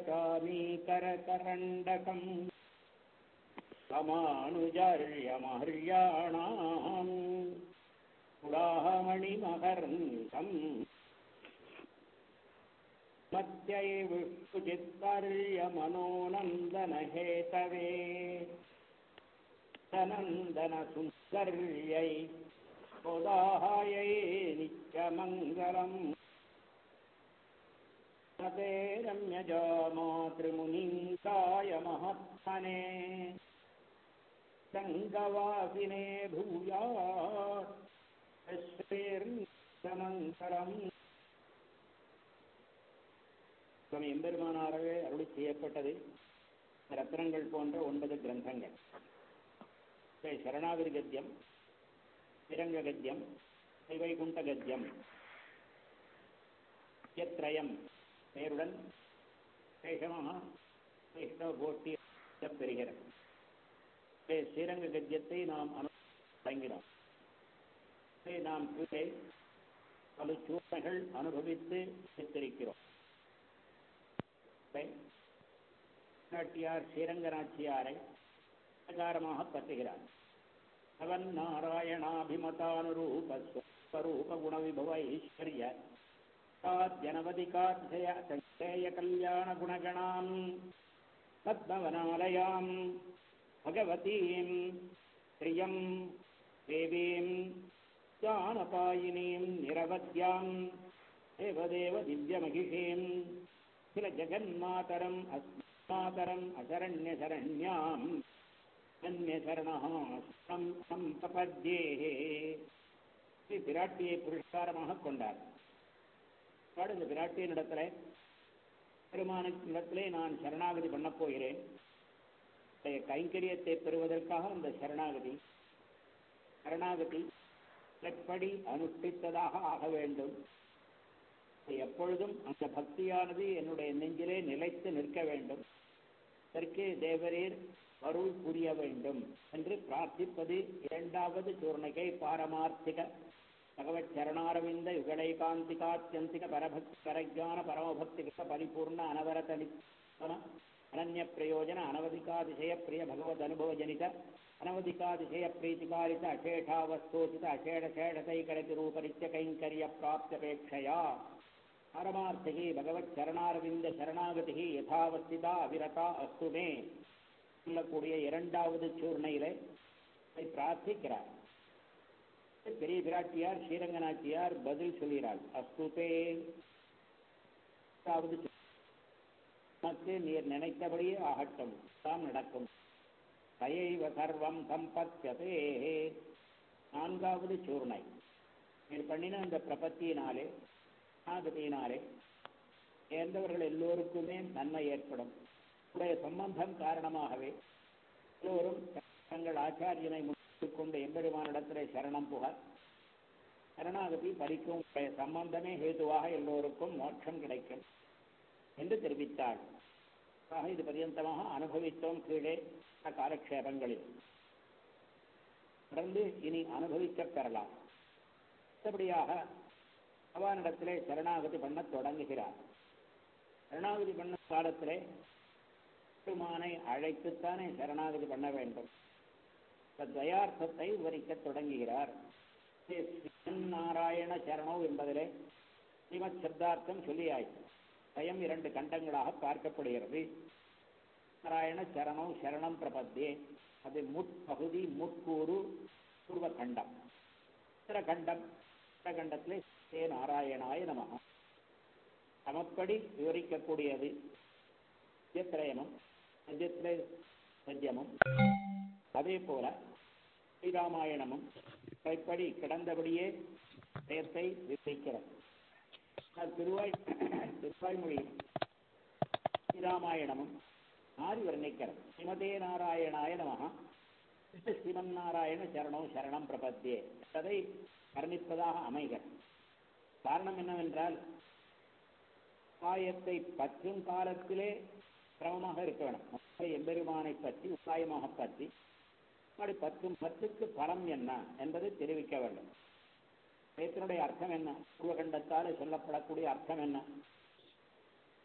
पचामीकरकरण्डकम् समानुजार्यमहर्याणाम् पुरामणिमकर्न्दम् मत्यैविष्णुचित्तर्यमनोनन्दनहेतवे सनन्दनसुन्दर्यै गोदाहायै नित्यमङ्गलम् ते रम्यजामातृमुनिङ्काय महत्मने सङ्गवासिने भूयात् ஸ்ரீர்மங்கலம் சுவாமி எம்பெருமானாரவே அருளி செய்யப்பட்டது ரத்னங்கள் போன்ற ஒன்பது கிரந்தங்கள் சரணாகதி கத்தியம் திரங்க கத்தியம் வைகுண்ட கத்தியம் யத்ரயம் பெயருடன் சேஷமாக வைஷ்ணவ கோஷ்டி பெறுகிறது ஸ்ரீரங்க கத்தியத்தை நாம் தொடங்கினோம் நாம் கீழே பல சூழ்நிலைகள் அனுபவித்து சித்தரிக்கிறோம் நாட்டியார் ஸ்ரீரங்க நாச்சியாரை பிரகாரமாக பற்றுகிறார் அவன் நாராயணாபிமதானுரூபஸ்வரூப குணவிபவ ஐஸ்வர்ய ஜனவதிகாத்ய சஞ்சேய கல்யாண குணகணாம் பத்மவனாலயாம் பகவதீம் ஸ்ரீயம் தேவீம் ज्ञानपायिनीं निरवध्यां देवदेव दिव्यमहिषीं किल जगन्मातरम् अस्मातरम् अशरण्यशरण्याम् अन्यशरणः ஸ்ரம் சம்பபத்யே ஸ்ரீ பிராட்டியை புரஸ்காரமாக கொண்டார் இந்த பிராட்டியின் இடத்துல பெருமானிடத்திலே நான் சரணாகதி பண்ணப் போகிறேன் கைங்கரியத்தை பெறுவதற்காக அந்த சரணாகதி சரணாகதி எப்படி அனுஷ்டித்ததாக ஆக வேண்டும் எப்பொழுதும் அந்த பக்தியானது என்னுடைய நெஞ்சிலே நிலைத்து நிற்க வேண்டும் அதற்கு தேவரீர் அருள் புரிய வேண்டும் என்று பிரார்த்திப்பது இரண்டாவது சூர்ணிகை பாரமார்த்திக பகவத் சரணாரவிந்த யுகடைகாந்திகாத்தியந்திக பரபக்தி பரஜான பரமபக்தி பரிபூர்ண அனவரத அனன்ய பிரயோஜன அனவதிகாதிசய பிரிய பகவத் அனுபவ ஜனித அனவதிகாதிசய பிரீத்திகாரித அசேஷாவஸ்தோசித அசேடசேடதைகரதி ரூபரித்ய கைங்கரிய பிராப்தியபேட்சையா பரமார்த்திகி பகவத் சரணாரவிந்த சரணாகதி யதாவஸ்திதா அவிரதா அஸ்துமே சொல்லக்கூடிய இரண்டாவது சூர்ணையிலே பிரார்த்திக்கிறார் பெரிய பிராட்டியார் ஸ்ரீரங்கநாச்சியார் பதில் சொல்கிறாள் அஸ்துதே நமக்கு நீர் நினைத்தபடியே ஆகட்டும் தான் நடக்கும் தயைவ சர்வம் சம்பத்தியதே நான்காவது சூர்ணை நீர் பண்ணின அந்த பிரபத்தியினாலே ஆகதியினாலே சேர்ந்தவர்கள் எல்லோருக்குமே நன்மை ஏற்படும் உடைய சம்பந்தம் காரணமாகவே எல்லோரும் தங்கள் ஆச்சாரியனை முடித்துக் கொண்டு எம்பெருமானிடத்திலே சரணம் புகார் சரணாகதி பறிக்கும் சம்பந்தமே ஹேதுவாக எல்லோருக்கும் மோட்சம் கிடைக்கும் என்று தெரிவித்தாள் ஆக இது பரியந்தமாக அனுபவித்தோம் கீழே காலக்ஷேபங்களில் தொடர்ந்து இனி அனுபவிக்கப் பெறலாம் மற்றபடியாக பகவானிடத்திலே சரணாகதி பண்ண தொடங்குகிறார் சரணாகதி பண்ண காலத்திலே பெருமானை அழைத்துத்தானே சரணாகதி பண்ண வேண்டும் துவயார்த்தத்தை விவரிக்க தொடங்குகிறார் நாராயண சரணோ என்பதிலே ஸ்ரீமத் சப்தார்த்தம் சொல்லியாயிற்று பயம் இரண்டு கண்டங்களாக பார்க்கப்படுகிறது நாராயண சரணம் சரணம் பிரபத்தே அது முற்பகுதி முற்கூறு பூர்வ கண்டம் உத்தர கண்டம் உத்தர கண்டத்திலே ஸ்ரீ நாராயணாய நம சமப்படி விவரிக்கக்கூடியது திரயமும் சத்யத்திலே சத்தியமும் அதே போல ஸ்ரீராமாயணமும் கைப்படி கிடந்தபடியே செயத்தை விவரிக்கிறது திருவாய் திருவாய்மொழி ஸ்ரீராமாயணமும் மாறி வர்ணிக்கிறது ஸ்ரீமதே நாராயணாய நமகா ஸ்ரீமன் நாராயண சரணம் சரணம் பிரபத்தியே அதை வர்ணிப்பதாக அமைகிறது காரணம் என்னவென்றால் உபாயத்தை பற்றும் காலத்திலே சிரமமாக இருக்க வேண்டும் எம்பெருமானை பற்றி உபாயமாக பற்றி அப்படி பற்றும் பத்துக்கு பலம் என்ன என்பதை தெரிவிக்க வேண்டும் வேதத்தினுடைய அர்த்தம் என்ன பூர்வகண்டத்தால் சொல்லப்படக்கூடிய அர்த்தம் என்ன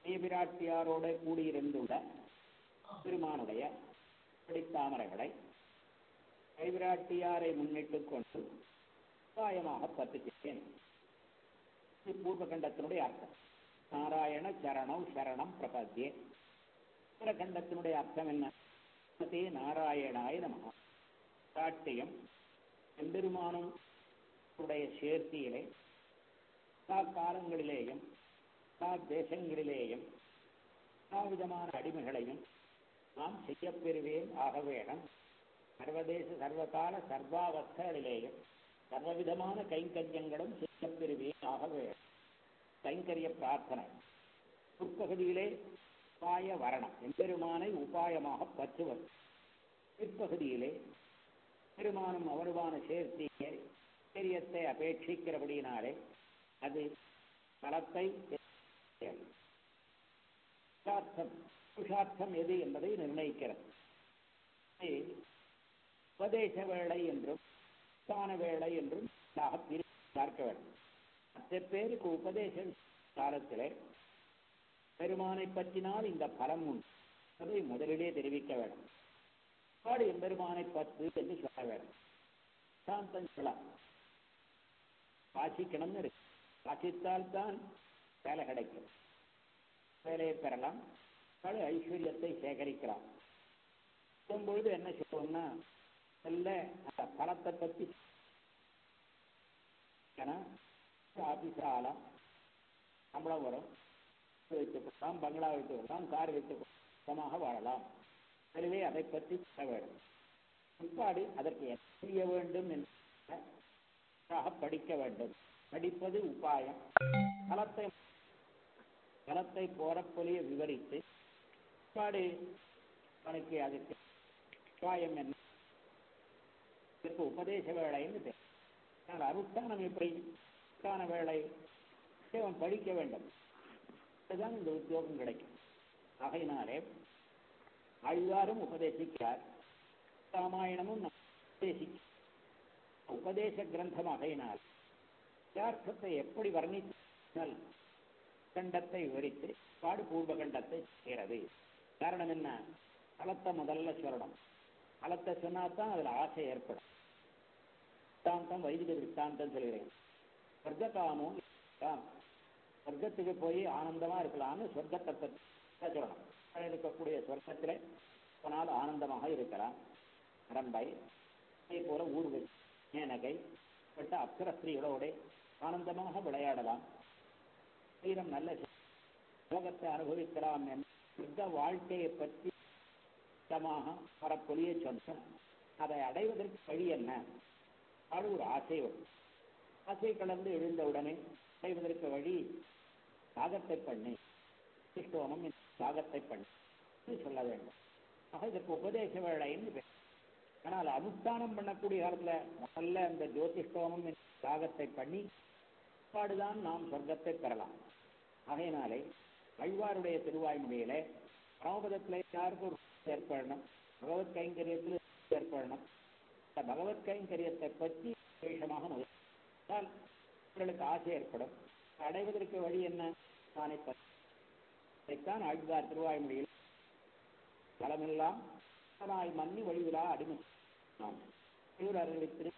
பிராட்டியாரோட கூடியிருந்துள்ள பெருமானுடைய பிடித்தாமரைகளை கைவிராட்டியாரை முன்னிட்டுக் கொண்டு உபாயமாக பத்துகிறேன் இது பூர்வகண்டத்தினுடைய அர்த்தம் நாராயண சரணம் சரணம் பிரபத்தியே உத்தரகண்டத்தினுடைய அர்த்தம் என்ன ஸ்ரீமதே நாராயணாய நம காட்டியம் எம்பெருமானும் உடைய சேர்த்தியிலே எல்லா காலங்களிலேயும் எல்லா தேசங்களிலேயும் எல்லா விதமான அடிமைகளையும் நாம் செய்யப்பெறுவேன் ஆக வேணும் சர்வதேச சர்வகால சர்வாவஸ்தைகளிலேயும் சர்வவிதமான கைங்கரியங்களும் செய்யப்பெறுவேன் ஆக வேணும் கைங்கரிய பிரார்த்தனை உட்பகுதியிலே உபாய வரணம் எம்பெருமானை உபாயமாக பற்றுவது பிற்பகுதியிலே பெருமானும் அவருமான சேர்த்தியை தைரியத்தை அபேட்சிக்கிறபடியினாலே அது பலத்தை புருஷார்த்தம் புருஷார்த்தம் எது என்பதை நிர்ணயிக்கிறது இது உபதேச வேளை என்றும் ஸ்தான வேளை என்றும் பிரித்து பார்க்க வேண்டும் மற்ற பேருக்கு உபதேச காலத்திலே பெருமானை பற்றினால் இந்த பலம் உண்டு அதை முதலிலே தெரிவிக்க வேண்டும் பாடு எம்பெருமானை பத்து என்று சொல்ல வேண்டும் சாந்தம் சொல்லலாம் வாசிக்கணும்னு இருக்கு வாசித்தால் தான் வேலை கிடைக்கும் வேலையை பெறலாம் பல ஐஸ்வர்யத்தை சேகரிக்கலாம் பொழுது என்ன சொல்லுவோம்னா நல்ல அந்த பலத்தை பற்றி ஆபீஸ் ஆகலாம் சம்பளம் வரும் வைத்துக் கொள்ளலாம் பங்களா வைத்துக் கொள்ளலாம் கார் வைத்துக் கொள்ளமாக வாழலாம் எனவே அதை பற்றி சொல்ல வேண்டும் பிற்பாடு அதற்கு என்ன செய்ய வேண்டும் என்று படிக்க வேண்டும் படிப்பது உபாயம் பலத்தை பலத்தை போறப்பொலிய விவரித்து பிற்பாடு அவனுக்கு அதுக்கு உபாயம் என்ன இதற்கு உபதேச வேலைன்னு பேர் ஆனால் அனுஷ்டானம் எப்படி அனுஷ்டான வேலை அவன் படிக்க வேண்டும் அதுதான் இந்த உத்தியோகம் கிடைக்கும் ஆகையினாலே ஆழ்வாரும் உபதேசிக்கிறார் ராமாயணமும் உபதேசிக்க உபதேச கிரந்தம் ஆகையினால் யதார்த்தத்தை எப்படி வர்ணித்தால் கண்டத்தை விவரித்து பாடு பூர்வ கண்டத்தை செய்கிறது காரணம் என்ன பலத்தை முதல்ல சொல்லணும் பலத்தை சொன்னாதான் அதுல ஆசை ஏற்படும் வித்தாந்தம் வைதிக வித்தாந்தம் சொல்கிறேன் சொர்க்ககாமும் சொர்க்கத்துக்கு போய் ஆனந்தமா இருக்கலாம்னு சொர்க்கத்தை பற்றி சொல்லணும் இருக்கக்கூடிய சொர்க்கத்திலே போனால் ஆனந்தமாக இருக்கலாம் அரம்பை அதே போல ஊர்வல் மேனகை பட்ட அப்சர ஸ்திரீகளோட ஆனந்தமாக விளையாடலாம் சரீரம் நல்ல யோகத்தை அனுபவிக்கலாம் என்ற வாழ்க்கையை பற்றி சுத்தமாக வரப்பொழிய சொன்ன அதை அடைவதற்கு வழி என்ன அது ஒரு ஆசை வரும் ஆசை கலந்து எழுந்தவுடனே அடைவதற்கு வழி யாகத்தை பண்ணி சிஷ்டோமம் யாகத்தை பண்ணி சொல்ல வேண்டும் ஆக இதற்கு உபதேச வேலைன்னு பேர் ஆனால் அனுஷ்டானம் பண்ணக்கூடிய காலத்துல முதல்ல அந்த ஜோதிஷ்டோமம் யாகத்தை பண்ணி பாடுதான் நாம் சொர்க்கத்தை பெறலாம் ஆகையினாலே அழ்வாருடைய திருவாய்மொழியில பரமபதத்திலே யாருக்கும் ஏற்படணும் பகவத் கைங்கரியத்தில் ஏற்படணும் இந்த பகவத் கைங்கரியத்தை பற்றி விசேஷமாக முதல் உங்களுக்கு ஆசை ஏற்படும் அடைவதற்கு வழி என்ன தானே அதைத்தான் ஆழ்வார் திருவாய்மொழியில் பலமெல்லாம் நாய் மன்னி வழிவிழா அடிமை இவர் அறிவித்திரு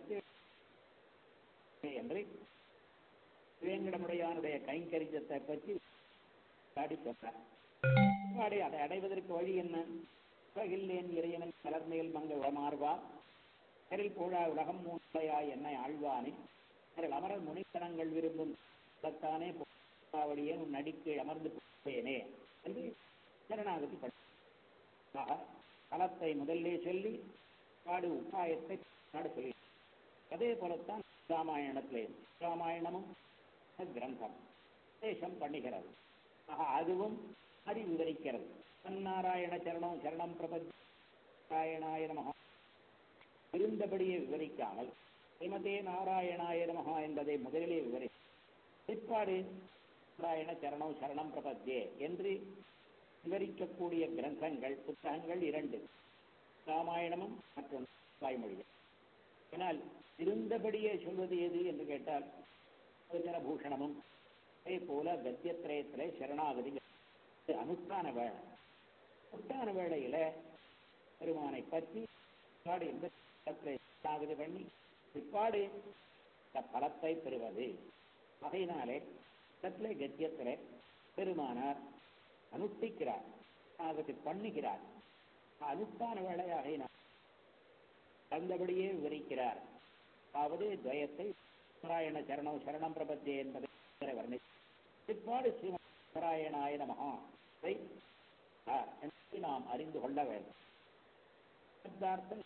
என்று வேங்கடமுடையானுடைய கைங்கரிஜத்தை பற்றி பாடி சொன்னார் பாடி அதை அடைவதற்கு வழி என்ன உலகில்லேன் இறையனன் கலர்மேல் மங்க உளமாறுவா கரில் போழா உலகம் மூன்றையாய் என்னை ஆழ்வானே அதில் அமரர் முனித்தனங்கள் விரும்பும் தானே பாவடியே உன் நடிக்கு அமர்ந்து போவேனே என்று சரணாகதி பண்ண களத்தை முதல்லே சொல்லி பாடு உபாயத்தை நாடு சொல்லி அதே போலத்தான் ராமாயணத்திலே ராமாயணமும் கிரந்தம் தேசம் பண்ணுகிறது ஆக அதுவும் அறி விவரிக்கிறது நாராயண சரணம் சரணம் பிரபஞ்ச நாராயணாய நமகா இருந்தபடியே விவரிக்காமல் ஸ்ரீமதே நாராயணாய நமகா என்பதை முதலிலே விவரி பிற்பாடு நாராயண சரணம் சரணம் பிரபத்தியே என்று விவரிக்கக்கூடிய கிரந்தங்கள் புத்தகங்கள் இரண்டு ராமாயணமும் மற்றும் தாய்மொழியும் ஆனால் இருந்தபடியே சொல்வது எது என்று கேட்டால் பூஷணமும் அதே போல கத்தியத்திரயத்திலே சரணாகதி இது அனுஷ்டான வேலை அனுஷ்டான வேளையில பெருமானை பற்றி பிற்பாடு எந்த இடத்துல சாகுது பண்ணி பிற்பாடு இந்த பலத்தை பெறுவது அதையினாலே இடத்துல கத்தியத்திலே பெருமானார் அனுஷ்டிக்கிறார் சாகத்தை பண்ணுகிறார் அனுஷ்டான வேலையாக தந்தபடியே விவரிக்கிறார் அதாவது துவயத்தை நாராயண சரணம் சரணம் பிரபத்தியே என்பதை வர்ணி பிற்பாடு ஸ்ரீமராயணாய நமகா இதை என்பதை நாம் அறிந்து கொள்ள வேண்டும் சப்தார்த்தம்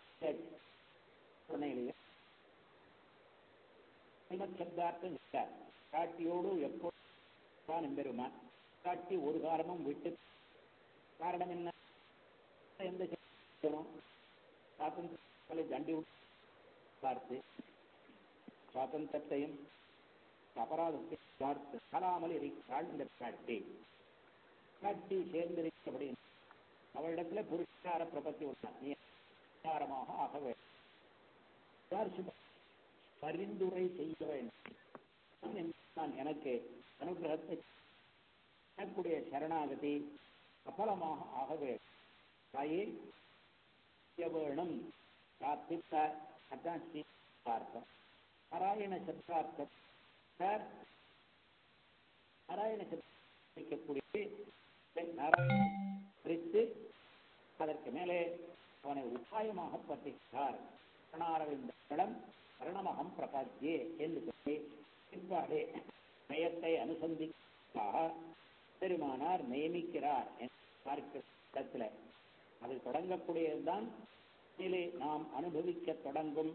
ஸ்ரீமத் சப்தார்த்தம் காட்டியோடு எப்போது பெருமான் காட்டி ஒரு காலமும் விட்டு காரணம் என்ன எந்த சுவாதந்திரங்களை தண்டி பார்த்து சுவாதந்திரத்தையும் அபராதத்தை பார்த்து கலாமல் இருக்கிறாள் இந்த காட்டி காட்டி சேர்ந்திருக்கப்படி அவளிடத்துல புருஷார பிரபத்தி உள்ளார் நீ ஆக ஆக வேண்டும் பரிந்துரை செய்ய வேண்டும் நான் எனக்கு அனுகிரகத்தை எனக்குடைய சரணாகதி சஃலமாக ஆக வேண்டும் தாயே வேணும் பிரார்த்தித்தார் அதான் ஸ்ரீபார்த்தம் நாராயண சத்ரார்த்தம் சார் நாராயண சத்ரிக்கக்கூடிய நாராயண பிரித்து அதற்கு மேலே அவனை உபாயமாக பற்றினார் கரணாரவிந்தம் கரணமகம் பிரபாத்தியே என்று சொல்லி பிற்பாடு நயத்தை அனுசந்திக்காக பெருமானார் நியமிக்கிறார் என்று பார்க்கிற இடத்துல அது தொடங்கக்கூடியதுதான் இதிலே நாம் அனுபவிக்க தொடங்கும்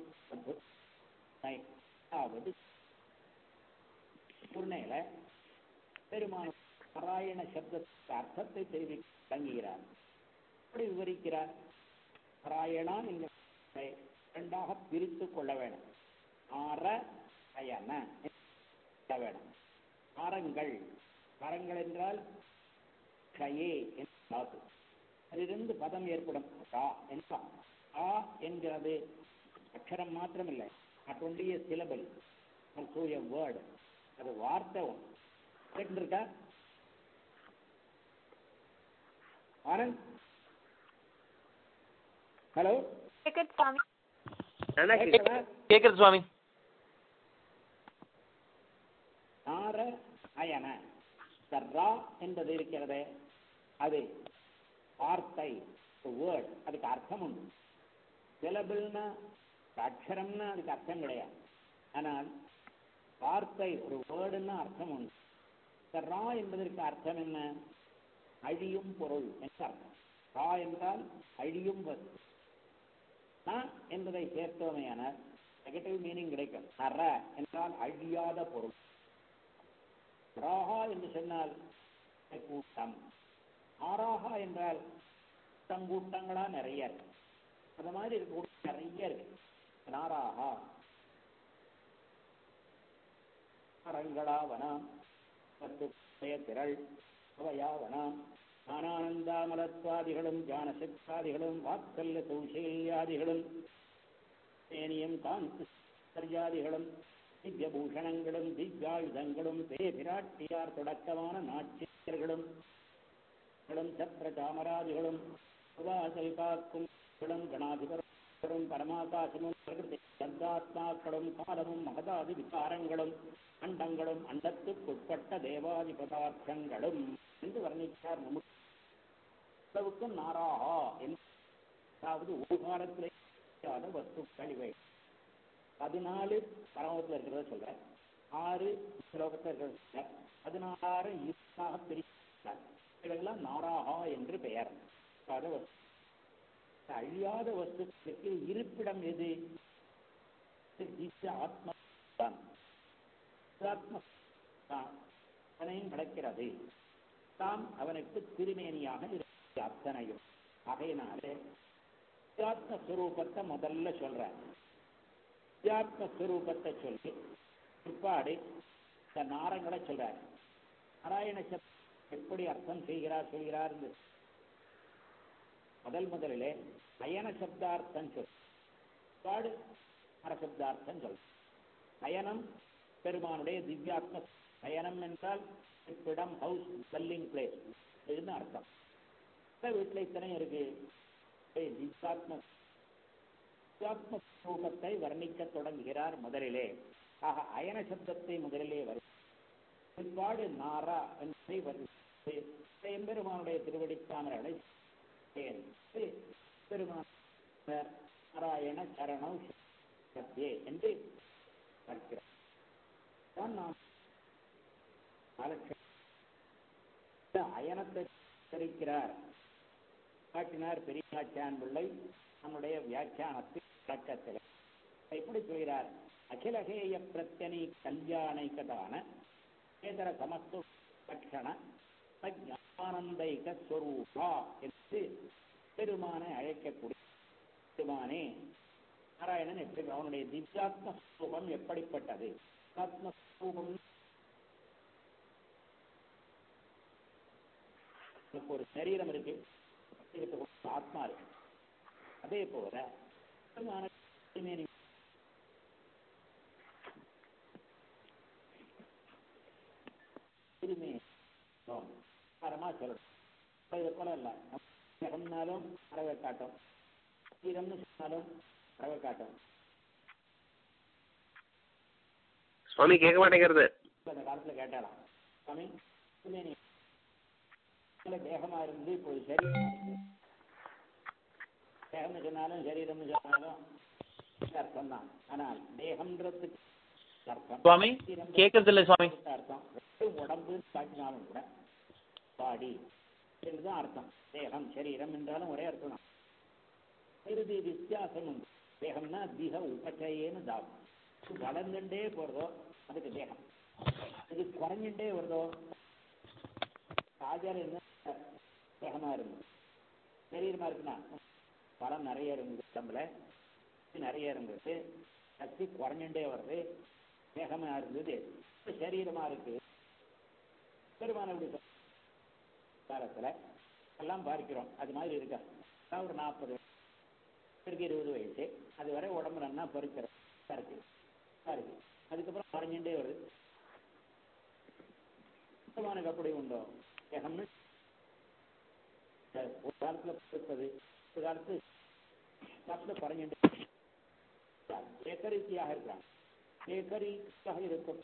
அதாவது பூர்ணையில பெருமான நாராயண சப்தத்துக்கு அர்த்தத்தை தெரிவிக்க தொடங்குகிறார் எப்படி விவரிக்கிறார் நாராயணா என்கிற இரண்டாக பிரித்து கொள்ள வேண்டும் ஆற அயன வேணும் ஆரங்கள் மரங்கள் என்றால் கயே என்று அதிலிருந்து பதம் ஏற்படும் கா என்றால் ஆ என்கிறது அக்ஷரம் மாத்திரமில்லை not only a syllable also a word அது வார்த்தை ஒன்று கேட்டுருக்கா ஆனந்த் ஹலோ கேக்குது சுவாமி கேக்குது சுவாமி நார அயன ரா என்பது இருக்கிறது அது வார்த்தை வேர்ட் அதுக்கு அர்த்தம் உண்டு சிலபிள்னா அக்ஷரம்னா அதுக்கு அர்த்தம் கிடையாது ஆனால் வார்த்தை ஒரு வேர்டுன்னா அர்த்தம் உண்டு இந்த ரா என்பதற்கு அர்த்தம் என்ன அழியும் பொருள் என்று அர்த்தம் ரா என்றால் அழியும் வஸ்து என்பதை சேர்த்தோமையான நெகட்டிவ் மீனிங் கிடைக்கும் அற என்றால் அழியாத பொருள் ராகா என்று சொன்னால் கூட்டம் ஆராகா என்றால் கூட்டங்களா நிறைய இருக்கு அந்த மாதிரி இருக்க நிறைய இருக்கு நாராகா அரங்களாவனாம் பத்துடைய திரள் அவையாவனாம் ஞானானந்தாமலத்வாதிகளும் ஞானசக்தாதிகளும் வாத்சல்ய சௌசல்யாதிகளும் சேனியம் காந்தியாதிகளும் திவ்யபூஷணங்களும் திவ்யாயுதங்களும் பே பிராட்டியார் தொடக்கமான நாட்டியர்களும் சத்திர சாமராதிகளும் சுவாசல் காக்கும் கணாதிபரும் பரமாகாசமும் பிரகிருதி சந்தாத்மாக்களும் காலமும் மகதாதி விகாரங்களும் அண்டங்களும் அண்டத்துக்குட்பட்ட தேவாதி பதார்த்தங்களும் என்று வர்ணித்தார் நமக்கு நாராகா அதாவது ஒரு காலத்திலே வஸ்துக்கள் இவை பதினாலு பரமத்தில் இருக்கிறத சொல்ற ஆறு ஸ்லோகத்தில் இருக்கிறத பதினாறு ஈர்ப்பாக பிரிக்கிறார் இவையெல்லாம் நாராகா என்று பெயர் அழியாத வஸ்துக்களுக்கு இருப்பிடம் எது ஆத்மா அவனையும் நடக்கிறது தாம் அவனுக்கு திருமேனியாக இருக்கிற அத்தனையும் ஆகையினாலே ஆத்மஸ்வரூபத்தை முதல்ல சொல்ற ஆத்மஸ்வரூபத்தை சொல்லி பிற்பாடு இந்த நாரங்களை சொல்றார் நாராயண எப்படி அர்த்தம் செய்கிறார் சொல்கிறார் முதல் முதலிலே அயன சப்தார்த்தம் சொல் பாடு அரசப்தார்த்தம் சொல் அயனம் பெருமானுடைய திவ்யாத்ம அயனம் என்றால் இப்பிடம் ஹவுஸ் டெல்லிங் பிளேஸ் இதுன்னு அர்த்தம் இந்த வீட்டில் இத்தனை இருக்கு ஏய், ஜீவாத்ம ஜீவாத்ம ரூபத்தை வர்ணிக்க தொடங்குகிறார் முதலிலே ஆக அயன சப்தத்தை முதலிலே வரும் பிற்பாடு நாரா என்பதை வருகிறது எம்பெருமானுடைய திருவடித்தாமரை பெருமான் நாராயண சரணம் சத்தியே என்று பார்க்கிறார் தான் நாம் காலக்ஷேபம் இந்த அயனத்தை தெரிக்கிறார் காட்டினார் பெரியாச்சான் பிள்ளை நம்முடைய வியாக்கியானத்தில் விளக்கத்தில் எப்படி சொல்கிறார் அகிலகேய பிரத்யனி கல்யாணைக்கதான ஏதர சமஸ்து லட்சண ஞானந்தைக ஸ்வரூபா என்று பெருமானை அழைக்கக்கூடிய பெருமானே நாராயணன் எப்படி அவனுடைய திவ்யாத்ம ஸ்வரூபம் எப்படிப்பட்டது ஆத்ம ஸ்வரூபம் நமக்கு ஒரு சரீரம் இருக்கு இதுக்கு ஒரு ஆத்மா இருக்கு அதே போல பெருமான திருமேனி திருமே தரமா சொல்லணும் இப்ப இதை போல இல்ல சொன்னாலும் அறவை காட்டும் சீரம்னு சொன்னாலும் அறவை காட்டும் சுவாமி கேட்க மாட்டேங்கிறது இப்ப அந்த காலத்துல கேட்டாலாம் சுவாமி திருமேனி முதல்ல தேகமா இருந்து இப்போது சரீரம் தேகம்னு சொன்னாலும் சரீரம்னு சொன்னாலும் அர்த்தம் தான் ஆனால் தேகம்ன்றதுக்கு அர்த்தம் சுவாமி கேட்கறது இல்லை சுவாமி அர்த்தம் வெறும் உடம்பு காட்டினாலும் கூட பாடி என்றுதான் அர்த்தம் தேகம் சரீரம் என்றாலும் ஒரே அர்த்தம் தான் இறுதி வித்தியாசம் உண்டு தேகம்னா திக உபச்சயேன்னு தாகும் இது வளர்ந்துட்டே போறதோ அதுக்கு தேகம் இது குறைஞ்சுட்டே வருதோ ராஜா இருந்தா தேகமா இருந்தது சரீரமா இருக்குன்னா பலம் நிறைய இருந்தது உடம்புல சக்தி நிறைய இருந்தது சக்தி குறைஞ்சுட்டே வருது தேகமா இருந்தது இப்ப சரீரமா இருக்கு பெருமான காலத்துல எல்லாம் பார்க்கிறோம் அது மாதிரி இருக்கா அதான் ஒரு நாற்பது இருக்கு இருபது வயசு அது வரை உடம்பு நல்லா பறிக்கிறோம் இருக்கு இருக்கு அதுக்கப்புறம் குறைஞ்சுட்டே வருது பெருமானுக்கு அப்படி உண்டோ தேகம்னு ஒரு காலத்துல பருப்பது ஒரு காலத்து காலத்துல குறைஞ்சுட்டு ஏகரீதியாக இருக்காங்க ஏகரீதியாக இருக்கும்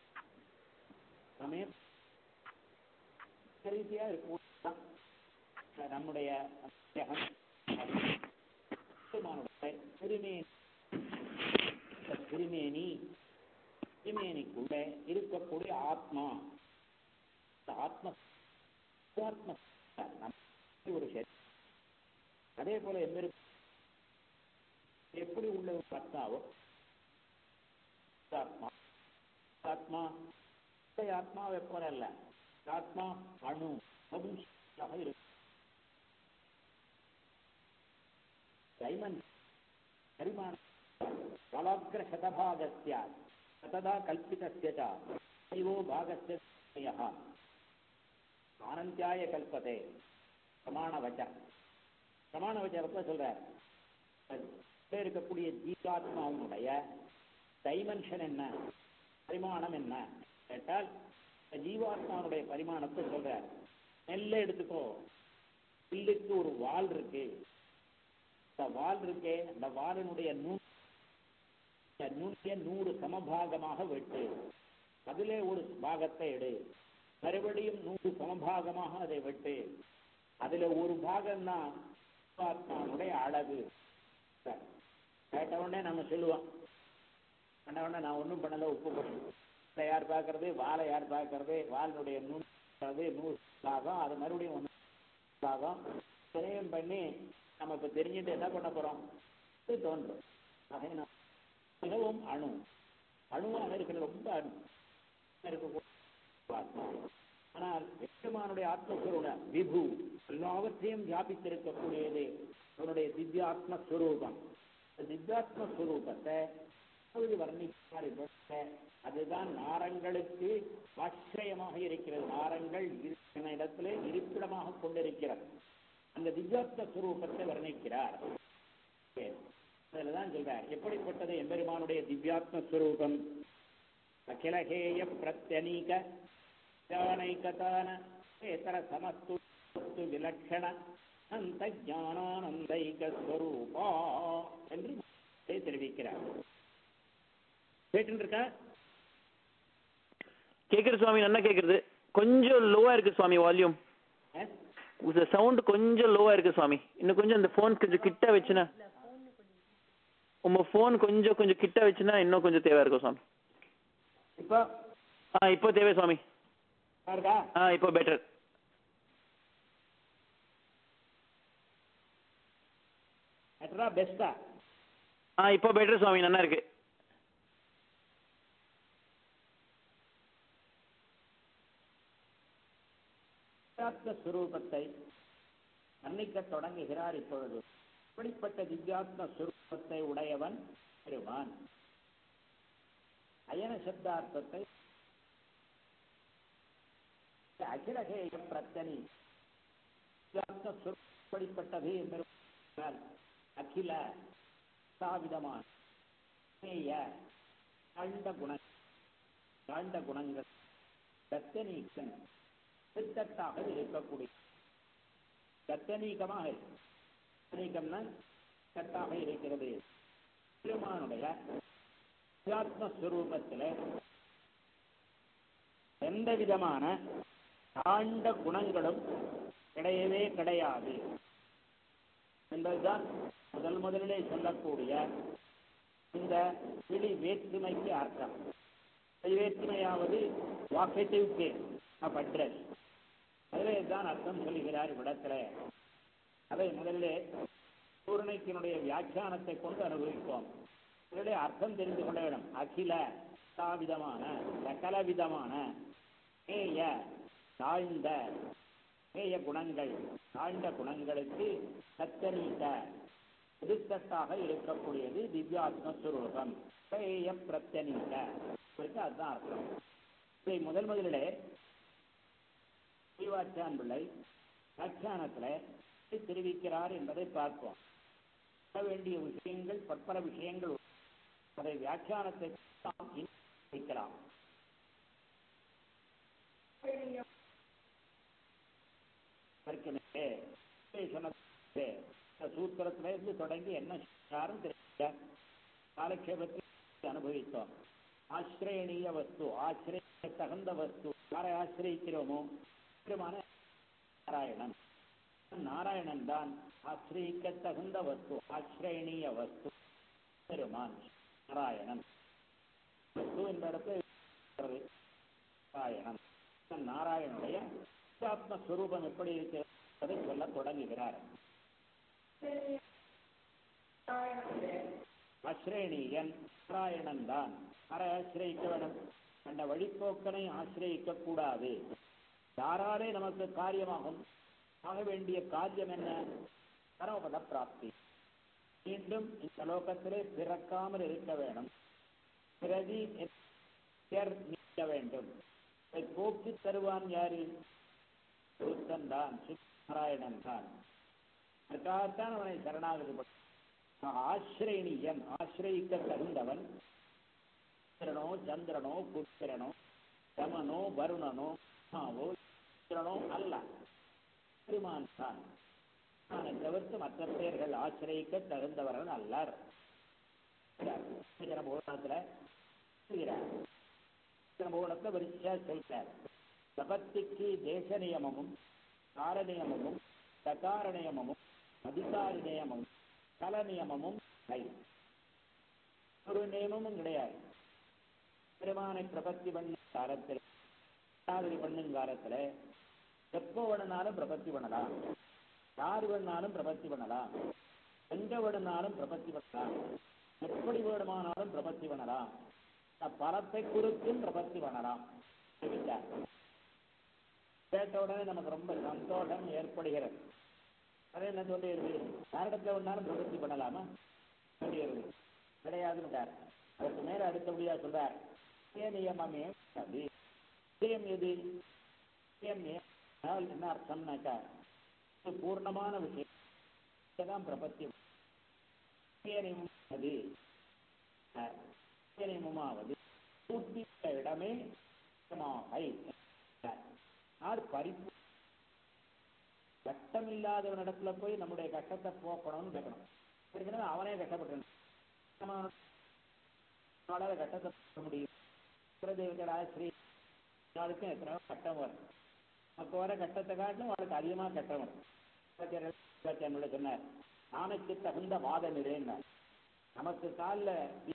சமயம் ஏகரீதியா இருக்கும் நம்முடைய தேகம் பெருமானுடைய திருமேனி இந்த திருமேனி திருமேனிக்குள்ள இருக்கக்கூடிய ஆத்மா இந்த ஆத்ம ஆத்ம நம்ம ஒரு சரி அதே போல எம்பெரு எப்படி உள்ள ஒரு ஆத்மாவோ ஆத்மா ஆத்மா இந்த ஆத்மாவை போல அல்ல ஆத்மா அணு மகுஷியாக இருக்கு தைமன் பரிமாண காலாக்கிர சதபாகஸ்ய சததா கல்பிதஸ்ய ச ஐவோ பாகஸ்ய யः ஆனந்தியாய கல்பதே பிரமாணவச்ச பிரமாணவச்சரத்தை சொல்றார் உள்ளே இருக்கக்கூடிய ஜீவாத்மாவுடைய டைமென்ஷன் என்ன பரிமாணம் என்ன கேட்டால் இந்த ஜீவாத்மாவுடைய பரிமாணத்தை சொல்றார் நெல்லை எடுத்துக்கோ பில்லுக்கு ஒரு வால் இருக்கு இந்த வால் இருக்கே அந்த வாலினுடைய நூ இந்த நுண்ணிய நூறு சமபாகமாக வெட்டு அதிலே ஒரு பாகத்தை எடு மறுபடியும் நூறு சமபாகமாக அதை வெட்டு அதுல ஒரு பாகம் தான் ஆத்மாவுடைய அளவு கேட்ட உடனே நம்ம சொல்லுவோம் பண்ண உடனே நான் ஒன்றும் பண்ணல உப்பு போட்டு யார் பார்க்கறது வாழை யார் பார்க்கறது வாலினுடைய நூல் அது நூறு பாகம் அது மறுபடியும் ஒன்று பாகம் திரையம் பண்ணி நம்ம இப்போ தெரிஞ்சுட்டு என்ன பண்ண போறோம் இது தோன்றும் ஆக நான் மிகவும் அணு அணுவாக இருக்கிற ரொம்ப அணு இருக்கக்கூடிய ஆத்மா ஆனால் எட்டுமானுடைய ஆத்மஸ்வரூட விபு எல்லாவற்றையும் வியாபித்திருக்கக்கூடியது அவனுடைய திவ்யாத்ம ஸ்வரூபம் இந்த திவ்யாத்ம ஸ்வரூபத்தை அப்பொழுது வர்ணிப்பார் இவற்றை. அதுதான் நாரங்களுக்கு ஆச்சரியமாக இருக்கிறது நாரங்கள் இருக்கிற இடத்திலே இருப்பிடமாக கொண்டிருக்கிறது அந்த திவ்யாத்ம ஸ்வரூபத்தை வர்ணிக்கிறார் அதுலதான் சொல்றார் எப்படிப்பட்டது எம்பெருமானுடைய திவ்யாத்ம ஸ்வரூபம் அகிலகேய பிரத்யனீக ஜானைகதான ஏதர சமஸ்து வஸ்து விலட்சண அந்த ஞானானந்தைக ஸ்வரூபா என்று இதை தெரிவிக்கிறார் கேட்டு இருக்கா கேக்குது சுவாமி நல்லா கேக்குது கொஞ்சம் லோவா இருக்கு சுவாமி வால்யூம் சவுண்ட் கொஞ்சம் லோவா இருக்கு சுவாமி இன்னும் கொஞ்சம் இந்த ஃபோன் கொஞ்சம் கிட்ட வச்சுனா உங்க ஃபோன் கொஞ்சம் கொஞ்சம் கிட்ட வச்சுனா இன்னும் கொஞ்சம் தேவை இருக்கும் சுவாமி இப்போ ஆ இப்போ தேவை சுவாமி இருக்கா ஆ இப்போ பெட்டர் பெட்டரா பெஸ்டா ஆ இப்போ பெட்டர் சுவாமி நல்லா இருக்கு திவ்யாத்ம ஸ்வரூபத்தை வர்ணிக்க தொடங்குகிறார் இப்பொழுது இப்படிப்பட்ட திவ்யாத்ம ஸ்வரூபத்தை உடையவன் பெருமான் அயன சப்தார்த்தத்தை அகிலகேய பிரத்தனி திவ்யாத்ம ஸ்வரூபம் இப்படிப்பட்டது என்பது அகில சாவிதமான நேய, தாழ்ந்த குண தாழ்ந்த குணங்கள் பிரத்தனீக்கன் சித்தத்தாக இருக்கக்கூடிய தத்தனீகமாக தத்தனீகம்னா சத்தாக இருக்கிறது பெருமானுடைய ஆத்மஸ்வரூபத்தில் எந்த விதமான ஆண்ட குணங்களும் கிடையவே கிடையாது என்பதுதான் முதல் முதலிலே சொல்லக்கூடிய இந்த விழி வேற்றுமைக்கு அர்த்தம் விழி வேற்றுமையாவது வாக்கேட்டிவ் கேஸ் ஆஃப் அட்ரஸ் அதிலே தான் அர்த்தம் சொல்லுகிறார் இவ்விடத்தில் அதை முதலிலே பூரணைக்கினுடைய வியாக்கியானத்தை கொண்டு அனுபவிப்போம் முதலிலே அர்த்தம் தெரிந்து கொள்ள வேண்டும் அகில விதமான சகல விதமான நேய தாழ்ந்த நேய குணங்கள் தாழ்ந்த குணங்களுக்கு சத்தனீட்ட எதிர்த்தட்டாக இருக்கக்கூடியது திவ்யாத்ம சுரூபம் நேய பிரத்தனீட்ட இதற்கு அதுதான் அர்த்தம் இதை முதல் முதலிலே ஸ்ரீவாச்சான் பிள்ளை வியாக்கியானத்தில் தெரிவிக்கிறார் என்பதை பார்ப்போம் சொல்ல வேண்டிய விஷயங்கள் பற்பல விஷயங்கள் உள்ளன. அதை வியாக்கியானத்தை நாம் இன்னும் வைக்கலாம் ஏற்கனவே சொன்னது இந்த சூத்திரத்தில இருந்து தொடங்கி என்ன யாரும் தெரிவிக்க காலக்ஷேபத்தில் அனுபவித்தோம் ஆசிரியனீய வஸ்து ஆசிரிய தகுந்த வஸ்து யாரை ஆசிரியிக்கிறோமோ பெருமான நாராயணன் நாராயணன் தான் ஆசிரியிக்க தகுந்த வஸ்து ஆசிரியனீய வஸ்து பெருமான் நாராயணன் வஸ்து என்ற இடத்துல இருக்கிறது. நாராயணன் நாராயணனுடைய ஆத்மஸ்வரூபம் எப்படி இருக்கிறது அதை சொல்ல தொடங்குகிறார் ஆசிரியனீயன் நாராயணன் தான் யாரை ஆசிரியிக்க வேண்டும் அந்த வழிப்போக்கனை ஆசிரியிக்க கூடாது யாராலே நமக்கு காரியமாகும் ஆக வேண்டிய காரியம் என்ன பரமபத பிராப்தி மீண்டும் இந்த லோகத்திலே பிறக்காமல் இருக்க வேண்டும் பிறவி நீக்க வேண்டும் இதை போக்கி தருவான் யாரு ஒருத்தன் தான் நாராயணன் தான் அதற்காகத்தான் அவனை சரணாகதி பண்ண ஆசிரியனியன் ஆசிரியிக்க தகுந்தவன் சந்திரனோ சந்திரனோ புத்திரனோ யமனோ வருணனோ ஆவோ சந்திரனோ அல்ல பெருமான் தான் அவனை தவிர்த்து மற்ற பெயர்கள் ஆசிரியிக்க தகுந்தவர்கள் அல்லர் புராணத்துல புராணத்தை வரிசையா சொல்றார் பிரபத்திக்கு தேச நியமமும் கால நியமமும் சகார நியமமும் அதிகாரி நியமமும் கல நியமமும் இல்லை ஒரு நியமமும் கிடையாது பெருமானை பிரபத்தி பண்ணும் காலத்தில் மாதிரி பண்ணும் காலத்துல எப்போ வேணுனாலும் பிரபத்தி பண்ணலாம் யார் வேணுனாலும் பிரபத்தி பண்ணலாம் எங்க வேணுனாலும் பிரபத்தி பண்ணலாம் எப்படி வேணுமானாலும் பிரபத்தி பண்ணலாம் பலத்தை குறித்தும் பிரபத்தி பண்ணலாம் தெரிவித்தார். கேட்ட உடனே நமக்கு ரொம்ப சந்தோஷம் ஏற்படுகிறது அதே என்ன சொல்லிடுது யாரிடத்துல வேணாலும் பிரபத்தி பண்ணலாமா சொல்லிடுது கிடையாதுன்னுட்டார் அதுக்கு மேல அடுத்தபடியா சொல்றார் சுய நியமமே அது சுயம் எது சுயம் ஏ- அதாவது என்ன அர்த்தம்னாக்கா இது பூர்ணமான விஷயம் இதுதான் பிரபத்தி சுய நியமம் அது அஹ், சுய நியமமாவது பூர்த்தித்த இடமே சுயமாகை. யார் பரிபூ கஷ்டம் இல்லாதவனிடத்துல போய் நம்முடைய கஷ்டத்தை போக்கணும்னு கேட்கணும் ஏற்கனவே அவனே கஷ்டப்பட்டு நம்ம அவனால கஷ்டத்தை போக்க முடியும் குலதெய்வங்களா ஸ்ரீ நாளுக்கும் எத்தனையோ கஷ்டம் வரும் நமக்கு வர கஷ்டத்தை காட்டிலும் அவளுக்கு அதிகமா கஷ்டம் வரும் என்னோட சொன்னார் நானுக்கு தகுந்த வாத நிலைன்னார் நமக்கு காலில்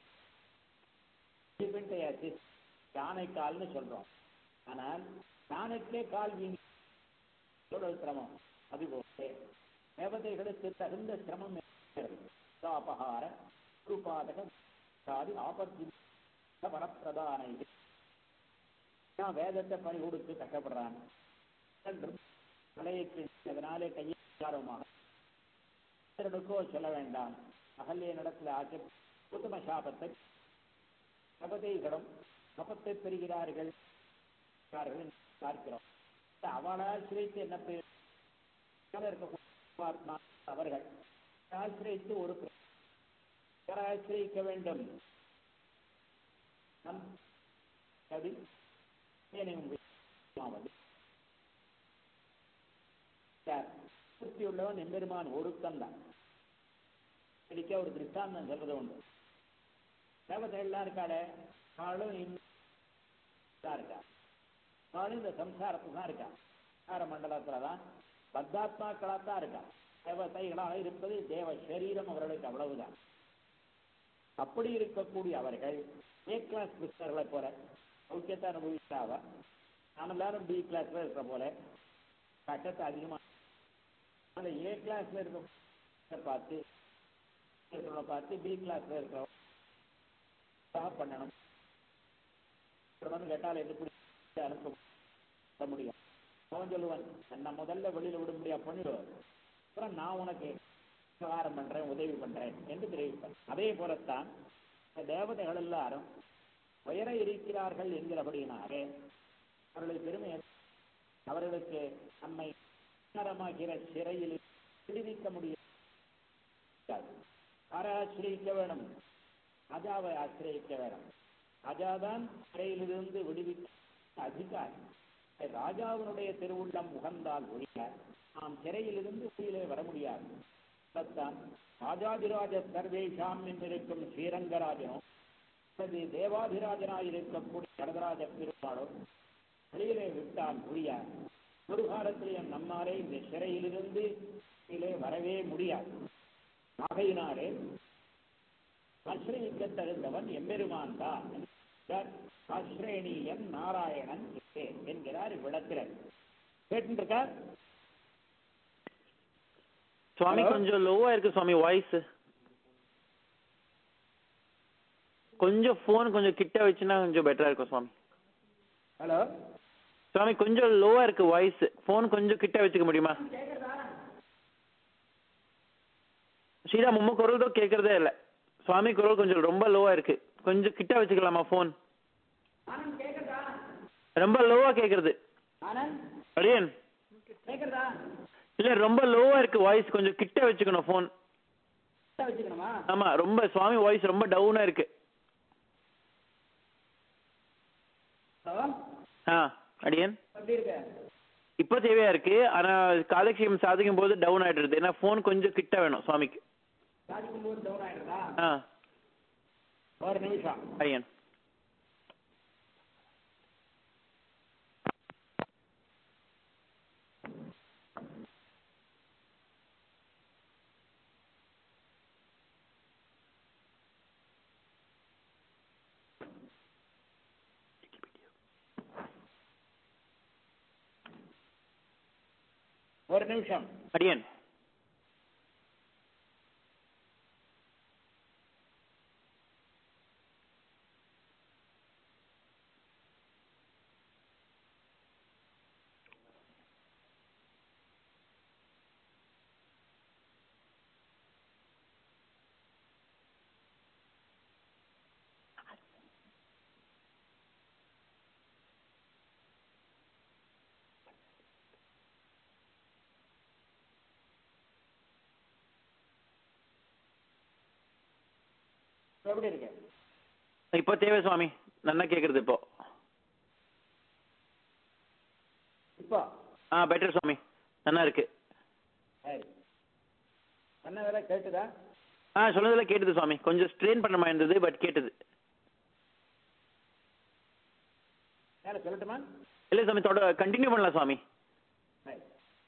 யானை கால்னு சொல்றோம் ஆனால் யானைக்கே கால் வீங்கி எவ்வளவு சிரமம் அதுபோல தேவதைகளுக்கு தகுந்த சிரமம் அபகார குருபாதக ஆதி ஆபத்தி வரப்பிரதான வேதத்தை பணி கொடுத்து கஷ்டப்படுறான் தலையை அதனாலே கையாரமாக சொல்ல வேண்டாம் அகல்ய நடத்துல ஆட்சி புத்தம சாபத்தை சபதைகளும் சபத்தை பெறுகிறார்கள் பார்க்கிறோம் அவளால் சிரித்து என்ன இருக்கக்கூடிய அவர்கள் ஆசிரியத்து ஒரு ஆசிரியிக்க வேண்டும் நம் கவி உள்ளவன் எம்பெருமான் ஒருத்தன் தான் பிடிக்க ஒரு திருஷ்டாந்தம் சொல்றது உண்டு தேவதை எல்லாம் இருக்காளே அவளும் இருக்கா அவளும் இந்த சம்சாரத்துல தான் இருக்கா சம்சார மண்டலத்துல தான் பத்தாத்மாக்களா தான் இருக்கா தேவதைகளாக இருப்பது தேவ சரீரம் அவர்களுக்கு அவ்வளவுதான் அப்படி இருக்கக்கூடிய அவர்கள் ஏ கிளாஸ் புஸ்தர்களை போல சௌக்கியத்தை அனுபவிச்சாவ நாம் எல்லாரும் பி கிளாஸ்ல இருக்கிற போல கட்டத்தை அதிகமா அந்த ஏ கிளாஸ்ல இருக்க பார்த்து பார்த்து பி கிளாஸ்ல இருக்கிற பண்ணணும் வந்து கேட்டால் எப்படி அனுப்ப முடியும் அவன் சொல்லுவான் என்ன முதல்ல வெளியில விட முடியாது பண்ணிடுவார் அப்புறம் நான் உனக்கு உபகாரம் பண்றேன் உதவி பண்றேன் என்று தெரிவிப்பேன் அதே போலத்தான் தேவதைகள் எல்லாரும் உயர இருக்கிறார்கள் என்கிறபடியினாலே அவர்களுக்கு பெருமை அவர்களுக்கு நம்மை நரமாகிற சிறையில் விடுவிக்க முடியாது யாரை ஆசிரியக்க வேணும் ராஜாவை ஆசிரியக்க வேணும் ராஜாதான் சிறையிலிருந்து விடுவிக்க அதிகாரி ராஜாவினுடைய திருவுள்ளம் உகந்தால் ஒழிய நாம் சிறையிலிருந்து வெளியிலே வர முடியாது ராஜாதிராஜ சர்வேஷாம் என்றிருக்கும் ஸ்ரீரங்கராஜனும் அல்லது தேவாதிராஜனாய் இருக்கக்கூடிய வரதராஜ பெருமாளும் வெளியிலே விட்டால் முடியாது ஒரு காலத்திலேயும் நம்மாலே இந்த சிறையிலிருந்து வெளியிலே வரவே முடியாது ஆகையினாலே ஆசிரியக்க தகுந்தவன் எம்பெருமான் தான் ஆசிரேணியன் நாராயணன் என்கிறார் விளக்கிறார் கேட்டுருக்கார் சுவாமி கொஞ்சம் லோவா இருக்கு சுவாமி வாய்ஸ் கொஞ்சம் போன் கொஞ்சம் கிட்ட வச்சுன்னா கொஞ்சம் பெட்டரா இருக்கும் சுவாமி ஹலோ சுவாமி கொஞ்சம் லோவா இருக்கு வாய்ஸ் போன் கொஞ்சம் கிட்ட வச்சுக்க முடியுமா ஸ்ரீராம் உம்ம குரல் தான் கேட்கறதே இல்லை சுவாமி குரல் கொஞ்சம் ரொம்ப லோவா இருக்கு கொஞ்சம் கிட்ட வச்சுக்கலாமா போன் ரொம்ப லோவா கேக்குறது அடியன் கேக்குறதா இல்ல ரொம்ப லோவா இருக்கு வாய்ஸ் கொஞ்சம் கிட்ட வச்சுக்கணும் போன் வச்சுக்கணுமா ஆமா ரொம்ப சுவாமி வாய்ஸ் ரொம்ப டவுனா இருக்கு ஹலோ ஆ அடியன் எப்படி இருக்க இப்போ தேவையா இருக்கு ஆனா காலக்ஷேபம் சாதிக்கும் போது டவுன் ஆயிடுறது ஏன்னா போன் கொஞ்சம் கிட்ட வேணும் சுவாமிக்கு சாதிக்கும் போது டவுன் ஆயிடுறதா ஆ ஒரு நிமிஷம் அடியன் ஒரு நிமிஷம் அடியன் எப்படி இருக்கு இப்போ தேவை சுவாமி நல்லா கேக்குறது இப்போ இப்போ ஆ பெட்டர் சுவாமி நல்லா இருக்கு சரி சொன்னதெல்லாம் கேட்டுதா ஆ சொன்னதெல்லாம் கேட்டது சுவாமி கொஞ்சம் ஸ்ட்ரெயின் பண்ண மாதிரி இருந்தது பட் கேட்டது மேலே சொல்லட்டுமா இல்லை சாமி தொட கண்டினியூ பண்ணலாம் சுவாமி சரி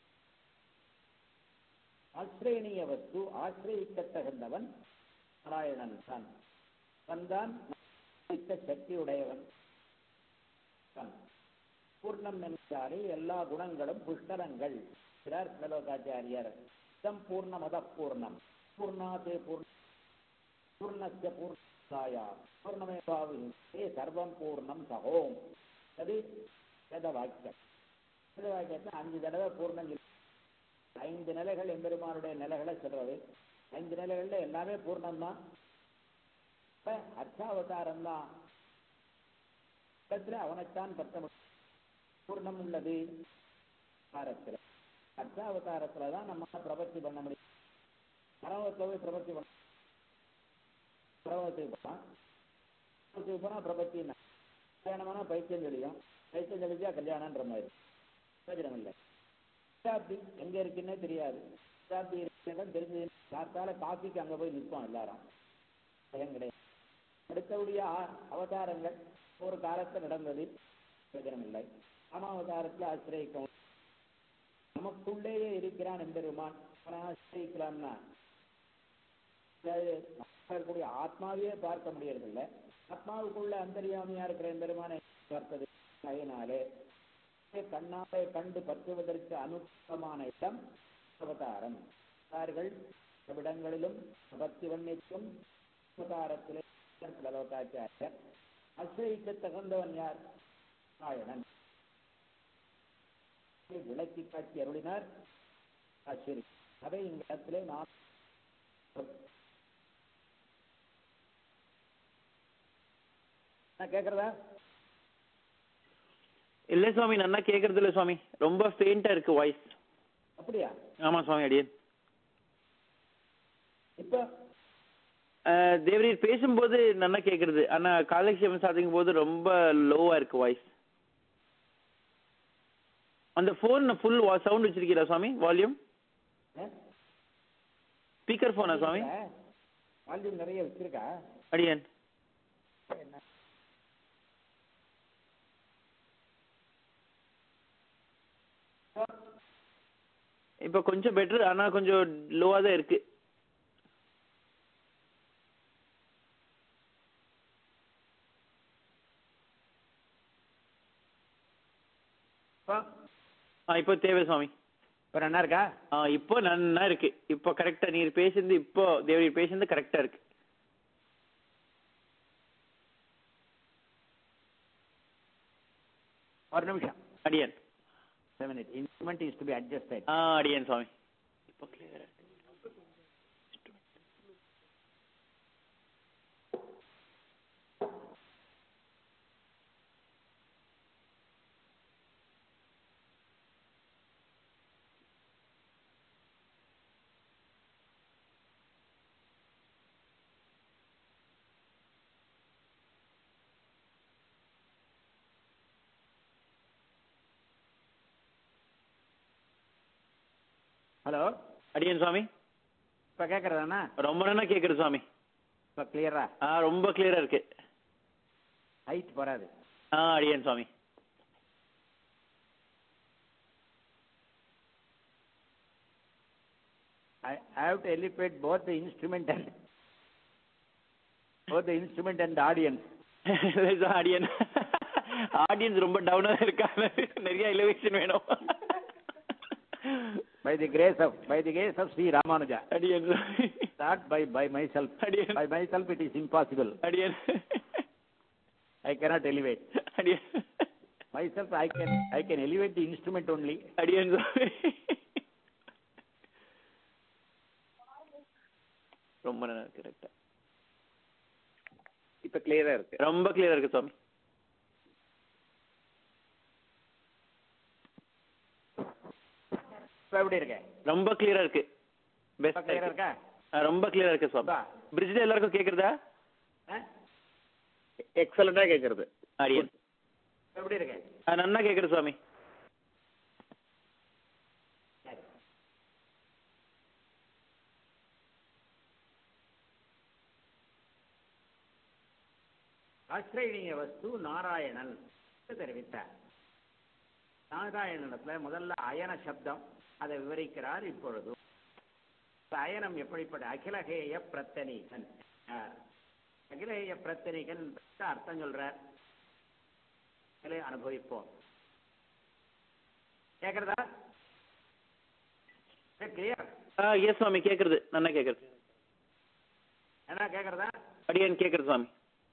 ஆசிரியனீய வஸ்து ஆசிரியத்தகுந்தவன் நாராயணன் தான் வந்தான் சக்தி உடையவன் தான் பூர்ணம் என்றாலே எல்லா குணங்களும் புஷ்கரங்கள் இருக்கிறார் ஸ்லோகாச்சாரியர் இதம் பூர்ணமத பூர்ணம் பூர்ணாதே பூர்ண பூர்ணஸ்ய பூர்ணாயா பூர்ணமேவாவிஹே சர்வம் பூர்ணம் சகோம் அது வேத வாக்கியம் வேத வாக்கியத்தை அஞ்சு தடவை பூர்ணம் சொல்லி ஐந்து நிலைகள் எம்பெருமானுடைய நிலைகளை சொல்றது ஐந்து நிலைகள்ல எல்லாமே பூர்ணம்தான் இப்ப அர்த்தாவதாரம் தான் இடத்துல அவனைத்தான் பற்ற முடியும் பூர்ணம் உள்ளது அவதாரத்துல அர்த்தாவதாரத்துல தான் நம்ம பிரபத்தி பண்ண முடியும் பரவத்துல போய் பிரபத்தி பண்ண பரவத்துக்கு போனா பரவத்துக்கு போனா பிரபத்தின்னா கல்யாணமானா பைத்தியம் தெரியும் பைத்தியம் தெளிஞ்சா கல்யாணன்ற மாதிரி பிரயோஜனம் இல்லை சப்தாப்தி எங்க இருக்குன்னே தெரியாது சப்தாப்தி இருக்கிறது தெரிஞ்சது பார்த்தால காஃபிக்கு அங்க போய் நிற்போம் எல்லாரும் பயம் கிடையாது அடுத்தபடிய அவதாரங்கள் ஒரு காலத்தில் நடந்தது பிரயோஜனம் இல்லை ராமாவதாரத்தில் ஆசிரியக்க நமக்குள்ளேயே இருக்கிறான் எம்பெருமான் அவனை ஆசிரியக்கலாம்னா கூடிய ஆத்மாவையே பார்க்க முடியறதில்லை ஆத்மாவுக்குள்ள அந்தரியாமையா இருக்கிற எம்பெருமானை பார்த்தது அதனாலே கண்ணாலே கண்டு பற்றுவதற்கு அனுகூலமான இடம் அவதாரம் அவதார்கள் இடங்களிலும் பக்தி வன்னிக்கும் அவதாரத்திலே லோகாச்சாரியர் ஆசிரியக்க தகுந்தவன் யார் நாராயணன் விளக்கி காட்சி அருளினார் ஆச்சரி அதை இந்த இடத்திலே நான் கேக்குறதா இல்லை சுவாமி நல்லா கேட்கறது இல்லை சுவாமி ரொம்ப ஃபெயிண்டாக இருக்கு வாய்ஸ் அப்படியா ஆமாம் சுவாமி அடியன் இப்போ தேவரீர் பேசும்போது நல்லா கேட்கறது ஆனால் காலக்ஷேபம் சாதிக்கும் போது ரொம்ப லோவாக இருக்கு வாய்ஸ் அந்த ஃபோன் ஃபுல் சவுண்ட் வச்சிருக்கீரா சுவாமி வால்யூம் ஸ்பீக்கர் ஃபோனா சுவாமி வால்யூம் நிறைய வச்சிருக்கா அடியன் என்ன இப்போ கொஞ்சம் பெட்ரு ஆனால் கொஞ்சம் லோவாக தான் இருக்கு இப்போ ஆ இப்போ தேவை சுவாமி இப்போ நல்லா இருக்கா ஆ இப்போ நல்லா இருக்கு இப்போ கரெக்டாக நீர் பேசுனது இப்போ தேவரீர் பேசுனது கரெக்டாக இருக்கு ஒரு நிமிஷம் அடியன் minute instrument is to be adjusted ஆ அடியன் சுவாமி இப்போ கிளியர் ஹலோ அடியன் சுவாமி இப்போ கேட்குறதாண்ணா ரொம்ப நல்லா கேட்குது சுவாமி இப்போ கிளியரா ஆ ரொம்ப கிளியராக இருக்கு ஹைட் வராது ஆ அடியன் சுவாமி I, I have to elevate both the instrument and both the instrument and the audience. ஆடியன் ஆடியன்ஸ் ரொம்ப டவுனாக இருக்காங்க நிறைய எலிவேஷன் வேணும் By the grace of by the grace of Sri Ramanuja. அடியன் Not by by myself. அடியன் By myself it is impossible. அடியன் I cannot elevate. அடியன் Myself I can I can elevate the instrument only. அடியன் ரொம்ப நல்லா இருக்கு கரெக்டா இப்ப கிளியரா இருக்கு ரொம்ப கிளியரா இருக்கு சுவாமி இப்போ எப்படி இருக்கு ரொம்ப கிளியரா இருக்கு இப்போ பெஸ்ட் கிளியரா இருக்கா ரொம்ப கிளியரா இருக்கு சுவாமி பா. பிரிட்ஜில் எல்லாருக்கும் கேக்குறதா ஆ? எக்ஸலண்டா கேக்குறது அடியன் இப்ப எப்படி இருக்கு நல்லா கேக்குது சுவாமி சரி ஆசிரியனீய வஸ்து நாராயணன் என்று தெரிவித்தார் நாராயணனத்துல முதல்ல அயன சப்தம் அதை விவரிக்கிறார் இப்பொழுது இந்த அயனம் எப்படிப்பட்ட அகிலகேய பிரத்தனீகன் யார்? அகிலகேய பிரத்தனீகன் என்பதற்கு அர்த்தம் சொல்றார் மேலே அனுபவிப்போம் கேக்குறதா கிளியர் ஆ எஸ் சுவாமி கேட்குறது நல்லா கேட்குறது என்ன கேக்குறதா அடியன் கேட்குறது சுவாமி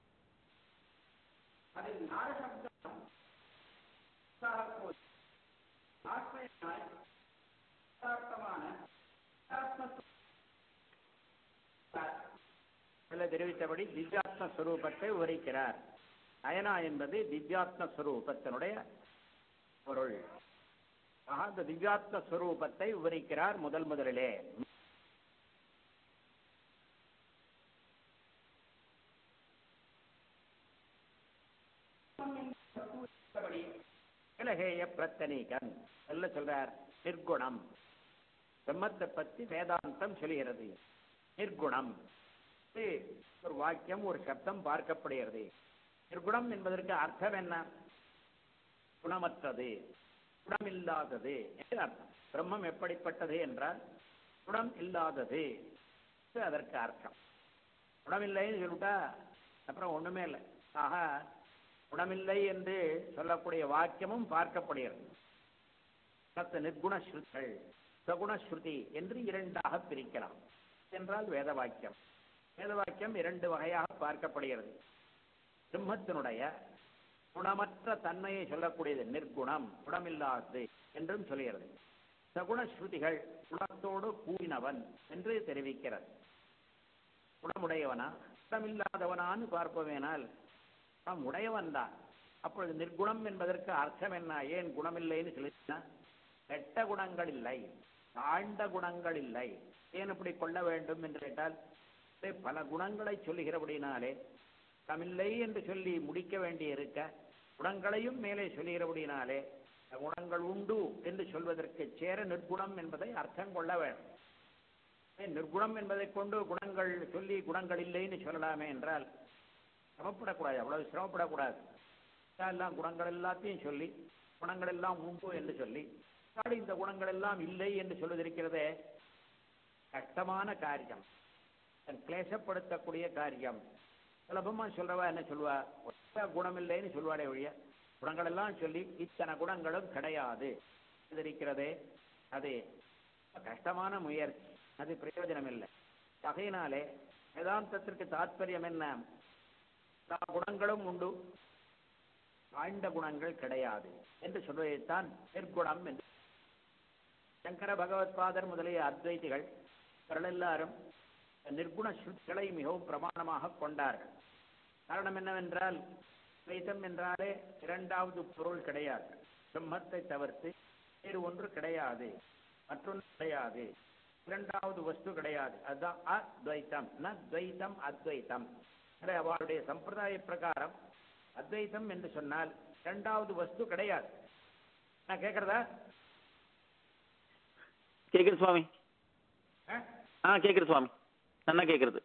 அது நாரசப்தம் ஆத்மீயமாய் யதார்த்தமான இதுல தெரிவித்தபடி திவ்யாத்ம ஸ்வரூபத்தை விவரிக்கிறார் அயனா என்பது திவ்யாத்ம ஸ்வரூபத்தினுடைய பொருள் ஆக அந்த திவ்யாத்ம ஸ்வரூபத்தை விவரிக்கிறார் முதல் முதலிலே இலகேய பிரத்தனீகன் சொல்ல சொல்றார் நிர்குணம் பிரம்மத்தை பத்தி வேதாந்தம் சொல்கிறது நிர்குணம் இது ஒரு வாக்கியம் ஒரு சப்தம் பார்க்கப்படுகிறது நிர்குணம் என்பதற்கு அர்த்தம் என்ன குணமற்றது குணமில்லாதது என்று அர்த்தம் பிரம்மம் எப்படிப்பட்டது என்றால் குணம் இல்லாதது இது அதற்கு அர்த்தம் குணமில்லைன்னு சொல்லிட்டா அப்புறம் ஒண்ணுமே இல்லை ஆக குணமில்லை என்று சொல்லக்கூடிய வாக்கியமும் பார்க்கப்படுகிறது சத்த நிர்குண ஸ்ருதிகள் சகுண ஸ்ருதி என்று இரண்டாக பிரிக்கலாம் என்றால் வேத வாக்கியம் வேத வாக்கியம் இரண்டு வகையாக பார்க்கப்படுகிறது பிரம்மத்தினுடைய குணமற்ற தன்மையை சொல்லக்கூடியது நிர்குணம் குணமில்லாதது என்றும் சொல்கிறது சகுண ஸ்ருதிகள் குணத்தோடு கூடினவன் என்று தெரிவிக்கிறது குணமுடையவனா குணமில்லாதவனான்னு பார்ப்போமேனால் குணம் உடையவன் தான் அப்பொழுது நிர்குணம் என்பதற்கு அர்த்தம் என்ன ஏன் குணமில்லைன்னு சொல்லிச்சுன்னா கெட்ட குணங்கள் இல்லை தாழ்ந்த குணங்கள் இல்லை ஏன் இப்படி கொள்ள வேண்டும் என்று கேட்டால் இப்படி பல குணங்களை சொல்லுகிறபடினாலே தமில்லை என்று சொல்லி முடிக்க வேண்டி இருக்க குணங்களையும் மேலே சொல்லுகிறபடினாலே குணங்கள் உண்டு என்று சொல்வதற்கு சேர நிர்குணம் என்பதை அர்த்தம் கொள்ள வேண்டும் ஏன் நிர்குணம் என்பதை கொண்டு குணங்கள் சொல்லி குணங்கள் இல்லைன்னு சொல்லலாமே என்றால் சிரமப்படக்கூடாது அவ்வளவு சிரமப்படக்கூடாது எல்லாம் குணங்கள் எல்லாத்தையும் சொல்லி குணங்கள் எல்லாம் உண்டு என்று சொல்லி அதனால இந்த குணங்கள் எல்லாம் இல்லை என்று சொல்வதிருக்கிறதே கஷ்டமான காரியம் தன் கிளேசப்படுத்தக்கூடிய காரியம் சுலபமா சொல்றவா என்ன சொல்லுவா ஒத்த குணம் இல்லைன்னு சொல்லுவாடே ஒழிய குணங்கள் எல்லாம் சொல்லி இத்தனை குணங்களும் கிடையாது இது இருக்கிறதே அது கஷ்டமான முயற்சி அது பிரயோஜனம் இல்லை ஆகையினாலே வேதாந்தத்திற்கு தாற்பயம் என்ன எல்லா குணங்களும் உண்டு ஆழ்ந்த குணங்கள் கிடையாது என்று சொல்வதைத்தான் நிர்குணம் என்று சங்கர பகவத்பாதர் முதலிய அத்வைதிகள் இவர்கள் எல்லாரும் நிர்குண சுத்திகளை மிகவும் பிரமாணமாக கொண்டார்கள் காரணம் என்னவென்றால் துவைத்தம் என்றாலே இரண்டாவது பொருள் கிடையாது பிரம்மத்தை தவிர்த்து வேறு ஒன்று கிடையாது மற்றொன்று கிடையாது இரண்டாவது வஸ்து கிடையாது அதுதான் அத்வைத்தம் ந துவைத்தம் அத்வைத்தம் எனவே அவருடைய சம்பிரதாய பிரகாரம் அத்வைத்தம் என்று சொன்னால் இரண்டாவது வஸ்து கிடையாது நான் கேட்கறதா கேட்குறது சுவாமி ஆ? ஆ கேட்குறது சுவாமி நல்லா கேட்குறது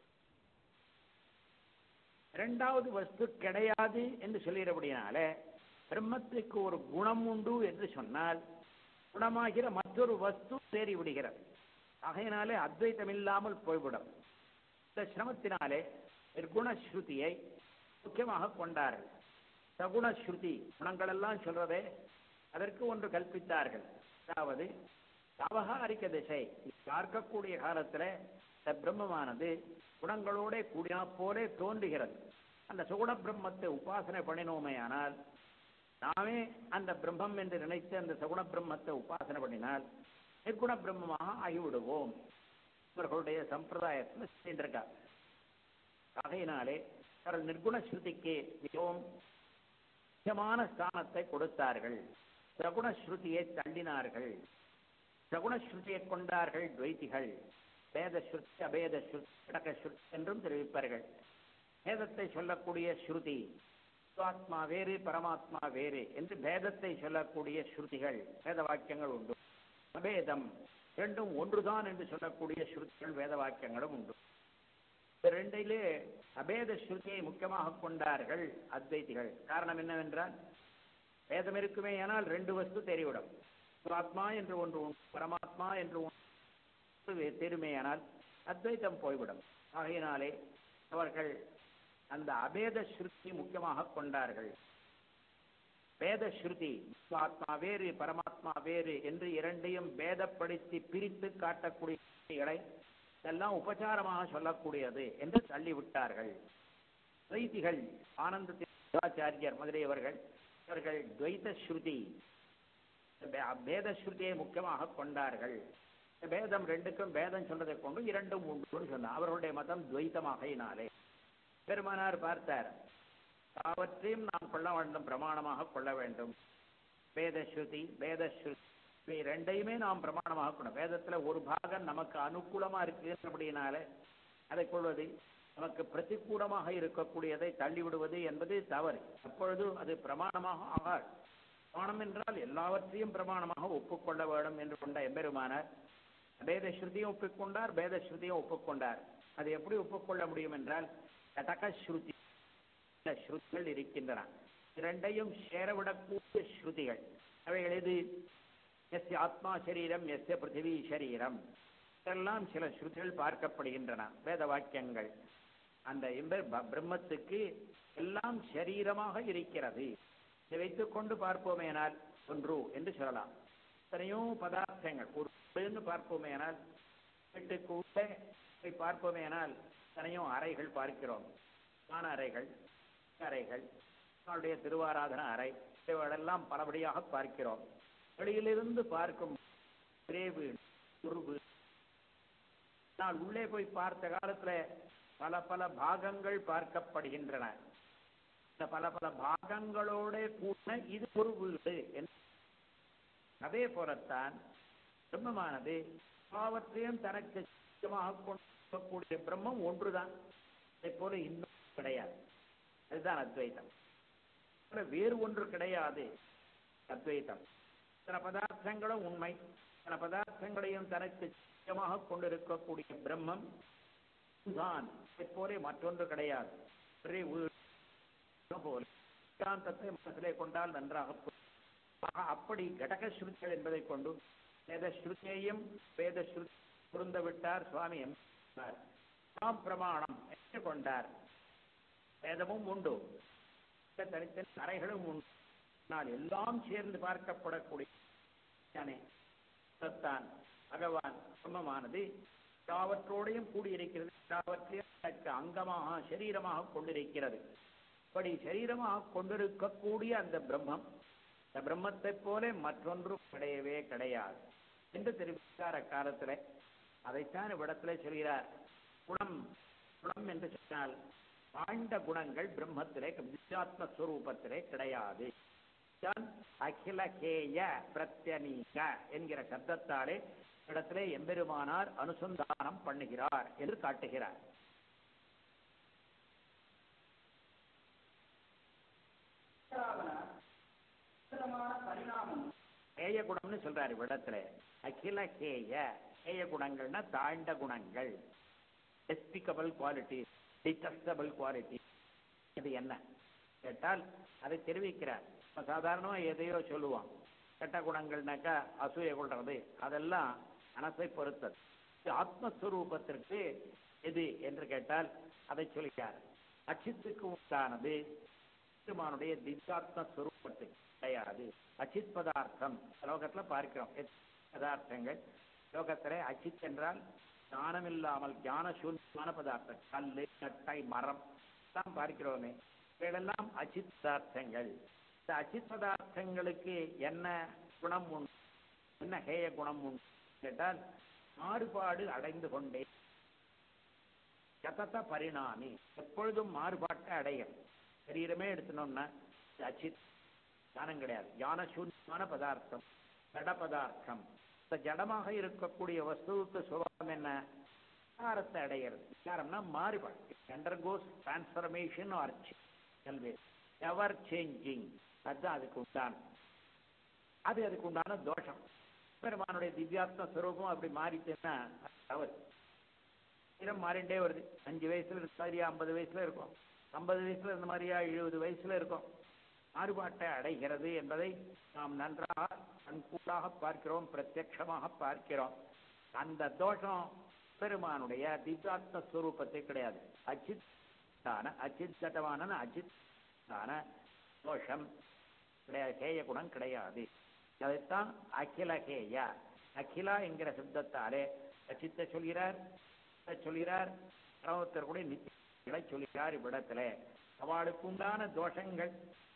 இரண்டாவது வஸ்து கிடையாது என்று சொல்லுகிறபடினாலே பிரம்மத்துக்கு ஒரு குணம் உண்டு என்று சொன்னால் குணமாகிற மற்றொரு வஸ்து தேறி விடுகிறது ஆகையினாலே அத்வைத்தம் இல்லாமல் போய்விடும் இந்த சிரமத்தினாலே நிர்குண ஸ்ருதியை முக்கியமாக கொண்டார்கள் சகுண ஸ்ருதி குணங்கள் எல்லாம் சொல்றதே அதற்கு ஒன்று கல்பித்தார்கள் அதாவது வியாபகாரிக திசை பார்க்கக்கூடிய காலத்துல இந்த பிரம்மமானது குணங்களோட கூடினா போலே தோன்றுகிறது அந்த சுகுண பிரம்மத்தை உபாசனை பண்ணினோமே ஆனால் நாமே அந்த பிரம்மம் என்று நினைத்து அந்த சகுண பிரம்மத்தை உபாசனை பண்ணினால் நிர்குண பிரம்மமாக ஆகிவிடுவோம் இவர்களுடைய சம்பிரதாயத்தில் சென்றிருக்கார் ஆகையினாலே அவர்கள் நிர்குண ஸ்ருதிக்கு மிகவும் முக்கியமான ஸ்தானத்தை கொடுத்தார்கள் சகுண ஸ்ருதியை தள்ளினார்கள் சகுண ஸ்ருதியை கொண்டார்கள் துவைத்திகள் வேத ஸ்ருதி அபேத ஸ்ருதி கடக ஸ்ருதி என்றும் தெரிவிப்பார்கள் வேதத்தை சொல்லக்கூடிய ஸ்ருதி ஆத்மா வேறு பரமாத்மா வேறு என்று பேதத்தை சொல்லக்கூடிய ஸ்ருதிகள் வேத வாக்கியங்கள் உண்டு அபேதம் இரண்டும் ஒன்றுதான் என்று சொல்லக்கூடிய ஸ்ருதிகள் வேத வாக்கியங்களும் உண்டு இந்த ரெண்டிலே அபேத ஸ்ருதியை முக்கியமாக கொண்டார்கள் அத்வைதிகள் காரணம் என்னவென்றால் வேதம் இருக்குமே ஆனால் ரெண்டு வஸ்து தெரிவிடும் ஆத்மா என்று ஒன்று உண்டு பரமாத்மா என்று ஒன்று தெரியுமேயானால் அத்வைத்தம் போய்விடும் ஆகையினாலே அவர்கள் அந்த அபேத ஸ்ருதி முக்கியமாக கொண்டார்கள் வேத ஸ்ருதி ஆத்மா வேறு பரமாத்மா வேறு என்று இரண்டையும் வேதப்படுத்தி பிரித்து காட்டக்கூடிய இதெல்லாம் உபச்சாரமாக சொல்லக்கூடியது என்று தள்ளிவிட்டார்கள் துவைதிகள் ஆனந்த சிவாச்சாரியர் முதலியவர்கள் இவர்கள் துவைத ஸ்ருதி வேத ஸ்ருதியை முக்கியமாக கொண்டார்கள் வேதம் ரெண்டுக்கும் வேதம் சொல்றதை கொண்டு இரண்டும் உண்டு சொன்னார் அவர்களுடைய மதம் துவைத்தமாகையினாலே பெருமானார் பார்த்தார் அவற்றையும் நாம் கொள்ள வேண்டும் பிரமாணமாக கொள்ள வேண்டும் வேத ஸ்ருதி வேத ஸ்ருதி இவை ரெண்டையுமே நாம் பிரமாணமாக கொள்ள வேதத்துல ஒரு பாகம் நமக்கு அனுகூலமா இருக்குன்றபடினால அதை கொள்வது நமக்கு பிரதிகூலமாக இருக்கக்கூடியதை தள்ளிவிடுவது என்பது தவறு அப்பொழுது அது பிரமாணமாக ஆகாது பிரமாணம் என்றால் எல்லாவற்றையும் பிரமாணமாக ஒப்புக்கொள்ள வேண்டும் என்று கொண்ட எம்பெருமானார் வேத ஸ்ருதியும் ஒப்புக்கொண்டார் வேத ஸ்ருதியும் ஒப்புக்கொண்டார் அது எப்படி ஒப்புக்கொள்ள முடியும் என்றால் கடக ஸ்ருதி ஸ்ருதிகள் இருக்கின்றன இரண்டையும் சேரவிடக்கூடிய ஸ்ருதிகள் அவைகள் எது எஸ் ஆத்மா சரீரம் எஸ் பிருத்திவி சரீரம் இதெல்லாம் சில ஸ்ருதிகள் பார்க்கப்படுகின்றன வேத வாக்கியங்கள் அந்த எம்பர் பிரம்மத்துக்கு எல்லாம் சரீரமாக இருக்கிறது இதை வைத்துக் கொண்டு பார்ப்போமேனால் ஒன்று என்று சொல்லலாம் எத்தனையோ பதார்த்தங்கள் ஒரு பார்ப்போமேனால் வீட்டுக்கு உள்ளே பார்ப்போமேனால் எத்தனையோ அறைகள் பார்க்கிறோம் ஸ்நான அறைகள் அறைகள் அவருடைய திருவாராதன அறை இவைகளெல்லாம் பலபடியாக பார்க்கிறோம் வெளியிலிருந்து பார்க்கும் ஒரே வீடு ஒரு வீடு நான் உள்ளே போய் பார்த்த காலத்துல பல பல பாகங்கள் பார்க்கப்படுகின்றன இந்த பல பல பாகங்களோட கூட்ட இது ஒரு வீடு அதே போலத்தான் பிரம்மமானது பாவத்தையும் தனக்கு கொண்டிருக்கக்கூடிய பிரம்மம் ஒன்றுதான் அதே போல இன்னும் கிடையாது அதுதான் அத்வைதம் வேறு ஒன்று கிடையாது அத்வைதம் சில பதார்த்தங்களும் உண்மை சில பதார்த்தங்களையும் தனக்கு நிச்சயமாக கொண்டிருக்கக்கூடிய பிரம்மம் தான் போலே மற்றொன்று கிடையாது ஒரே வீடு போல சித்தாந்தத்தை மனசிலே கொண்டால் நன்றாக அப்படி கடக ஸ்ருதிகள் என்பதை கொண்டு வேத ஸ்ருதியையும் வேத ஸ்ருதி பொருந்த விட்டார் சுவாமி எம் பிரமாணம் என்று கொண்டார் வேதமும் உண்டு தனித்தனி அறைகளும் உண்டு ஆனால் எல்லாம் சேர்ந்து பார்க்கப்படக்கூடிய தான் பகவான் பிரம்மமானது எல்லாவற்றோடையும் கூடியிருக்கிறது எல்லாவற்றையும் தனக்கு அங்கமாக சரீரமாக கொண்டிருக்கிறது இப்படி சரீரமாக கொண்டிருக்கக்கூடிய அந்த பிரம்மம் இந்த பிரம்மத்தை போல மற்றொன்றும் கிடையவே கிடையாது என்று தெரிவித்தார் அக்காலத்தில் அதைத்தான் இவ்விடத்துல சொல்கிறார் குணம் குணம் என்று சொன்னால் வாழ்ந்த குணங்கள் பிரம்மத்திலே வித்யாத்மஸ்வரூபத்திலே கிடையாது அகிலகேய பிரத்யனீக என்கிற சப்தத்தாலே இடத்திலே எம்பெருமானார் அனுசந்தானம் பண்ணுகிறார் என்று காட்டுகிறார் பரிணாமம் கேய குணம்னு சொல்றாரு இவ்விடத்துல அகில கேய கேய குணங்கள்னா தாழ்ந்த குணங்கள் டெஸ்பிகபிள் குவாலிட்டி டிடஸ்டபிள் குவாலிட்டி இது என்ன கேட்டால் அதை தெரிவிக்கிறார் சாதாரணமா எதையோ சொல்லுவான் கெட்ட குணங்கள்னாக்கா அசூய கொள்றது அதெல்லாம் மனசை பொறுத்தது ஆத்மஸ்வரூபத்திற்கு எது என்று கேட்டால் அதை சொல்கிறார் அச்சித்துக்கு உண்டானது பெருமானுடைய திவ்யாத்ம ஸ்வரூபத்துக்கு கிடையாது அச்சித் பதார்த்தம் லோகத்துல பார்க்கிறோம் பதார்த்தங்கள் லோகத்திலே அச்சித் என்றால் ஞானம் இல்லாமல் ஞான சூன்யமான பதார்த்தம் கல்லு கட்டை மரம் எல்லாம் பார்க்கிறோமே இவைகளெல்லாம் அச்சித் பதார்த்தங்கள் இந்த அச்சித் பதார்த்தங்களுக்கு என்ன குணம் உண்டு என்ன ஹேய குணம் உண்டு கேட்டால் மாறுபாடு அடைந்து கொண்டே சதத பரிணாமி எப்பொழுதும் மாறுபாட்டை அடையும் சரீரமே எடுத்தனோம்னா அச்சித் ஞானம் கிடையாது ஞான சூன்யமான பதார்த்தம் ஜட பதார்த்தம் இந்த ஜடமாக இருக்கக்கூடிய வஸ்துவுக்கு சுபாவம் என்ன விகாரத்தை அடைகிறது விகாரம்னா மாறுபாடு undergoes transformation or ever changing அதுதான் அதுக்கு உண்டான அது அதுக்கு உண்டான தோஷம் பெருமானுடைய திவ்யாத்ம ஸ்வரூபம் அப்படி மாறிச்சுன்னா தவறு நேரம் மாறிண்டே வருது அஞ்சு வயசுல இருந்த மாதிரியா ஐம்பது வயசுல இருக்கும் ஐம்பது வயசுல இருந்த மாதிரியா எழுபது வயசுல இருக்கும் மாறுபாட்டை அடைகிறது என்பதை நாம் நன்றாக கண்கூடாக பார்க்கிறோம் பிரத்யட்சமாக பார்க்கிறோம் அந்த தோஷம் பெருமானுடைய திவ்யாத்ம ஸ்வரூபத்தை கிடையாது அச்சித் அச்சித்தமான அச்சித்தான தோஷம் கிடையாது கேய குணம் கிடையாது அதைத்தான் அகில கேய அகிலா என்கிற சப்தத்தாலே அச்சித்த சொல்கிறார் சொல்கிறார் பரமத்தர் கூட நித்தியங்களை சொல்கிறார் இவ்விடத்துல அவளுக்கு உண்டான தோஷங்கள்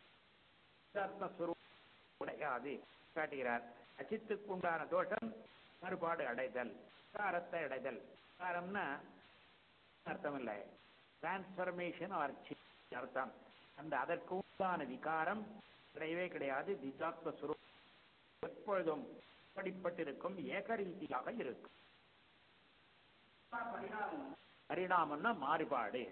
கிடையாது காட்டுகிறார் அச்சித்துக்கு உண்டான தோஷம் மறுபாடு அடைதல் காரத்தை அடைதல் காரம்னா அர்த்தம் இல்லை டிரான்ஸ்பர்மேஷன் ஆர் அர்த்தம் அந்த அதற்கு உண்டான விகாரம் கிடையவே கிடையாது திஜாத்ம சுரூப் எப்பொழுதும் படிப்பட்டிருக்கும் ஏகரீதியாக இருக்கும் பரிணாமம்னா மாறுபாடு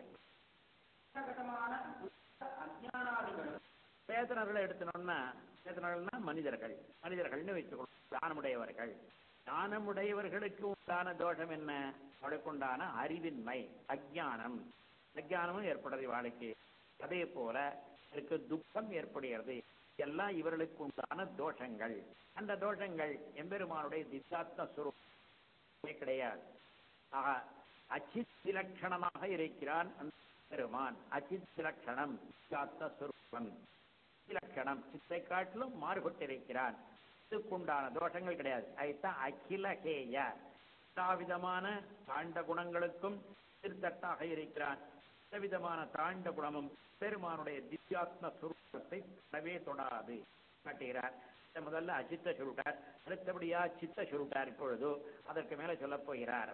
சேதனர்களை எடுத்தனோம்னா சேதனர்கள்னா மனிதர்கள் மனிதர்கள்னு வைத்துக்கணும் ஞானமுடையவர்கள் ஞானமுடையவர்களுக்கு உண்டான தோஷம் என்ன அவளுக்கு உண்டான அறிவின்மை அஜானம் அஜானமும் ஏற்படுறது வாழ்க்கை அதே போல இதற்கு துக்கம் ஏற்படுகிறது எல்லாம் இவர்களுக்கு உண்டான தோஷங்கள் அந்த தோஷங்கள் எம்பெருமானுடைய திசாத்ம சுரூபமே கிடையாது ஆக அச்சித் விலட்சணமாக இருக்கிறான் அந்த பெருமான் அச்சித் விலட்சணம் திசாத்ம சுரூபம் இலக்கணம் சித்தை காட்டிலும் மாறுபட்டிருக்கிறான் இதுக்குண்டான தோஷங்கள் கிடையாது அதுதான் அகில கேய எல்லா விதமான தாண்ட குணங்களுக்கும் திருத்தட்டாக இருக்கிறான் விதமான தாண்ட குணமும் பெருமானுடைய திவ்யாத்ம சுரூபத்தை தொடவே தொடாது காட்டுகிறார் முதல்ல அச்சித்த சுருட்டார் அடுத்தபடியா சித்த சுருட்டார் இப்பொழுது அதற்கு மேல சொல்ல போகிறார்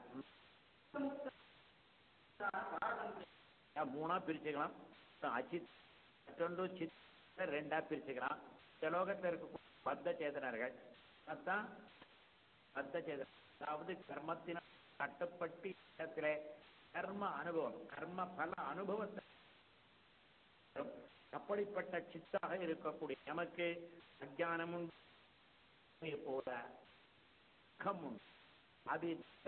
மூணா பிரிச்சுக்கலாம் அச்சித் மற்றொன்று சித் ரெண்டா பிரிச்சுக்கலாம் இந்த லோகத்தில் இருக்க பத்த சேதனர்கள் அதான் பத்த சேதனர் அதாவது கர்மத்தினால் கட்டுப்பட்டு இடத்துல கர்ம அனுபவம் கர்ம பல அனுபவத்தை அப்படிப்பட்ட சித்தாக இருக்கக்கூடிய நமக்கு அஜானமும் போல துக்கமும் அது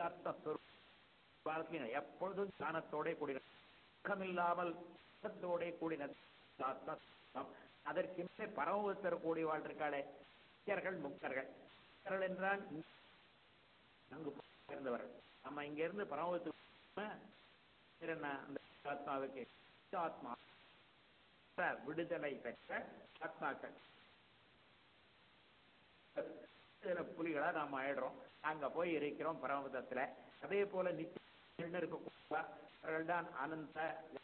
எப்பொழுதும் ஞானத்தோட கூடின துக்கமில்லாமல் துக்கத்தோட கூடின அதற்கு மேலே பரமபுத்தர் கூடி வாழ்ந்திருக்காளே முக்கியர்கள் முக்தர்கள் முக்தர்கள் என்றால் அங்கு இருந்தவர்கள் நம்ம இங்க இருந்து பரமபுத்து என்ன அந்த ஆத்மாவுக்கு ஆத்மா விடுதலை பெற்ற ஆத்மாக்கள் இதுல புலிகளா நாம ஆயிடுறோம் அங்க போய் இருக்கிறோம் பரமபுத்தத்துல அதே போல நித்தியம் இருக்கக்கூடிய தான் அனந்த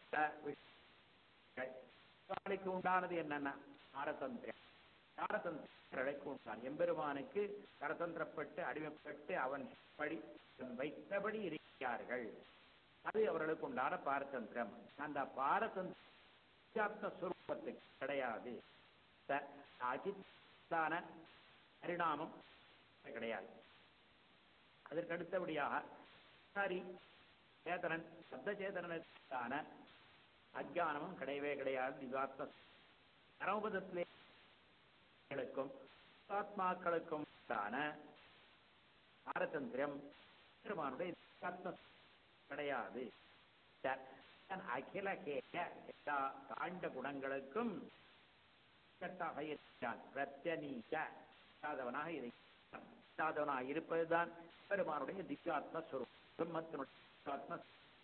நாளைக்கு உண்டானது என்னன்னா பாரதந்திரம் பாரதந்திரக்கு உண்டான் எம்பெருமானுக்கு பரதந்திரப்பட்டு அடிமைப்பட்டு அவன் படி வைத்தபடி இருக்கிறார்கள் அது அவர்களுக்கு உண்டான பாரதந்திரம் அந்த பாரதந்திர சுரூபத்துக்கு கிடையாது அஜித்தான பரிணாமம் கிடையாது அதற்கு அடுத்தபடியாக சரி சேதனன் சப்த சேதனனுக்கான அஜானமும் கிடையவே கிடையாது திவாத்ம பரமபதத்திலே ஆத்மாக்களுக்கும் பாரதந்திரம் பெருமானுடைய கிடையாது அகில கேய எல்லா தாண்ட குணங்களுக்கும் பிரத்யனீக சாதவனாக இருக்கிறான் சாதவனாக இருப்பதுதான் பெருமானுடைய திவ்யாத்ம ஸ்வரூபம் பிரம்மத்தினுடைய ஆத்ம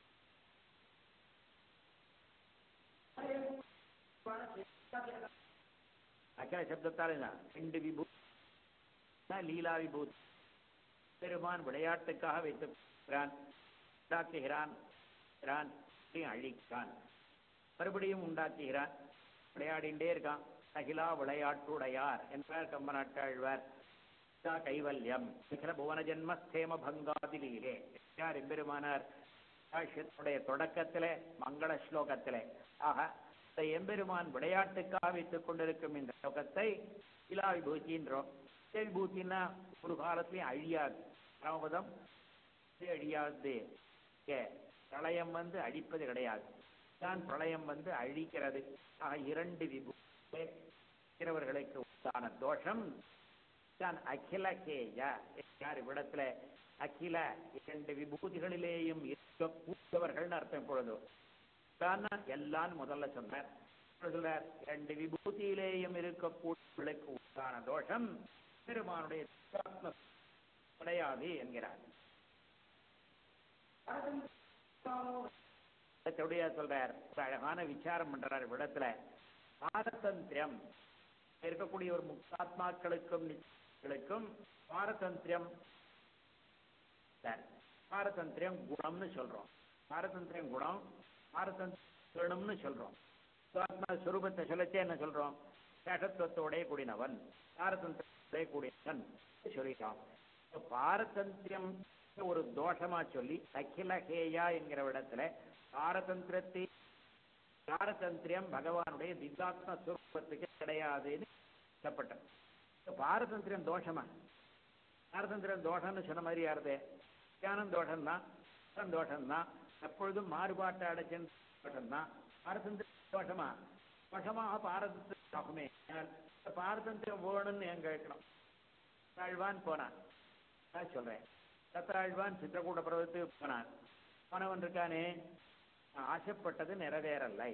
அக்கறை சப்தத்தால் ரெண்டு விபூதி லீலா விபூதி பெருமான் விளையாட்டுக்காக வைத்திருக்கிறான் உண்டாக்குகிறான் அழிக்கிறான் மறுபடியும் உண்டாக்குகிறான் விளையாடிண்டே இருக்கான் அகிலா விளையாட்டுடையார் என்றார் கம்பநாட்டாழ்வார் கைவல்யம் நிகழ புவன ஜென்ம ஸ்தேம பங்காதிலே யார் எம்பெருமானார் பாஷ்யத்துடைய தொடக்கத்திலே மங்கள ஸ்லோகத்திலே ஆக இந்த எம்பெருமான் விளையாட்டுக்காக வைத்துக் கொண்டிருக்கும் இந்த ஸ்லோகத்தை இலா விபூதின்றோம் விபூத்தின்னா ஒரு காலத்திலையும் அழியாது பரமபதம் அழியாது பிரளயம் வந்து அழிப்பது கிடையாது தான் பிரளயம் வந்து அழிக்கிறது ஆக இரண்டு விபூதிக்கிறவர்களுக்கு உண்டான தோஷம் தான் அகில கேய யார் இவ்விடத்துல அகில இரண்டு விபூதிகளிலேயும் இருக்கக்கூடியவர்கள் அர்த்தம் இப்பொழுது தானா எல்லாம் முதல்ல சொன்னார் இப்பொழுது சொல்றார் இரண்டு விபூதியிலேயும் இருக்கக்கூடியவர்களுக்கு உண்டான தோஷம் பெருமானுடைய ஜீவாத்ம கிடையாது என்கிறார் அடுத்தபடியா சொல்றார் ஒரு அழகான விசாரம் பண்றார் விடத்துல பாரதந்திரம் இருக்கக்கூடிய ஒரு முக்தாத்மாக்களுக்கும் நிச்சயங்களுக்கும் பாரதந்திரம் சார் பாரதந்திரம் குணம்னு சொல்றோம் பாரதந்திரம் குணம் பாரதந்திரம்னு சொல்றோம் சுவாத்மா சுரூபத்தை சொல்லச்சே என்ன சொல்றோம் சேஷத்துவத்தோடைய கூடினவன் பாரதந்திரத்தோடைய கூடினவன் சொல்லிட்டோம் இப்ப பாரதந்திரம் ஒரு தோஷமா சொல்லி அகிலஹேயா என்கிற இடத்துல பாரதந்திரத்தை பாரதந்திரம் பகவானுடைய திவ்யாத்ம சுரூபத்துக்கு கிடையாதுன்னு சொல்லப்பட்டது இப்ப பாரதந்திரம் தோஷமா பாரதந்திரம் தோஷம்னு சொன்ன மாதிரி யாருது தியானம் தோஷம் தான் தோஷம் தான் எப்பொழுதும் மாறுபாட்டை அடைச்சன் தோஷம் தான் பாரதந்திரம் தோஷமா தோஷமாக பாரதந்திரமாகுமே பாரதந்திரம் வேணும்னு எங்க கேட்கணும் தாழ்வான் போனான் நான் சொல்றேன் தத்தாழ்வான் சித்திரக்கூட பருவத்துக்கு போனான் போனவன் இருக்கானே நான் ஆசைப்பட்டது நிறைவேறலை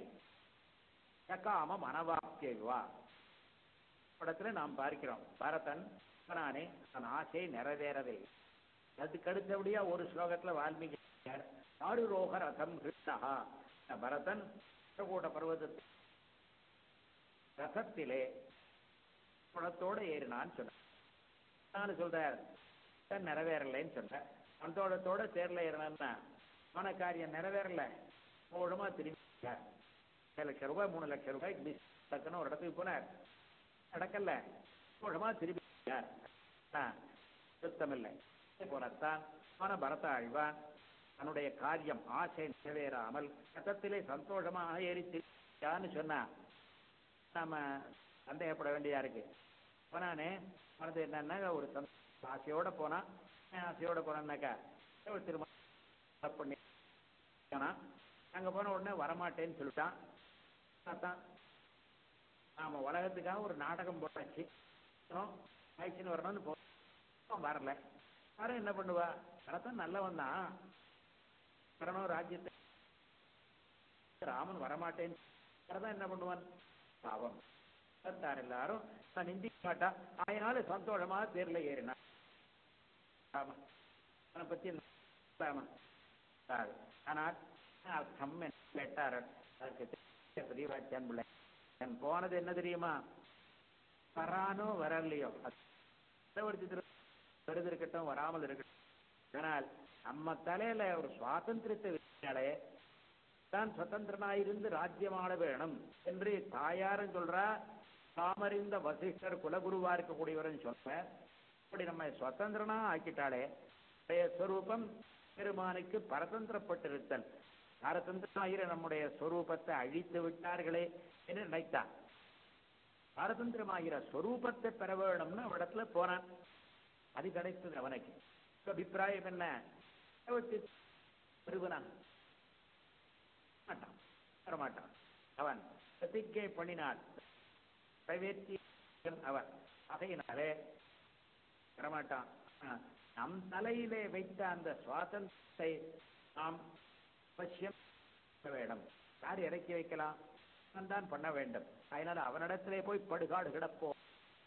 சக்காம மனவாப்தியவா படத்துல நாம் பார்க்கிறோம் பரதன் நானே தன் ஆசை நிறைவேறவே அதுக்கு அடுத்தபடியா ஒரு ஸ்லோகத்துல வால்மீகி ஆறு ரோக ரதம் கிருஷ்ணா பரதன் சித்திரக்கூட பருவத்து ரசத்திலே குணத்தோட ஏறினான்னு சொன்னான் நான் சொல்றார் நிறைவேறலைன்னு சொன்னேன் சந்தோஷத்தோட தேர்ல ஏறினா மன காரியம் நிறைவேறல மூலமா திரும்பி லட்சம் ரூபாய் மூணு லட்சம் ரூபாய் டக்குன்னு ஒரு இடத்துக்கு போனார் நடக்கல மூலமா திரும்பி சுத்தம் இல்லை போனத்தான் மன பரத ஆழ்வான் தன்னுடைய காரியம் ஆசை நிறைவேறாமல் ரத்தத்திலே சந்தோஷமாக ஏறி திரும்பியான்னு சொன்னா நாம சந்தேகப்பட வேண்டியதா இருக்கு போனானே மனது என்னன்னா ஒரு ஆசையோட போனா ஆசையோட போனான்னாக்கா ஒரு திரும்ப பண்ணி அங்க போன உடனே வரமாட்டேன்னு சொல்லிட்டான் அதான் நாம உலகத்துக்காக ஒரு நாடகம் போட்டாச்சு ஆயிடுச்சுன்னு வரணும்னு போ வரல வர என்ன பண்ணுவா வரத்தான் நல்லவன் தான் வரணும் ராஜ்யத்தை ராமன் வரமாட்டேன்னு வரதான் என்ன பண்ணுவான் பாவம் தான் எல்லாரும் நான் நிந்திக்க மாட்டா அதனால சந்தோஷமா தேர்ல ஏறினான் ஆமா அவனை பத்தி ராமன் ஆனால் அர்த்தம் கேட்டார் அதுக்கு பெரியவாச்சான் பிள்ளை நான் போனது என்ன தெரியுமா வரானோ வரலையோ ஒரு சித்திரம் வருது இருக்கட்டும் வராமல் இருக்கட்டும் ஆனால் நம்ம தலையில ஒரு சுவாதந்திரத்தை வச்சாலே தான் சுதந்திரனாயிருந்து ராஜ்யமாட வேணும் என்று தாயாரும் சொல்றா தாமறிந்த வசிஷ்டர் குலகுருவா இருக்கக்கூடியவர்னு சொல்ற இப்படி நம்ம சுதந்திரனா ஆக்கிட்டாலே ஸ்வரூபம் பெருமானுக்கு பரதந்திரப்பட்டிருத்தல் பரதந்திரமாகிற நம்முடைய ஸ்வரூபத்தை அழித்து விட்டார்களே என்று நினைத்தான் பரதந்திரமாகிற ஸ்வரூபத்தை பெற வேணும்னு அவடத்துல போனான் அது கிடைத்தது அவனுக்கு அபிப்பிராயம் என்ன பெருவனான் மாட்டான் வரமாட்டான் அவன் பிரதிஜை பண்ணினான் நிறைவேற்றி அவன் அதையினாலே வரமாட்டான் நம் தலையிலே வைத்த அந்த சுவாதந்திரத்தை நாம் அவசியம் வேண்டும் யார் இறக்கி வைக்கலாம் தான் பண்ண வேண்டும் அதனால அவனிடத்திலே போய் படுகாடு கிடப்போம்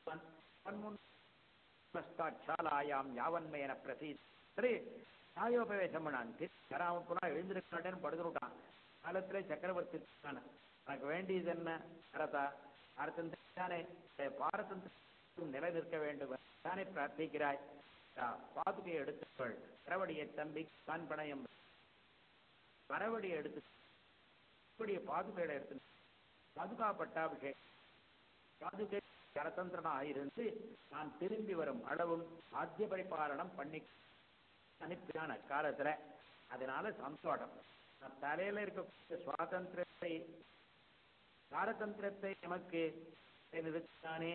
சாலாயாம் யாவன்மையன பிரசி சரி சாயோபவேசம் பண்ணான் வராம போனா எழுந்திருக்க மாட்டேன்னு படுத்துட்டான் காலத்திலே சக்கரவர்த்தி எனக்கு வேண்டியது என்ன பரதா பாரதந்திரத்தானே பாரதந்திரம் நிலை நிற்க வேண்டும் தானே பிரார்த்திக்கிறாய் பாதுகையை எடுத்துக்கொள் பரவடியை தம்பி காண்பனையம் பரவடியை எடுத்து இப்படிய பாதுகைகளை எடுத்து பாதுகா பட்டாபிஷேகம் பாதுகை கரதந்திரனாக இருந்து நான் திரும்பி வரும் அளவும் ஆத்திய பரிபாலனம் பண்ணி அனுப்பினான காலத்துல அதனால சந்தோஷம் நம் தலையில இருக்கக்கூடிய சுவாதந்திரத்தை பாரதந்திரத்தை நமக்கு நிறுத்தானே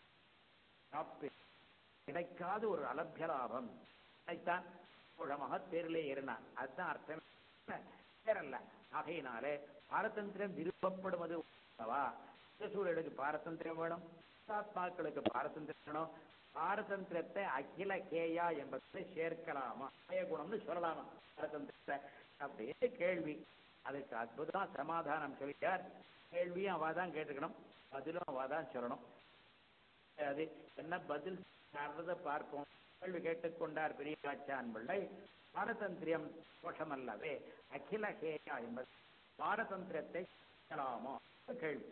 கிடைக்காத ஒரு அலபிய லாபம் அதைத்தான் குழமாக தேரிலே ஏறினான் அதுதான் அர்த்தம் வேறல்ல ஆகையினாலே பாரதந்திரம் விருப்பப்படுவது சூழலுக்கு பாரதந்திரம் வேணும் ஆத்மாக்களுக்கு பாரதந்திரம் வேணும் பாரதந்திரத்தை அகில கேயா என்பதை சேர்க்கலாமா அய குணம்னு சொல்லலாமா பாரதந்திரத்தை அப்படின்னு கேள்வி அதுக்கு அற்புதமா சமாதானம் சொல்லிட்டார் கேள்வியும் அவ தான் கேட்டுக்கணும் பதிலும் அவ தான் சொல்லணும் அது என்ன பதில் சொல்றதை பார்ப்போம் கேள்வி கேட்டுக்கொண்டார் பெரியகாச்சான் பிள்ளை பாரதந்திரியம் தோஷமல்லவே அகில கேயா என்பது பாரதந்திரத்தை கேட்கலாமோ கேள்வி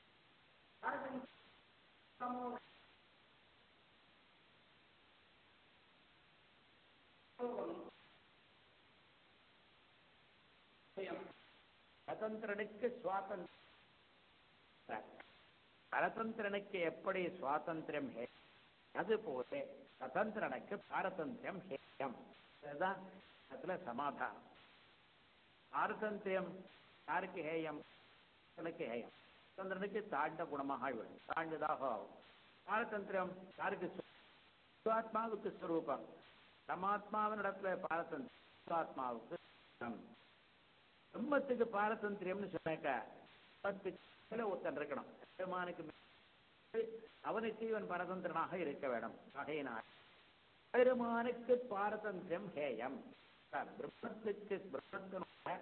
பரதந்திரனுக்கு சுவாதந்திரம் பரதந்திரனுக்கு எப்படி சுவாதந்திரம் ஹே அது போல சுதந்திரனுக்கு பாரதந்திரம் ஹேயம் அதுதான் அதுல சமாதானம் பாரதந்திரம் யாருக்கு ஹேயம் எனக்கு ஹேயம் சுதந்திரனுக்கு தாழ்ந்த குணமாக ஆகிவிடும் தாழ்ந்ததாக ஆகும் பாரதந்திரம் யாருக்கு சுவாத்மாவுக்கு ஸ்வரூபம் பரமாத்மாவின் இடத்துல பாரதந்திரம் சுவாத்மாவுக்கு பிரம்மத்துக்கு பாரதந்திரியம்னு சொன்னாக்க பத்துக்கு ஒருத்தன் இருக்கணும் பெருமானுக்கு அவனுக்கு இவன் பரதந்திரனாக இருக்க வேண்டும் ஆகையினால் பெருமானுக்கு பாரதந்திரம் ஹேயம் பிரம்மத்துக்கு பிரம்மத்தினுடைய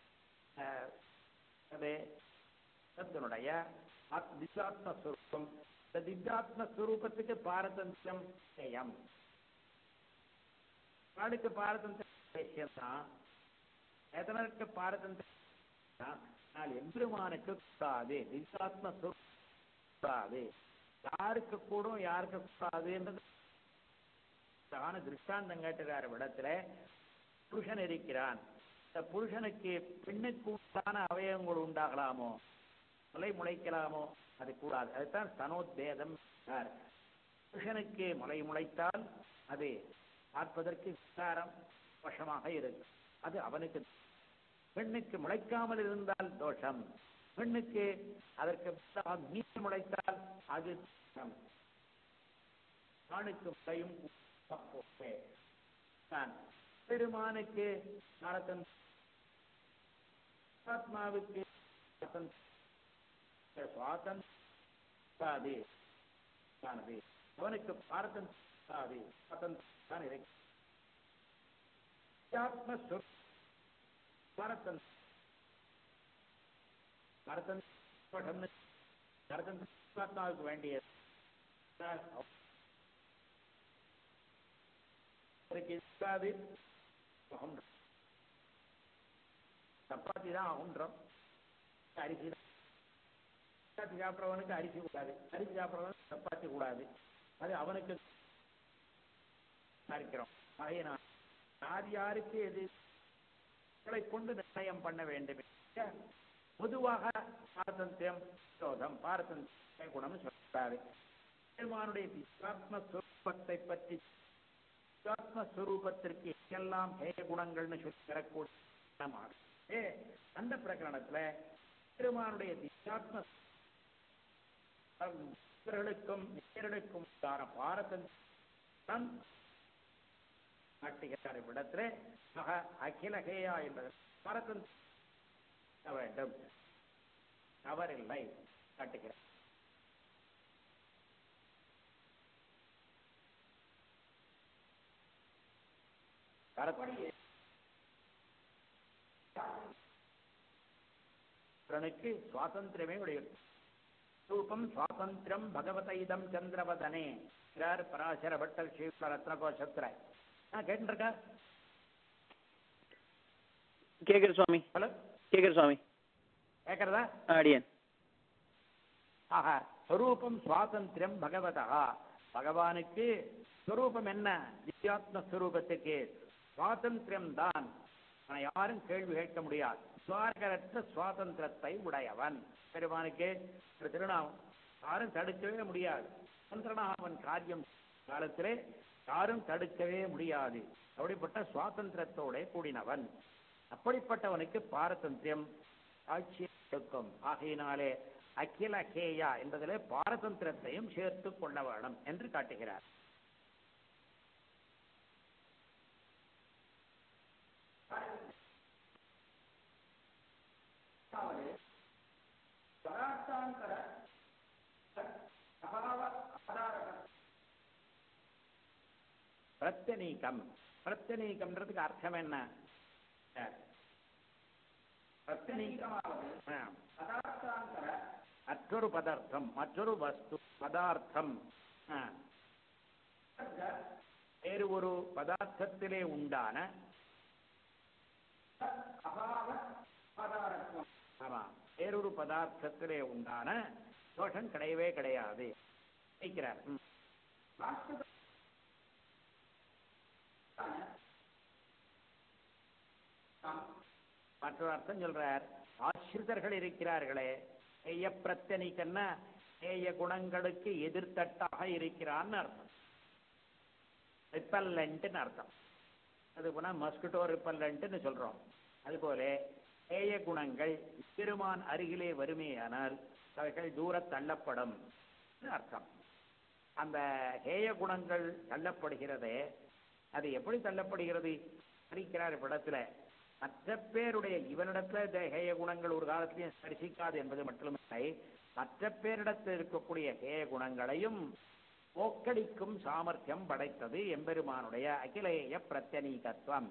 பிரம்மத்தினுடைய திவ்யாத்மஸ்வரூபம் இந்த திவ்யாத்மஸ்வரூபத்துக்கு பாரதந்திரம் ஹேயம் அவனுக்கு பாரதந்திரம் தான் எதற்கு பாரதந்திரம் ஆனால் எம்பெருமானுக்கு கூடாது திவ்யாத்ம கூடாது யாருக்கு கூடும் யாருக்கு கூடாதுன்றது தான திருஷ்டாந்தம் கேட்டுக்கார இடத்துல புருஷன் இருக்கிறான் இந்த புருஷனுக்கு பெண்ணுக்கு உண்டான அவயவங்கள் உண்டாகலாமோ முளை முளைக்கலாமோ அது கூடாது அதுதான் ஸ்தனோத்வேதம் புருஷனுக்கு முளை முளைத்தால் அது பார்ப்பதற்கு விசாரம் வசமாக இருக்கும் அது அவனுக்கு பெண்ணுக்கு முளைக்காமல் இருந்தால் தோஷம் பெண்ணுக்கு அதற்கு நீர் முளைத்தால் அது தோஷம் ஆணுக்கு முளையும் பெருமானுக்கு நாரதன் ஆத்மாவுக்கு சுவாதந்தாது அவனுக்கு பாரதன் தான் இருக்கு பரதன் பரதன் பரதன் ஆத்மாவுக்கு வேண்டிய சப்பாத்தி தான் அகுன்றோம் அரிசி சப்பாத்தி சாப்பிட்றவனுக்கு அரிசி கூடாது அரிசி சாப்பிட்றவனுக்கு சப்பாத்தி கூடாது அது அவனுக்கு இருக்கிறோம் ஆகையினால் யார் யாருக்கு எது கொண்டு நிர்ணயம் பண்ண வேண்டும் பொதுவாக பாரதந்திரம் சோதம் பாரதந்திர குணம் சொல்றாரு பெருமானுடைய விஸ்வாத்மஸ்வரூபத்தை பற்றி விஸ்வாத்மஸ்வரூபத்திற்கு எல்லாம் ஹேய குணங்கள்னு சொல்லி தரக்கூடிய அந்த பிரகரணத்துல பெருமானுடைய திவ்யாத்ம இவர்களுக்கும் நேரலுக்கும் பாரதந்திரம் காட்டுகிறார் இவ்விடத்திலே மக அகிலகேயா என்பது பரதன் வேண்டும் தவறில்லை காட்டுகிறார் பரதனுக்கு சுவாதந்திரமே உடையது ரூபம் சுவாதந்திரம் பகவத இதம் சந்திரவதனே பராசர பட்டர் ஸ்ரீ ரத்னகோஷத்திர கேட்டுருக்கா கேக்குற சுவாமி ஹலோ கேக்குற சுவாமி கேட்கறதா அடியன் ஆஹா ஸ்வரூபம் சுவாதந்திரம் பகவதா பகவானுக்கு ஸ்வரூபம் என்ன திவ்யாத்ம ஸ்வரூபத்துக்கு சுவாதந்திரம் தான் ஆனா யாரும் கேள்வி கேட்க முடியாது சுவார்கரற்ற சுவாதந்திரத்தை உடையவன் பெருமானுக்கு ஒரு திருநாமம் யாரும் தடுக்கவே முடியாது சுதந்திரனா அவன் காரியம் காலத்திலே யாரும் தடுக்கவே முடியாது அப்படிப்பட்ட சுவாதந்திரத்தோட கூடினவன் அப்படிப்பட்டவனுக்கு பாரதந்திரம் ஆட்சி இருக்கும் ஆகையினாலே அகில கேயா என்பதிலே பாரதந்திரத்தையும் சேர்த்து கொள்ள வேணும் என்று காட்டுகிறார் பிரத்யநீக்கம் பிரத்யநீக்கம்ன்றதுக்கு அர்த்தம் என்ன பிரத்யநீக்கமாவது மற்றொரு பதார்த்தம் மற்றொரு வஸ்து பதார்த்தம் ஆ. வேறு ஒரு பதார்த்தத்திலே உண்டான ஆமா வேறொரு பதார்த்தத்திலே உண்டான தோஷம் கிடையவே கிடையாது நினைக்கிறார் ம். மற்றொரு அர்த்தம் சொல்றார் ஆசிரிதர்கள் இருக்கிறார்களே ஏய பிரத்தனிக்கன்னா ஏய குணங்களுக்கு எதிர்த்தட்டாக இருக்கிறான்னு அர்த்தம் ரிப்பல்லண்ட்னு அர்த்தம் அது போனா மஸ்கிட்டோ ரிப்பல்லண்ட்னு சொல்றோம் அதுபோல ஏய குணங்கள் பெருமான் அருகிலே வருமேயானால் அவைகள் தூர தள்ளப்படும் அர்த்தம் அந்த ஹேய குணங்கள் தள்ளப்படுகிறதே அது எப்படி தள்ளப்படுகிறது அறிக்கிறார் படத்துல மற்ற பேருடைய இவனிடத்துல இந்த ஹேய குணங்கள் ஒரு காலத்திலையும் ஸ்பரிசிக்காது என்பது மட்டுமில்லை மற்ற பேரிடத்தில் இருக்கக்கூடிய ஹேய குணங்களையும் போக்கடிக்கும் சாமர்த்தியம் படைத்தது எம்பெருமானுடைய அகிலேய பிரத்யநீகத்துவம்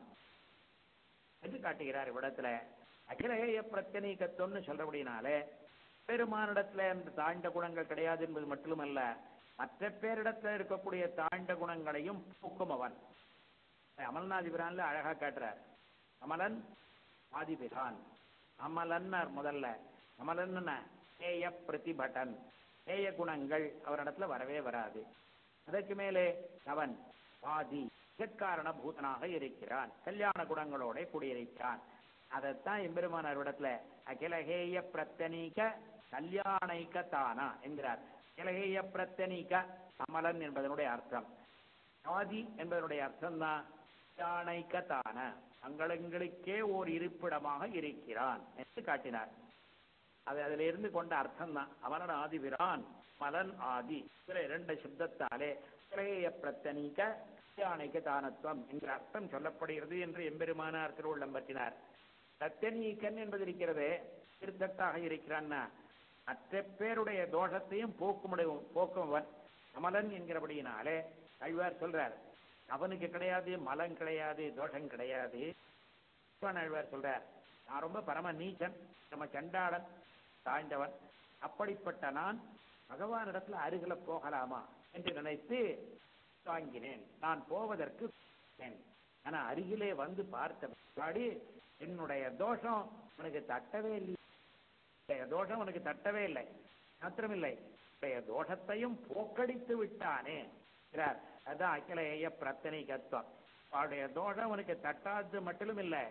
என்று காட்டுகிறார் இவ்விடத்துல அகிலேய பிரத்யநீகத்துவம்னு சொல்றபடினாலே பெருமானிடத்துல அந்த தாழ்ந்த குணங்கள் கிடையாது என்பது மட்டுமல்ல மற்ற பேரிடத்துல இருக்கக்கூடிய தாழ்ந்த குணங்களையும் போக்கும் அவன் அமல்நாதிபிரான்ல அழகா காட்டுறார் அமலன் ஆதிபிரான் அமலன்னார் முதல்ல அமலன் ஏய பிரதிபட்டன் ஏய குணங்கள் அவரிடத்துல வரவே வராது அதற்கு மேலே அவன் ஆதி காரண பூதனாக இருக்கிறான் கல்யாண குணங்களோட கூடியிருக்கிறான் அதைத்தான் எம்பெருமானார் இடத்துல அகிலகேய பிரத்தனீக கல்யாணைக்க தானா என்கிறார் அகிலகேய பிரத்தனீக அமலன் என்பதனுடைய அர்த்தம் ஆதி என்பதனுடைய அர்த்தம் தான் கல்யாணைக்க தான தங்களுங்களுக்கே ஓர் இருப்பிடமாக இருக்கிறான் என்று காட்டினார் அது அதில் இருந்து கொண்ட அர்த்தம் தான் அவனன் ஆதிபிரான் மலன் ஆதி சில இரண்டு சப்தத்தாலே கிளைய பிரத்தனீக கல்யாணைக்க தானத்துவம் என்ற அர்த்தம் சொல்லப்படுகிறது என்று எம்பெருமானார் திருவுள்ளம் பற்றினார் பிரத்தனீக்கன் என்பது இருக்கிறது திருத்தட்டாக இருக்கிறான்னா மற்ற பேருடைய தோஷத்தையும் போக்குமுடையும் போக்குமவன் அமலன் என்கிறபடியினாலே அழ்வார் சொல்றார் அவனுக்கு கிடையாது மலம் கிடையாது தோஷம் கிடையாது அழ்வார் சொல்றார் நான் ரொம்ப பரம நீச்சன் நம்ம சண்டாளன் தாழ்ந்தவன் அப்படிப்பட்ட நான் பகவானிடத்துல அருகில போகலாமா என்று நினைத்து வாங்கினேன் நான் போவதற்கு ஆனா அருகிலே வந்து பார்த்த பின்னாடி என்னுடைய தோஷம் உனக்கு தட்டவே இல்லை என்னுடைய தோஷம் உனக்கு தட்டவே இல்லை மாத்திரமில்லை என்னுடைய தோஷத்தையும் போக்கடித்து விட்டானே இருக்கிறார் அதான் அகிலேய பிரத்தனை கத்துவம் அவருடைய தோஷம் உனக்கு தட்டாது மட்டும் இல்லை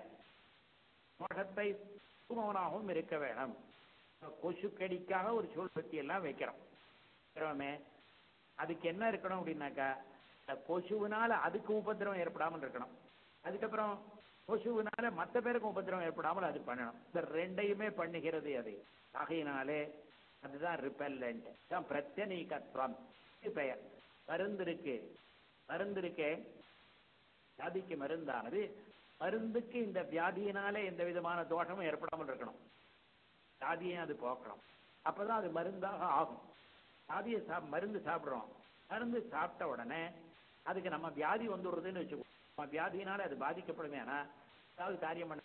தோஷத்தை சுமவனாகவும் இருக்க வேணும் கொசு கடிக்காக ஒரு சூழ் பத்தி எல்லாம் வைக்கிறோம் வைக்கிறோமே அதுக்கு என்ன இருக்கணும் அப்படின்னாக்கா இந்த கொசுவினால அதுக்கு உபத்திரவம் ஏற்படாமல் இருக்கணும் அதுக்கப்புறம் கொசுவினால மற்ற பேருக்கு உபத்திரவம் ஏற்படாமல் அது பண்ணணும் இந்த ரெண்டையுமே பண்ணுகிறது அது ஆகையினாலே அதுதான் ரிப்பல்லண்ட் தான் பிரத்யநீகத்துவம் பெயர் மருந்து இருக்கு மருந்து இருக்கே வியாதிக்கு மருந்தானது மருந்துக்கு இந்த வியாதியினாலே எந்த விதமான தோஷமும் ஏற்படாமல் இருக்கணும் வியாதியை அது போக்கணும் அப்பதான் அது மருந்தாக ஆகும் வியாதியை சா மருந்து சாப்பிட்றோம் மருந்து சாப்பிட்ட உடனே அதுக்கு நம்ம வியாதி வந்துடுறதுன்னு வச்சுக்கோ நம்ம வியாதியினால அது பாதிக்கப்படுமே ஆனா அதாவது காரியம் பண்ண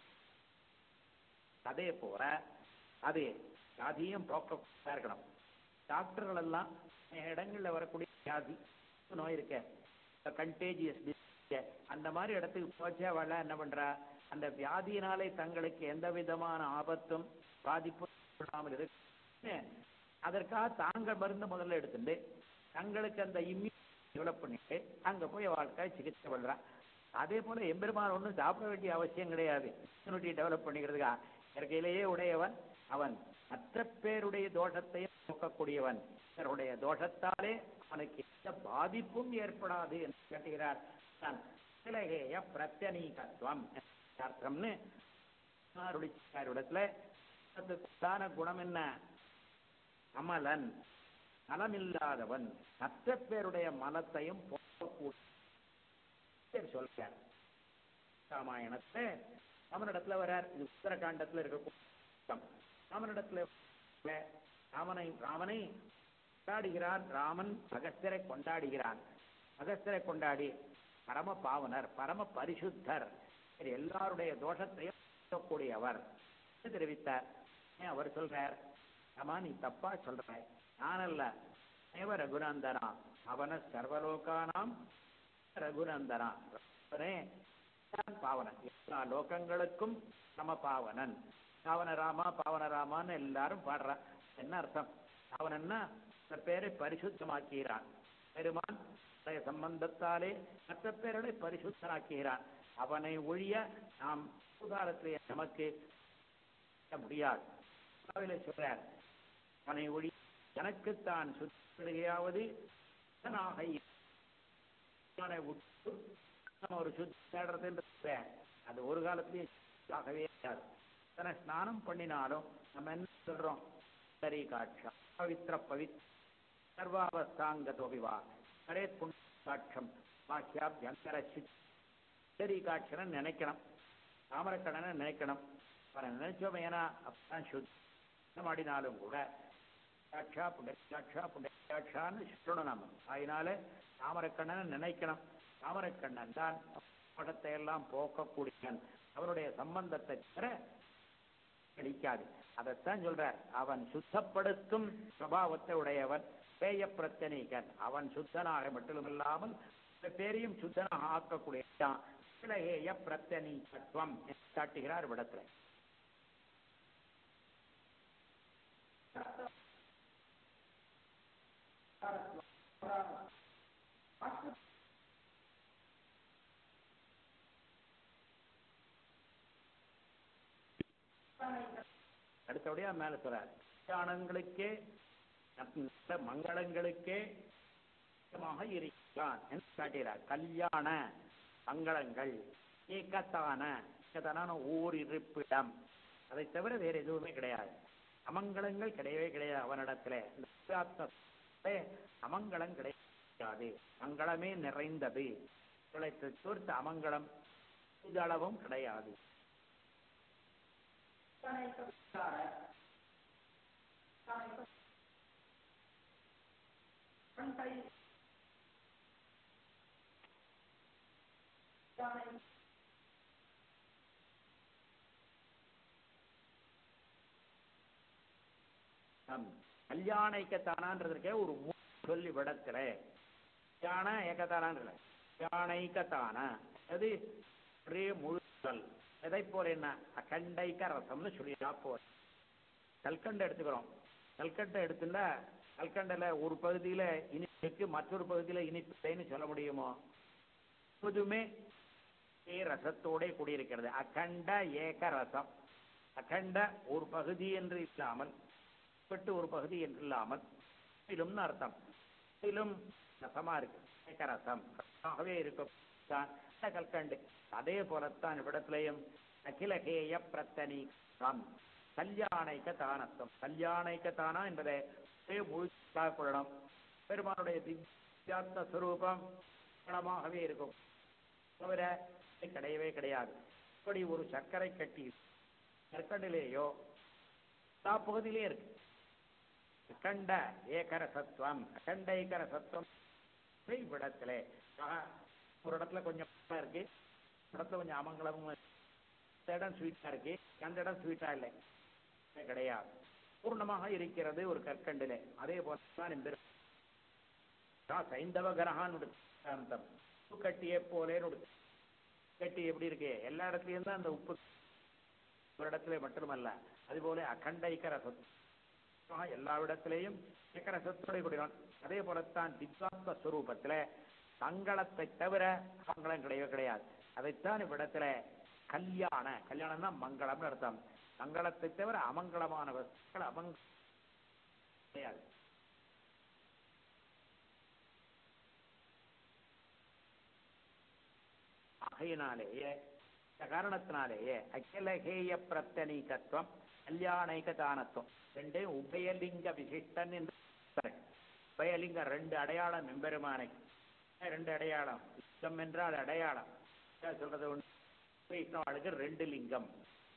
அதே போல அது வியாதியும் போக்க இருக்கணும் டாக்டர்கள் எல்லாம் இடங்கள்ல வரக்கூடிய வியாதி நோய் இருக்க கண்டேஜியஸ் அந்த மாதிரி இடத்துக்கு போச்சே அவள என்ன பண்றா அந்த வியாதியினாலே தங்களுக்கு எந்த விதமான ஆபத்தும் பாதிப்பும் இல்லாமல் இருக்கு அதற்காக தாங்க மருந்து முதல்ல எடுத்துட்டு தங்களுக்கு அந்த இம்யூ டெவலப் பண்ணிட்டு அங்க போய் வாழ்க்கை சிகிச்சை பண்றா அதே போல எம்பெருமான் ஒன்றும் சாப்பிட வேண்டிய அவசியம் கிடையாது இம்யூனிட்டி டெவலப் பண்ணிக்கிறதுக்கா இயற்கையிலேயே உடையவன் அவன் மற்ற பேருடைய தோஷத்தையும் நோக்கக்கூடியவன் இவருடைய தோஷத்தாலே அவனுக்கு எந்த பாதிப்பும் ஏற்படாது என்று கேட்டுகிறார் தான் சிலகேய பிரத்யநீகத்துவம் அர்த்தம்னு இடத்துல அதுக்கான குணம் என்ன அமலன் மலமில்லாதவன் மற்ற பேருடைய மலத்தையும் சொல்றார் ராமாயணத்துல ராமனிடத்துல வரார் இது உத்தரகாண்டத்துல இருக்க ராமனிடத்துல ராமனை ராமனை கொண்டாடுகிறான் ராமன் அகஸ்தரை கொண்டாடுகிறான் அகஸ்தரை கொண்டாடி பரம பாவனர் பரம பரிசுத்தர் இது எல்லாருடைய தோஷத்தையும் கூடியவர் தெரிவித்தார் ஏன் அவர் சொல்றார் ஆமா நீ தப்பா சொல்ற நானல்ல தேவ ரகுநந்தனா அவன சர்வலோகானாம் ரகுநந்தனா அவனே தான் பாவனன் எல்லா லோகங்களுக்கும் நம்ம பாவனன் பாவனராமா பாவனராமான்னு எல்லாரும் பாடுறான் என்ன அர்த்தம் பாவனன்னா அந்த பேரை பரிசுத்தமாக்கிறான் பெருமான் தன்னுடைய சம்பந்தத்தாலே மற்ற பேர்களை பரிசுத்தனாக்குகிறான் அவனை ஒழிய நாம் உதாரத்திலே நமக்கு முடியாது அவையிலே சொல்றார் அவனை ஒழி எனக்குத்தான் சுத்தியாவது விட்டு நம்ம ஒரு சுத்தி தேடுறதுன்ற அது ஒரு காலத்திலேயே ஆகவே இருக்காது எத்தனை ஸ்நானம் பண்ணினாலும் நம்ம என்ன சொல்றோம் சரி காட்சா பவித்ர பவித் சர்வாவஸ்தாங்கதோபிவா ஹரே புண்ணியாட்சம் பாக்கியாபியங்கர சரி காட்சனை நினைக்கணும் தாமரக்கடனை நினைக்கணும் அவனை நினைச்சோம் ஏன்னா அப்பதான் சுத்தம் ஆடினாலும் கூட சாட்சா புண்ணியாட்சா புண்ணியாட்சான்னு சொல்லணும் நம்ம அதனால தாமரக்கண்ணனை நினைக்கணும் தாமரக்கண்ணன் தான் படத்தை எல்லாம் போக்கக்கூடியவன் அவனுடைய சம்பந்தத்தை தவிர கிடைக்காது அதைத்தான் சொல்றார் அவன் சுத்தப்படுத்தும் சுபாவத்தை உடையவன் பேய பிரச்சனைகன் அவன் சுத்தனாக மட்டுமில்லாமல் பேரையும் சுத்தனாக ஆக்கக்கூடியதான் இலகேய பிரத்தனி தத்துவம் காட்டுகிறார் விடத்துல அடுத்தபடியா மேல சொல்றார் கல்யாணங்களுக்கே மங்களங்களுக்கே இருக்கிறான் என்று காட்டுகிறார் கல்யாண மங்களங்கள் ஏக்கத்தான ஏக்கத்தான ஓர் இருப்பிடம் அதை தவிர வேற எதுவுமே கிடையாது அமங்கலங்கள் கிடையவே கிடையாது அவனிடத்துல அமங்கலம் கிடையாது மங்களமே நிறைந்தது தவிர்த்து அமங்கலம் அளவும் கிடையாது கல்யாண ஐக்கத்தானான்றதுக்கே ஒரு சொல்லி விடத்துல கல்யாண ஏக்கத்தானான்ற கல்யாண ஐக்கத்தான அது ஒரே முழுத்தல் எதை போல என்ன அகண்டைக்க ரசம்னு சொல்லிட்டா போற கல்கண்டை எடுத்துக்கிறோம் கல்கண்டை எடுத்துட்டா கல்கண்டில் ஒரு பகுதியில இனிப்புக்கு மற்றொரு பகுதியில இனிப்பில்லைன்னு சொல்ல முடியுமோ எப்போதுமே ரசத்தோட கூடியிருக்கிறது அகண்ட ஏக ரசம் அகண்ட ஒரு பகுதி என்று இல்லாமல் விட்டு ஒரு பகுதி என்று இல்லாமல் இதிலும்னு அர்த்தம் இதிலும் ரசமா இருக்கு ஏகரசம் ஆகவே இருக்கும் கல்கண்டு அதே போலத்தான் இவ்விடத்திலையும் அகிலகேய பிரத்தனி கல்யாணைக்க தானத்துவம் கல்யாணைக்க தானா என்பதை முழுக்காக கொள்ளணும் பெருமானுடைய திவ்யாத்ம ஸ்வரூபம் பலமாகவே இருக்கும் தவிர கிடையவே கிடையாது இப்படி ஒரு சர்க்கரை கட்டி கற்கண்டிலேயோ எல்லா பகுதியிலே இருக்கு அகண்ட ஏகர சத்துவம் அகண்ட ஏகர சத்துவம் இவ்விடத்திலே ஒரு இடத்துல கொஞ்சம் இருக்கு இடத்துல கொஞ்சம் அமங்கலமும் இந்த இடம் ஸ்வீட்டா இருக்கு அந்த இடம் ஸ்வீட்டா இல்லை கிடையாது பூர்ணமாக இருக்கிறது ஒரு கற்கண்டிலே அதே போலதான் இந்த சைந்தவ கரகான்னு உப்பு கட்டியே போலேன்னு கட்டி எப்படி இருக்கு எல்லா இடத்துலயும் தான் அந்த உப்பு ஒரு இடத்துல மட்டுமல்ல அதுபோல அகண்ட இக்கரசம் எல்லா இடத்திலையும் இக்கரசத்தோட கூடியவன் அதே போலத்தான் திவ்யாத்ம ஸ்வரூபத்துல சங்கடத்தை தவிர மங்களம் கிடையவே கிடையாது அதைத்தான் இவ்விடத்துல கல்யாண கல்யாணம்னா மங்களம்னு அர்த்தம் மங்களத்தை தவிர அமங்கலமான வஸ்துக்கள் அமங்க கிடையாது ஆகையினாலேயே இந்த காரணத்தினாலேயே அகிலகேய பிரத்தனீகத்துவம் கல்யாணைகதானத்துவம் ரெண்டு உபயலிங்க விசிஷ்டன் என்று உபயலிங்கம் ரெண்டு அடையாளம் எம்பெருமானை ரெண்டு அடையாளம் லிங்கம் என்றால் அடையாளம் சொல்றது வைஷ்ணவாளுக்கு ரெண்டு லிங்கம்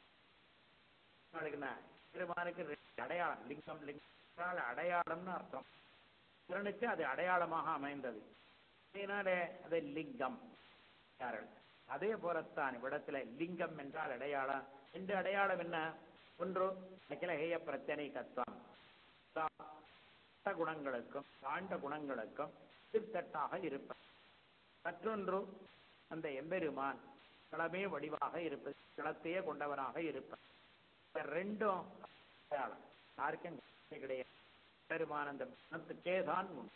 பெருமானுக்கு ரெண்டு அடையாளம் லிங்கம் லிங்கம் அடையாளம்னு அர்த்தம் திறனுக்கு அது அடையாளமாக அமைந்தது அதனால அது லிங்கம் இருக்கிறார்கள் அதே போலத்தான் இவ்விடத்துல லிங்கம் என்றால் அடையாளம் ரெண்டு அடையாளம் என்ன ஒன்று அகிலகேய பிரச்சனை தத்துவம் குணங்களுக்கும் தாண்ட குணங்களுக்கும் திருத்தட்டாக இருப்பது மற்றொன்று அந்த எம்பெருமான் களமே வடிவாக இருப்பது களத்தையே கொண்டவனாக இருப்பது இந்த ரெண்டும் அடையாளம் யாருக்கும் கிடையாது பெருமான் அந்த குணத்துக்கே தான் உண்டு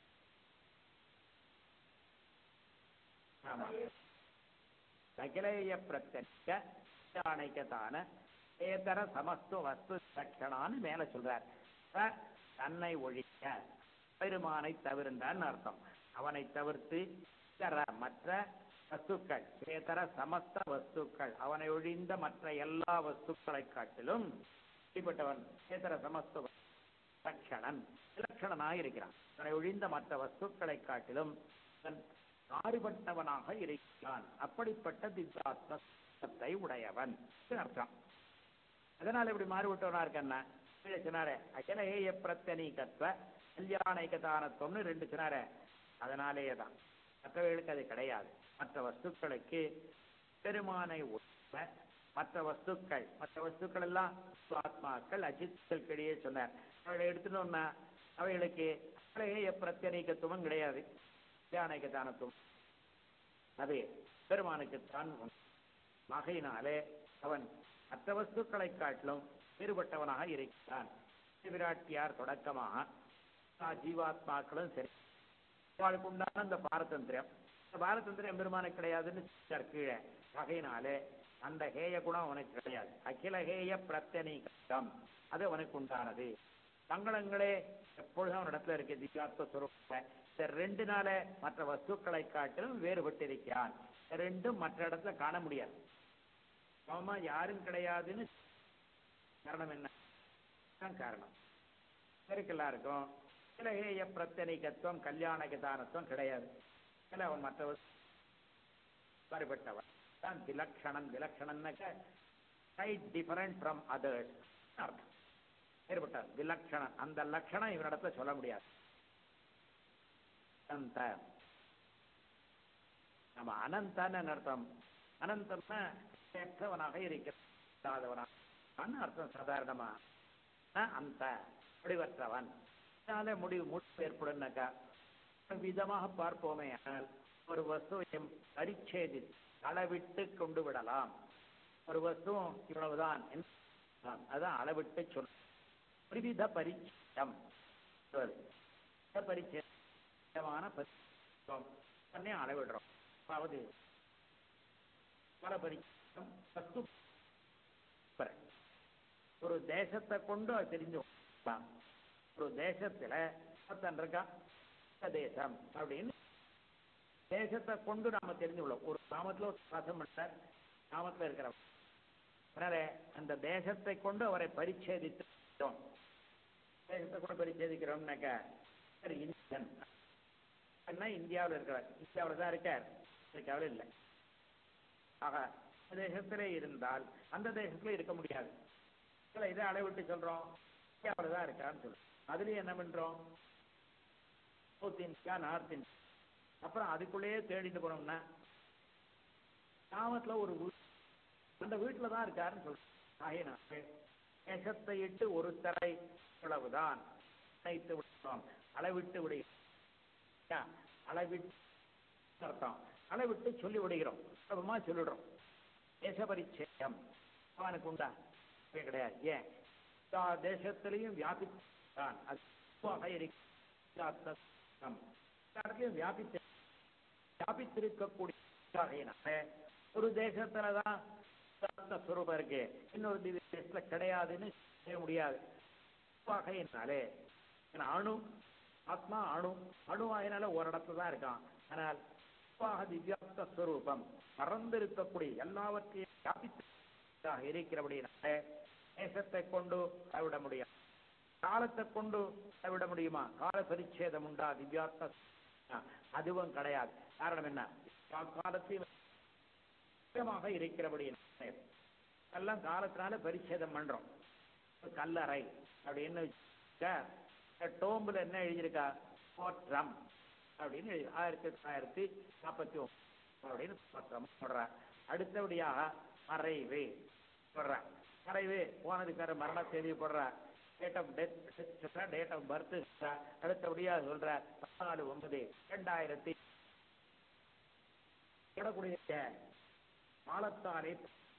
ஆமா அகிலேய பிரத்யட்ச அணைக்கத்தான ஏதர சமஸ்து வஸ்து லட்சணான்னு மேல சொல்றார் அப்ப தன்னை ஒழிக்க பெருமானை தவிர்ந்தான்னு அர்த்தம் அவனை தவிர்த்து இதர மற்ற வஸ்துக்கள் ஏதர சமஸ்த வஸ்துக்கள் அவனை ஒழிந்த மற்ற எல்லா வஸ்துக்களை காட்டிலும் இப்படிப்பட்டவன் ஏதர சமஸ்து லட்சணன் இலட்சணனாக இருக்கிறான் அவனை ஒழிந்த மற்ற வஸ்துக்களை காட்டிலும் அவன் மாறுபட்டவனாக இருக்கிறான் அப்படிப்பட்ட திவ்யாத்மத்தை உடையவன் அர்த்தம் அதனால இப்படி மாறுபட்டவனா இருக்கன்னா சொன்னாரு அகிலஹேய பிரத்தனீகத்வ கல்யாணிகதானத்துவம்னு ரெண்டு சொன்னாரு அதனாலேயே தான் மற்றவர்களுக்கு அது கிடையாது மற்ற வஸ்துக்களுக்கு பெருமானை ஒத்த மற்ற வஸ்துக்கள் மற்ற வஸ்துக்கள் எல்லாம் ஆத்மாக்கள் அஜித்களுக்கிடையே சொன்னார் அவளை எடுத்துட்டோம்னா அவைகளுக்கு அகிலஹேய பிரத்தனீகத்துவம் கிடையாது கல்யாணிக தானத்துவம் அது பெருமானுக்குத்தான் மகையினாலே அவன் மற்ற வஸ்துக்களை காட்டிலும் வேறுபட்டவனாக இருக்கிறான் விராட்டியார் தொடக்கமாக ஜீவாத்மாக்களும் சரி அவளுக்கு உண்டான இந்த பாரதந்திரம் இந்த பாரதந்திரம் பெருமானுக்கு கிடையாதுன்னு கீழே வகையினாலே அந்த ஹேய குணம் அவனுக்கு கிடையாது அகில ஹேய பிரத்தனீகம் அது அவனுக்கு உண்டானது சங்கடங்களே எப்பொழுதும் அவன் இடத்துல இருக்கு திவ்யாத்ம சுரூப இந்த ரெண்டு நாள மற்ற வஸ்துக்களை காட்டிலும் வேறுபட்டு இருக்கிறான் ரெண்டும் மற்ற இடத்துல காண முடியாது ஆமா யாரும் கிடையாதுன்னு காரணம் என்ன தான் காரணம் இருக்கு எல்லாருக்கும் சில ஹேய பிரத்தனிகத்துவம் கல்யாண கதானத்துவம் கிடையாது சில அவன் மற்றவர் வேறுபட்டவன் தான் விலக்ஷணன் விலக்ஷணன்னாக்க ரைட் டிஃபரண்ட் ஃப்ரம் அதர்ஸ் அர்த்தம் வேறுபட்டார் விலக்ஷணன் அந்த லட்சணம் இவனிடத்துல சொல்ல முடியாது அனந்த நம்ம அனந்தான்னு அர்த்தம் அனந்தம்னா ஏற்றவனாக இருக்கிறவனாக அர்த்தம் சாதாரணமா அந்த முடிவற்றவன் அதனால முடிவு முடிவு ஏற்படும்னாக்கா விதமாக பார்ப்போமே ஆனால் ஒரு வஸ்துவையும் பரிச்சேதி அளவிட்டு கொண்டு விடலாம் ஒரு வஸ்துவும் இவ்வளவுதான் அதான் அளவிட்டு சொல் விவித பரிச்சயம் பரிச்சயமான பரிச்சயம் பண்ணி அளவிடுறோம் அதாவது பல பரிச்சயம் வஸ்து ஒரு தேசத்தை கொண்டு அது தெரிஞ்சு ஒரு தேசத்துல ஒருத்தன் இருக்கா தேசம் அப்படின்னு தேசத்தை கொண்டு நாம தெரிஞ்சு கொள்ளோம் ஒரு கிராமத்துல ஒரு வாசம் பண்ண கிராமத்துல இருக்கிறவன் அதனால அந்த தேசத்தை கொண்டு அவரை பரிச்சேதித்து தேசத்தை கொண்டு பரிச்சேதிக்கிறோம்னாக்கா சரி இந்தியன் என்ன இந்தியாவில் இருக்கிறார் இந்தியாவில் தான் இருக்கார் அமெரிக்காவில் இல்லை ஆக தேசத்திலே இருந்தால் அந்த தேசத்துல இருக்க முடியாது சில இதை அளவிட்டு சொல்றோம் இந்தியாவில் தான் இருக்கான்னு சொல்றோம் அதுலயும் என்ன பண்றோம் சவுத் இந்தியா நார்த் இந்தியா அப்புறம் அதுக்குள்ளேயே தேடிட்டு போனோம்னா கிராமத்துல ஒரு வீடு அந்த வீட்டுல தான் இருக்காருன்னு சொல்றோம் ஆகினாலே நேசத்தை இட்டு ஒரு தரை அளவுதான் நினைத்து விட்டோம் அளவிட்டு விடுகிறோம் அளவிட்டு அர்த்தம் அளவிட்டு சொல்லி விடுகிறோம் சுலபமா சொல்லிடுறோம் தேச பரிச்சயம் அவனுக்கு உண்டா கிடையாது ஏன் எல்லா தேசத்திலையும் வியாபித்தான் அது இடத்துலையும் வியாபித்து வியாபித்திருக்கக்கூடிய ஒரு தேசத்துலதான் சுரூபம் இருக்கு இன்னொரு தேசத்துல கிடையாதுன்னு செய்ய முடியாது வகையினாலே அணு ஆத்மா அணு அணுவாயினால ஒரு இடத்துல தான் இருக்கான் ஆனால் திவ்யாப்த ஸ்வரூபம் பறந்து இருக்கக்கூடிய எல்லாவற்றையும் வியாபித்து இருக்கிறபடினால தேசத்தை கொண்டு கைவிட முடியும் காலத்தை கொண்டு கைவிட முடியுமா கால பரிச்சேதம் உண்டா திவ்யாத்ம அதுவும் கிடையாது காரணம் என்ன காலத்தையும் இருக்கிறபடி எல்லாம் காலத்தினால பரிச்சேதம் பண்றோம் கல்லறை அப்படின்னு டோம்புல என்ன எழுதியிருக்கா போற்றம் அப்படின்னு எழுதி ஆயிரத்தி தொள்ளாயிரத்தி நாற்பத்தி ஒன்பது அப்படின்னு பார்த்தோம் சொல்றார் அடுத்தபடியாக மறைவு சொல்றார் மறைவு போனதுக்கார மரண செய்தி போடுறார் டேட் ஆஃப் டெத் சொல்ற டேட் ஆஃப் பர்த் அடுத்தபடியா சொல்ற பதினாலு ஒன்பது ரெண்டாயிரத்தி விடக்கூடிய காலத்தாலே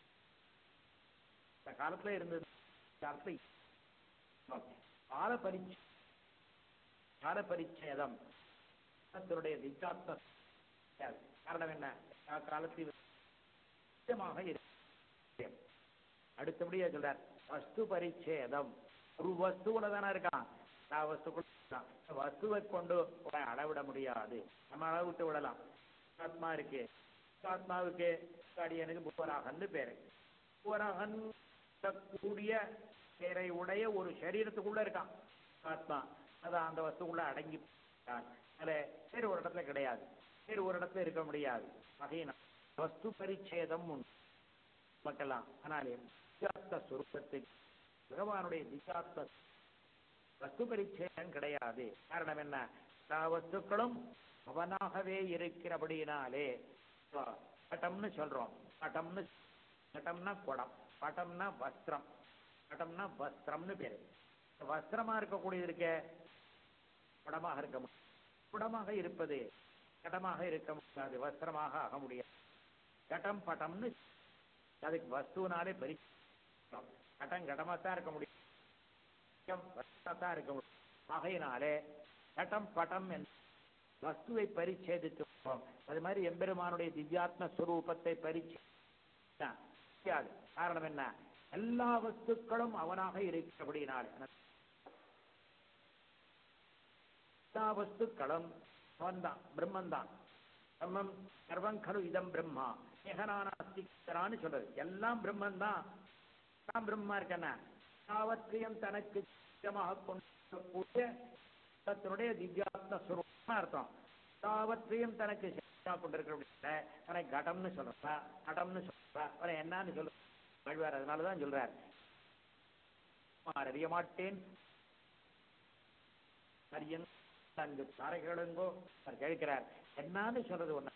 இந்த காலத்துல இருந்தது காலத்துல கால பரிச்சை கால பரிச்சேதம் அதனுடைய விசாத்த காரணம் என்ன காலத்தில் நிச்சயமாக இருக்கு அடுத்தபடியா சொல்றார் வஸ்து பரிச்சேதம் ஒரு வஸ்துவில தானே இருக்கான் நான் வஸ்துக்குள்ள இருக்கான். வஸ்துவை கொண்டு உன்னை அளவிட முடியாது நம்ம அளவிட்டு விடலாம் ஆத்மா இருக்கு ஆத்மாவுக்கு அடியனுக்கு புவராகன்னு பேரு புவராகன் கூடிய பேரை உடைய ஒரு சரீரத்துக்குள்ள இருக்கான் ஆத்மா அதான் அந்த வஸ்துக்குள்ள அடங்கி இருக்கான். அதுல வேறு ஒரு இடத்துல கிடையாது வேறு ஒரு இடத்துல இருக்க முடியாது வகையினா வஸ்து பரிச்சேதம் உண்டு மக்களாம் ஆனாலே திசாத்த சுரூபத்துக்கு பகவானுடைய திசாத்த வஸ்து பரிச்சேதம் கிடையாது காரணம் என்ன எல்லா வஸ்துக்களும் அவனாகவே இருக்கிறபடியினாலே இப்போ பட்டம்னு சொல்றோம் பட்டம்னு பட்டம்னா குடம் பட்டம்னா வஸ்திரம் பட்டம்னா வஸ்திரம்னு பேரு இந்த வஸ்திரமா இருக்கக்கூடியது இருக்க குடமாக இருக்க முடியும் குடமாக இருப்பது கடமாக இருக்க முடியாது வஸ்திரமாக ஆக முடியாது கடம் பட்டம்னு அதுக்கு வஸ்துனாலே பரி கட்டம் கடமா தான் இருக்க முடியும் தான் இருக்க முடியும் ஆகையினாலே கட்டம் பட்டம் என்ற வஸ்துவை பரிச்சேதித்து அது மாதிரி எம்பெருமானுடைய திவ்யாத்ம ஸ்வரூபத்தை பரிச்சே முடியாது காரணம் என்ன எல்லா வஸ்துக்களும் அவனாக இருக்கிறபடினாலே எல்லா வஸ்துக்களும் அவன்தான் பிரம்மன் தான் பிரம்மம் சர்வம் கரு இதம் பிரம்மா ஏகனானாஸ்திகரான்னு சொல்றது எல்லாம் பிரம்மன் தான் எல்லாம் பிரம்மா இருக்கன யாவற்றையும் தனக்கு சித்தமாக கொண்டிருக்கக்கூடிய தன்னுடைய திவ்யாத்ம சுரூபமா அர்த்தம் யாவற்றையும் தனக்கு சித்தமாக கொண்டிருக்கிற தனக்கு கடம்னு சொல்றா கடம்னு சொல்றா அவரை என்னன்னு சொல்ற வாழ்வார் அதனாலதான் சொல்றார் அறிய மாட்டேன் அரியன் அங்கு தாரைகளுங்கோ அவர் கேட்கிறார் என்னன்னு சொல்றது ஒண்ணு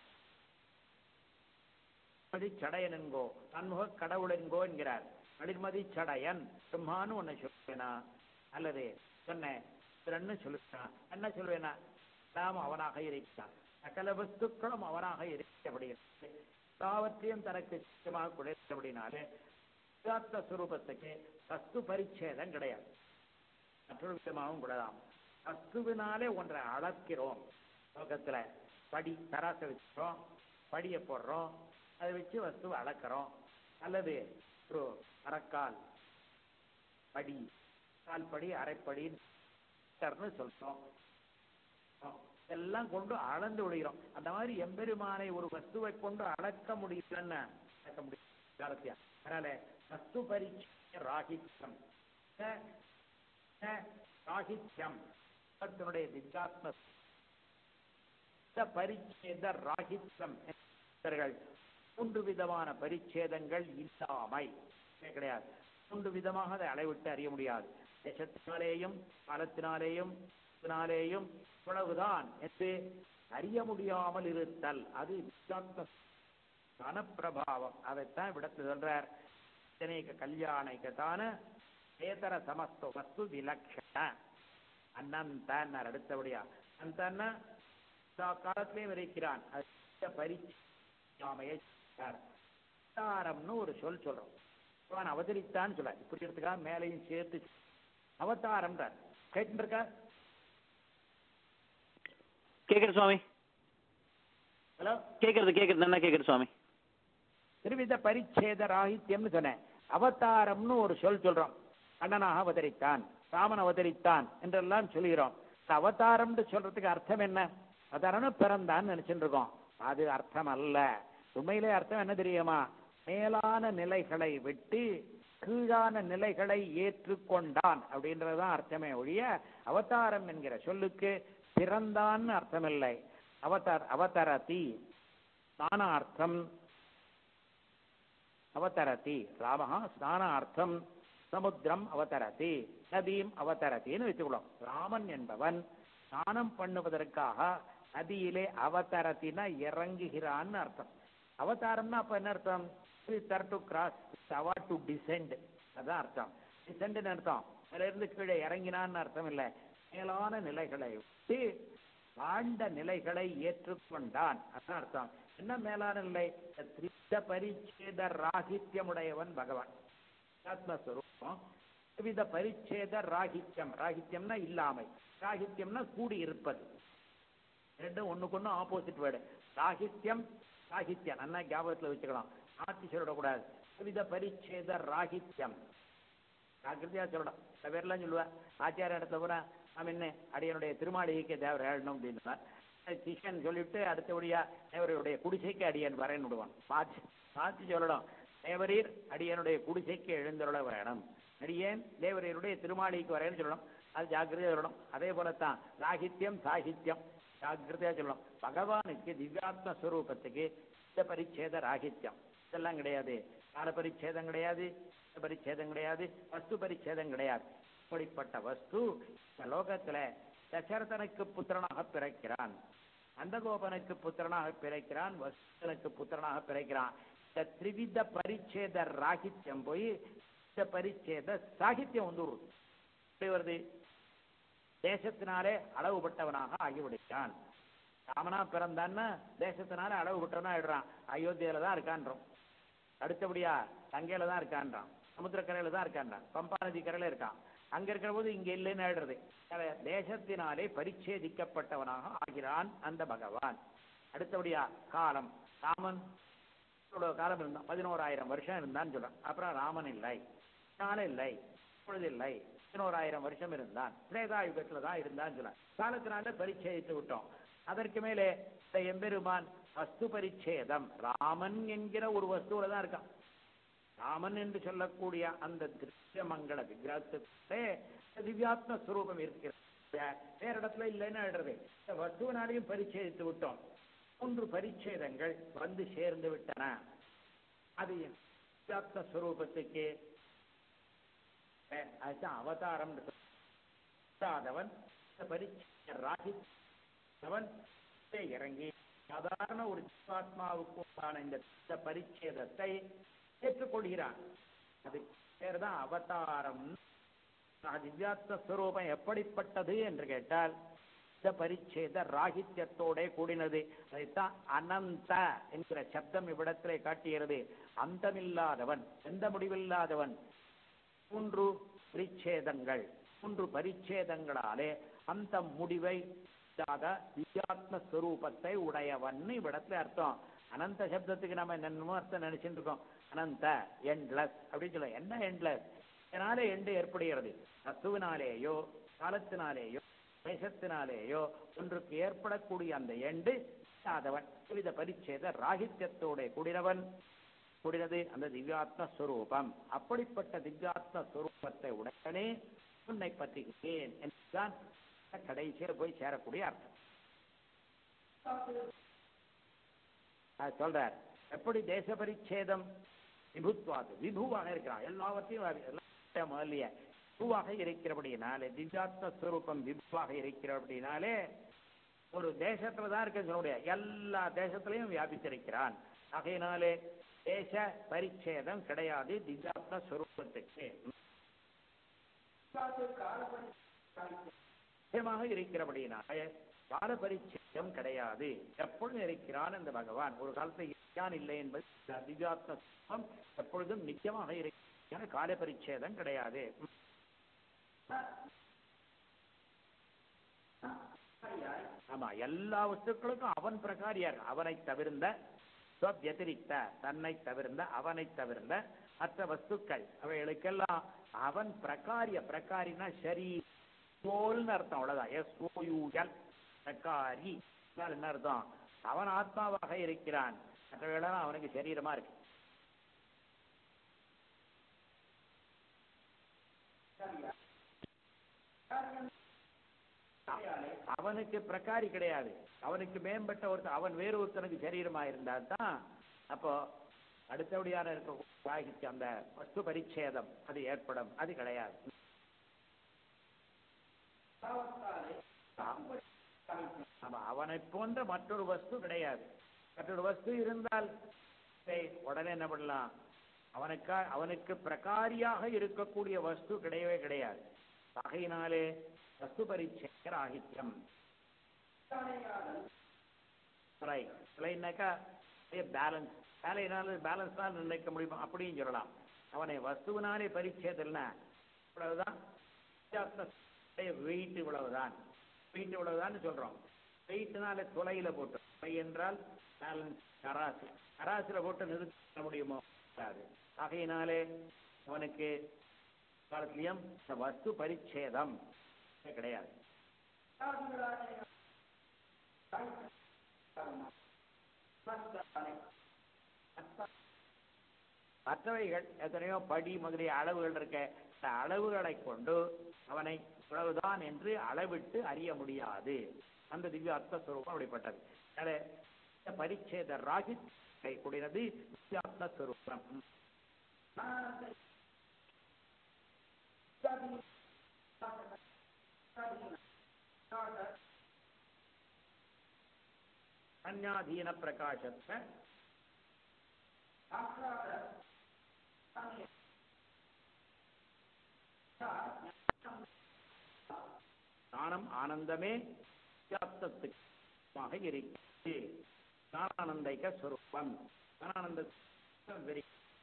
மதி சடையனுங்கோ தன்முக கடவுளென்கோ என்கிறார் அடிமதி சடையன் பிரம்மான்னு ஒண்ணு சொல்லுவேனா அல்லது சொன்னேன் ரெண்டு சொல்லுவேனா என்ன சொல்லுவேனா நாம் அவனாக இருக்கிறான் சகல வஸ்துக்களும் அவனாக இருக்கிறபடினாலே எல்லாவற்றையும் தனக்கு சித்தமாக குறைத்தபடினாலே சித்தார்த்த சுரூபத்துக்கு வஸ்து பரிச்சேதம் கிடையாது மற்றொரு விதமாகவும் கூடலாம் வஸ்துவினாலே ஒன்றை அளக்கிறோம் லோகத்துல படி தராசை வச்சுக்கிறோம் படியை போடுறோம் அதை வச்சு வஸ்துவை அளக்கிறோம் அல்லது ஒரு அரைக்கால் படி கால் படி அரைப்படின்னு சொல்றோம் எல்லாம் கொண்டு அளந்து விடுகிறோம் அந்த மாதிரி எம்பெருமானை ஒரு வஸ்துவை கொண்டு அளக்க முடியலன்னு அளக்க முடியும் காலத்தியா அதனால வஸ்து பரிச்சய ராகித்யம் ராகித்யம் தன்னுடைய திவ்யாத்ம பரிச்சேத ராகித்யம் என்பவர்கள் மூன்று விதமான பரிச்சேதங்கள் இல்லாமை கிடையாது மூன்று விதமாக அதை அளவிட்டு அறிய முடியாது தேசத்தினாலேயும் காலத்தினாலேயும் இதனாலேயும் இவ்வளவுதான் என்று அறிய முடியாமல் இருத்தல் அது வித்யாத்ம கனப்பிரபாவம் அதைத்தான் விடத்து சொல்றார் இத்தனைக்க கல்யாணிக்கத்தான ஏதர சமஸ்த வஸ்து விலக்ஷண அண்ணன் அடுத்தபடியா அந்த காலத்திலேயும் இருக்கிறான் அது பரிச்சாரம்னு ஒரு சொல் சொல்றோம் அவன் அவதரித்தான்னு சொல்ல இப்படி எடுத்துக்காக மேலையும் சேர்த்து அவதாரம் கேட்டு இருக்கா கேக்குது சுவாமி ஹலோ கேக்குறது கேக்குறது நல்லா கேக்குது சுவாமி திருவித பரிச்சேத ராகித்யம்னு சொன்னேன் அவதாரம்னு ஒரு சொல் சொல்றோம் அண்ணனாக அவதரித்தான் ராமன் அவதரித்தான் என்றெல்லாம் சொல்லுகிறோம் அவதாரம்னு சொல்றதுக்கு அர்த்தம் என்ன அவதாரம்னு பிறந்தான்னு நினைச்சுட்டு இருக்கோம் அது அர்த்தம் அல்ல உண்மையிலே அர்த்தம் என்ன தெரியுமா மேலான நிலைகளை விட்டு கீழான நிலைகளை ஏற்றுக்கொண்டான் அப்படின்றதுதான் அர்த்தமே ஒழிய அவதாரம் என்கிற சொல்லுக்கு பிறந்தான்னு அர்த்தமில்லை அவதார் அவதரதி ஸ்நானார்த்தம் அவதரதி ராமஹா ஸ்நானார்த்தம் சமுத்திரம் அவதரதி நதியும் அவதரத்தின்னு வச்சுக்கலாம் ராமன் என்பவன் ஸ்நானம் பண்ணுவதற்காக நதியிலே அவதரத்தினா இறங்குகிறான்னு அர்த்தம் அவதாரம்னா அப்ப என்ன அர்த்தம் தர் டு கிராஸ் அவா டு டிசெண்ட் அதான் அர்த்தம் டிசெண்ட்னு அர்த்தம் அதுல இருந்து கீழே இறங்கினான்னு அர்த்தம் இல்லை மேலான நிலைகளை விட்டு ஆண்ட நிலைகளை ஏற்றுக்கொண்டான் அதான் அர்த்தம் என்ன மேலான நிலை திரித பரிச்சேத ராகித்யமுடையவன் பகவான் ஆத்மஸ்வரூபம் வித பரிச்சேத ராகித்யம் ராகித்யம்னா இல்லாமை ராகித்யம்னா கூடி இருப்பது ரெண்டும் ஒண்ணுக்கு ஒண்ணு ஆப்போசிட் வேர்டு ராகித்யம் ராகித்யம் நல்லா ஞாபகத்துல வச்சுக்கலாம் மாற்றி சொல்லக்கூடாது வித பரிச்சேத ராகித்யம் ஜாக்கிரதையா சொல்லணும் சில பேர்லாம் சொல்லுவேன் ஆச்சார இடத்துல பூரா நாம் என்ன அடியனுடைய திருமாளிகைக்கு தேவர் ஏழணும் அப்படின்னு சிஷன் சொல்லிவிட்டு அடுத்தபடியா தேவருடைய குடிசைக்கு அடியன் வரேன்னு விடுவான் மாற்றி மாற்றி சொல்லணும் தேவரீர் அடியனுடைய குடிசைக்கு எழுந்தருள வேணும் அடியேன் தேவரீருடைய திருமாளிகைக்கு வரேன்னு சொல்லணும் அது ஜாக்கிரதையா சொல்லணும் அதே போலத்தான் ராகித்யம் சாகித்யம் ஜாக்கிரதையா சொல்லணும் பகவானுக்கு திவ்யாத்ம ஸ்வரூபத்துக்கு இந்த பரிச்சேத ராகித்யம் இதெல்லாம் கிடையாது கால பரிச்சேதம் கிடையாது இந்த பரிச்சேதம் கிடையாது வஸ்து பரிச்சேதம் கிடையாது இப்படிப்பட்ட வஸ்து இந்த லோகத்துல தசரதனுக்கு புத்திரனாக பிறக்கிறான் நந்தகோபனுக்கு புத்திரனாக பிறக்கிறான் வசுதனுக்கு புத்திரனாக பிறக்கிறான் இந்த திரிவித பரிச்சேத ராகித்யம் போய் இந்த பரிச்சேத சாகித்யம் வந்து வருது. எப்படி வருது தேசத்தினாலே அளவுபட்டவனாக ஆகிவிடுகிறான் ராமனா பிறந்தான்னா தேசத்தினால அளவுபட்டவனா ஆயிடுறான் அயோத்தியில தான் இருக்கான்றோம் அடுத்தபடியா தங்கையில தான் இருக்கான்றான் சமுத்திரக்கரையில தான் இருக்கான்றான் பம்பா நதி கரையில இருக்கான் அங்க இருக்கிற போது இங்க இல்லைன்னு ஆயிடுறது அஹ் தேசத்தினாலே பரிச்சேதிக்கப்பட்டவனாக ஆகிறான் அந்த பகவான் அடுத்தபடியா காலம் ராமன் இவ்வளவு காலம் இருந்தான் பதினோராயிரம் வருஷம் இருந்தான்னு சொல்றான் அப்புறம் ராமன் இல்லை நாள் இல்லை பொழுது இல்லை பதினோராயிரம் வருஷம் இருந்தான் திரேதாயுகத்துல தான் இருந்தான்னு சொல்றான் காலத்தினால பரிச்சேதித்து விட்டோம் அதற்கு மேலே இந்த எம்பெருமான் வஸ்து பரிச்சேதம் ராமன் என்கிற ஒரு வஸ்துவில தான் இருக்கான் ராமன் என்று சொல்லக்கூடிய அந்த திருஷ்யமங்கள விக்கிரகத்துக்கே திவ்யாத்ம ஸ்வரூபம் இருக்கிறது வேற இடத்துல இல்லைன்னு ஆயிடுறது இந்த வஸ்துவினாலையும் பரிச்சேதித்து விட்டோம் மூன்று பரிச்சேதங்கள் வந்து சேர்ந்து விட்டன அது திவ்யாத்ம ஸ்வரூபத்துக்கு அஹ், அதுதான் அவதாரம் அவன் பரிச்சேத ராகி அவன் இறங்கி சாதாரண ஒரு ஜீவாத்மாவுக்கு உண்டான இந்த இந்த பரிச்சேதத்தை ஏற்றுக்கொள்கிறான் அது பேர் தான் அவதாரம் ஆஹ், திவ்யாத்ம ஸ்வரூபம் எப்படிப்பட்டது என்று கேட்டால் இந்த பரிச்சேத ராகித்யத்தோட கூடினது அதைத்தான் அனந்த என்கிற சப்தம் இவ்விடத்திலே காட்டுகிறது அந்தமில்லாதவன் எந்த முடிவில்லாதவன் மூன்று பரிச்சேதங்கள் மூன்று பரிச்சேதங்களாலே அந்த முடிவை இல்லாத திவ்யாத்ம ஸ்வரூபத்தை உடையவன் இவ்விடத்துல அர்த்தம் அனந்த சப்தத்துக்கு நம்ம என்னென்னமோ அர்த்தம் நினைச்சிட்டு இருக்கோம் அனந்த எண்ட்லஸ் அப்படின்னு சொல்ல என்ன எண்ட்லஸ் இதனால எண்டு ஏற்படுகிறது வஸ்துவினாலேயோ காலத்தினாலேயோ தேசத்தினாலேயோ ஒன்றுக்கு ஏற்படக்கூடிய அந்த எண்டு இல்லாதவன் வித பரிச்சேத ராகித்யத்தோட கூடினவன் கூடினது அந்த திவ்யாத்ம ஸ்வரூபம் அப்படிப்பட்ட திவ்யாத்ம ஸ்வரூபத்தை உடனே உன்னை பற்றுகிறேன் என்றுதான் கடைசியில் போய் சேரக்கூடிய அர்த்தம் அது சொல்றார் எப்படி தேச பரிச்சேதம் விபுத்வாது விபுவாக இருக்கிறான் எல்லாவற்றையும் அறி- எல்லாம் முதலிய விபுவாக இருக்கிறபடினாலே திவ்யாத்ம ஸ்வரூபம் விபுவாக இருக்கிறபடினாலே ஒரு தேசத்துல தான் இருக்க சொல்ல முடியாது எல்லா தேசத்திலையும் வியாபித்திருக்கிறான் ஆகையினாலே தேச பரிச்சேதம் கிடையாது திவ்யாத்ம ஸ்வரூபத்துக்கு நிச்சயமாக இருக்கிறபடினாலே கால பரிச்சேதம் கிடையாது எப்பொழுதும் இருக்கிறான் அந்த பகவான் ஒரு காலத்தில் இருக்கான் இல்லை என்பது திவ்யாத்ம சுகம் எப்பொழுதும் நிச்சயமாக இருக்கிற கால பரிச்சேதம் கிடையாது ஆமா எல்லா வஸ்துக்களுக்கும் அவன் பிரகாரியா இருக்கான். அவனை தவிர்ந்த ஸ்வவ்யதிரிக்த தன்னை தவிர்ந்த அவனை தவிர்ந்த மற்ற வஸ்துக்கள் அவைகளுக்கெல்லாம் அவன் பிரகாரிய பிரகாரினா சரி போல்னு அர்த்தம் அவ்வளவுதான் எஸ் ஓயூஎல் பிரகாரி என்றால் என்ன அர்த்தம் அவன் ஆத்மாவாக இருக்கிறான் மற்றவைகளெல்லாம் அவனுக்கு சரீரமா இருக்கு அவனுக்கு பிரகாரி கிடையாது அவனுக்கு மேம்பட்ட ஒருத்தன் அவன் வேறு ஒருத்தனுக்கு சரீரமா இருந்தா தான் அப்போ அடுத்தபடியான இருக்க சாகித்யம் அந்த வஸ்து பரிச்சேதம் அது ஏற்படும் அது கிடையாது ஆமா அவனை போன்ற மற்றொரு வஸ்து கிடையாது மற்றொரு வஸ்து இருந்தால் ஏய், உடனே என்ன பண்ணலாம் அவனுக்கா அவனுக்கு பிரகாரியாக இருக்கக்கூடிய வஸ்து கிடையவே கிடையாது ஆகையினாலே வஸ்து பரிச்சேகர ஆகித்யம் இல்லைன்னாக்கா பேலன்ஸ் வேலையினால பேலன்ஸ் தான் நிர்ணயிக்க முடியுமா அப்படின்னு சொல்லலாம் அவனை வஸ்துவினாலே பரிச்சேதல்னா இவ்வளவுதான் வெயிட் இவ்வளவுதான் வெயிட் இவ்வளவுதான் சொல்றோம் வெயிட்னால துளையில போட்டு துளை என்றால் பேலன்ஸ் கராசு கராசுல போட்டு நிறுத்த முடியுமோ முடியாது ஆகையினாலே அவனுக்கு காலத்திலையும் இந்த வஸ்து பரிச்சேதம் கிடையாது மற்றவைகள் எத்தனையோ படி முதலிய அளவுகள் இருக்க இந்த அளவுகளை கொண்டு அவனை இவ்வளவுதான் என்று அளவிட்டு அறிய முடியாது அந்த திவ்ய அர்த்தஸ்வரூபம் அப்படிப்பட்டது அதனால இந்த பரிச்சேத ராகித் கூடியது திவ்ய அர்த்தஸ்வரூபம் அந்நாதீன பிரகாசத்தை ஞானம் ஆனந்தமே வியாப்தத்துக்காக இருக்கிறது ஞானானந்தைக ஸ்வரூபம் ஞானானந்த வெரி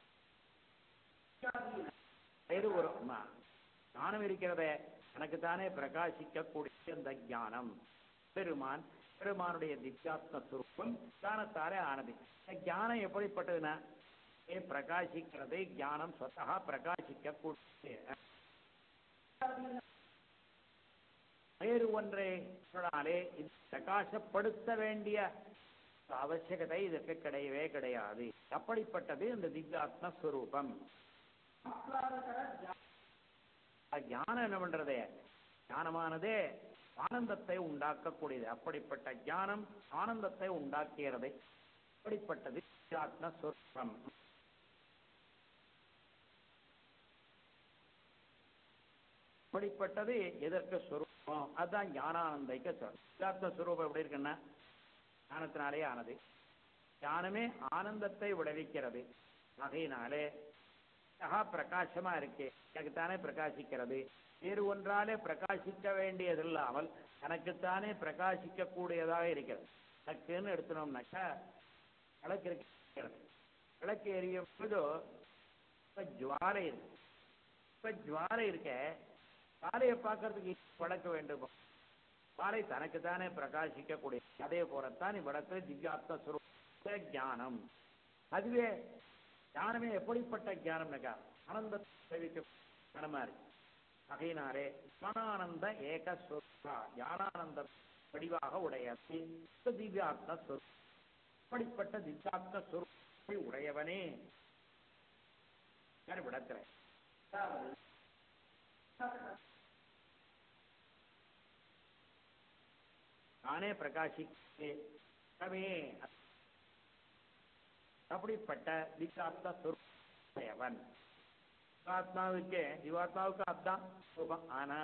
வேறு ஒரு ம- ஞானம் இருக்கிறதே தனக்குத்தானே பிரகாசிக்கக்கூடிய அந்த ஞானம் பெருமான் பெருமானுடைய திவ்யாத்ம சுரூபம் ஞானத்தாலே ஆனது இந்த ஞானம் எப்படிப்பட்டதுன்னா ஏ பிரகாசிக்கிறது ஞானம் சொத்தகா பிரகாசிக்கக்கூடிய வேறு ஒன்றை சொன்னாலே இது பிரகாசப்படுத்த வேண்டிய அவசியகதை இதற்கு கிடையவே கிடையாது அப்படிப்பட்டது இந்த திவ்யாத்ம ஸ்வரூபம் ஞானம் என்ன பண்றது ஞானமானதே ஆனந்தத்தை உண்டாக்கக்கூடியது அப்படிப்பட்ட ஞானம் ஆனந்தத்தை உண்டாக்குகிறது அப்படிப்பட்டது திவ்யாத்ம ஸ்வரூபம் அப்படிப்பட்டது எதற்கு ஸ்வரூபம் அதுதான் ஞானானந்தைக்க சொல்றோம் திவ்யாத்ம ஸ்வரூபம் எப்படி இருக்குன்னா ஞானத்தினாலே ஆனது ஞானமே ஆனந்தத்தை விளைவிக்கிறது ஆகையினாலே சகா பிரகாசமா இருக்கு எனக்குத்தானே பிரகாசிக்கிறது வேறு ஒன்றாலே பிரகாசிக்க வேண்டியதில்லாமல் தனக்குத்தானே பிரகாசிக்க கூடியதாக இருக்கிறது விளக்குன்னு எடுத்துனோம்னாக்கா விளக்கு இருக்கிறது விளக்கு எரியும் பொழுது இப்ப ஜுவாலை இருக்கு இப்ப ஜுவாலை இருக்க ஜுவாலையை பார்க்கறதுக்கு விளக்க வேண்டும் ஜுவாலை தனக்குத்தானே பிரகாசிக்கக்கூடிய அதே போலத்தான் இவ்விடத்துல திவ்யாத்ம சுரூப ஞானம் அதுவே ஞானமே எப்படிப்பட்ட ஞானம்னாக்கா ஆனந்தத்தை ஞானமா இருக்கு ஆகையினாலே ஞானானந்த ஏக சொருபா ஞானானந்த வடிவாக உடைய திவ்யாத்ம சொரு அப்படிப்பட்ட திவ்யாத்ம சொருப்பை உடையவனே யார் விளக்குறேன் நானே பிரகாசிக்கவே அப்படிப்பட்ட திவ்யாத்ம சொருப்பவன் ஜீவாத்மாவுக்கு ஜீவாத்மாவுக்கு அதான் ரூபம் ஆனா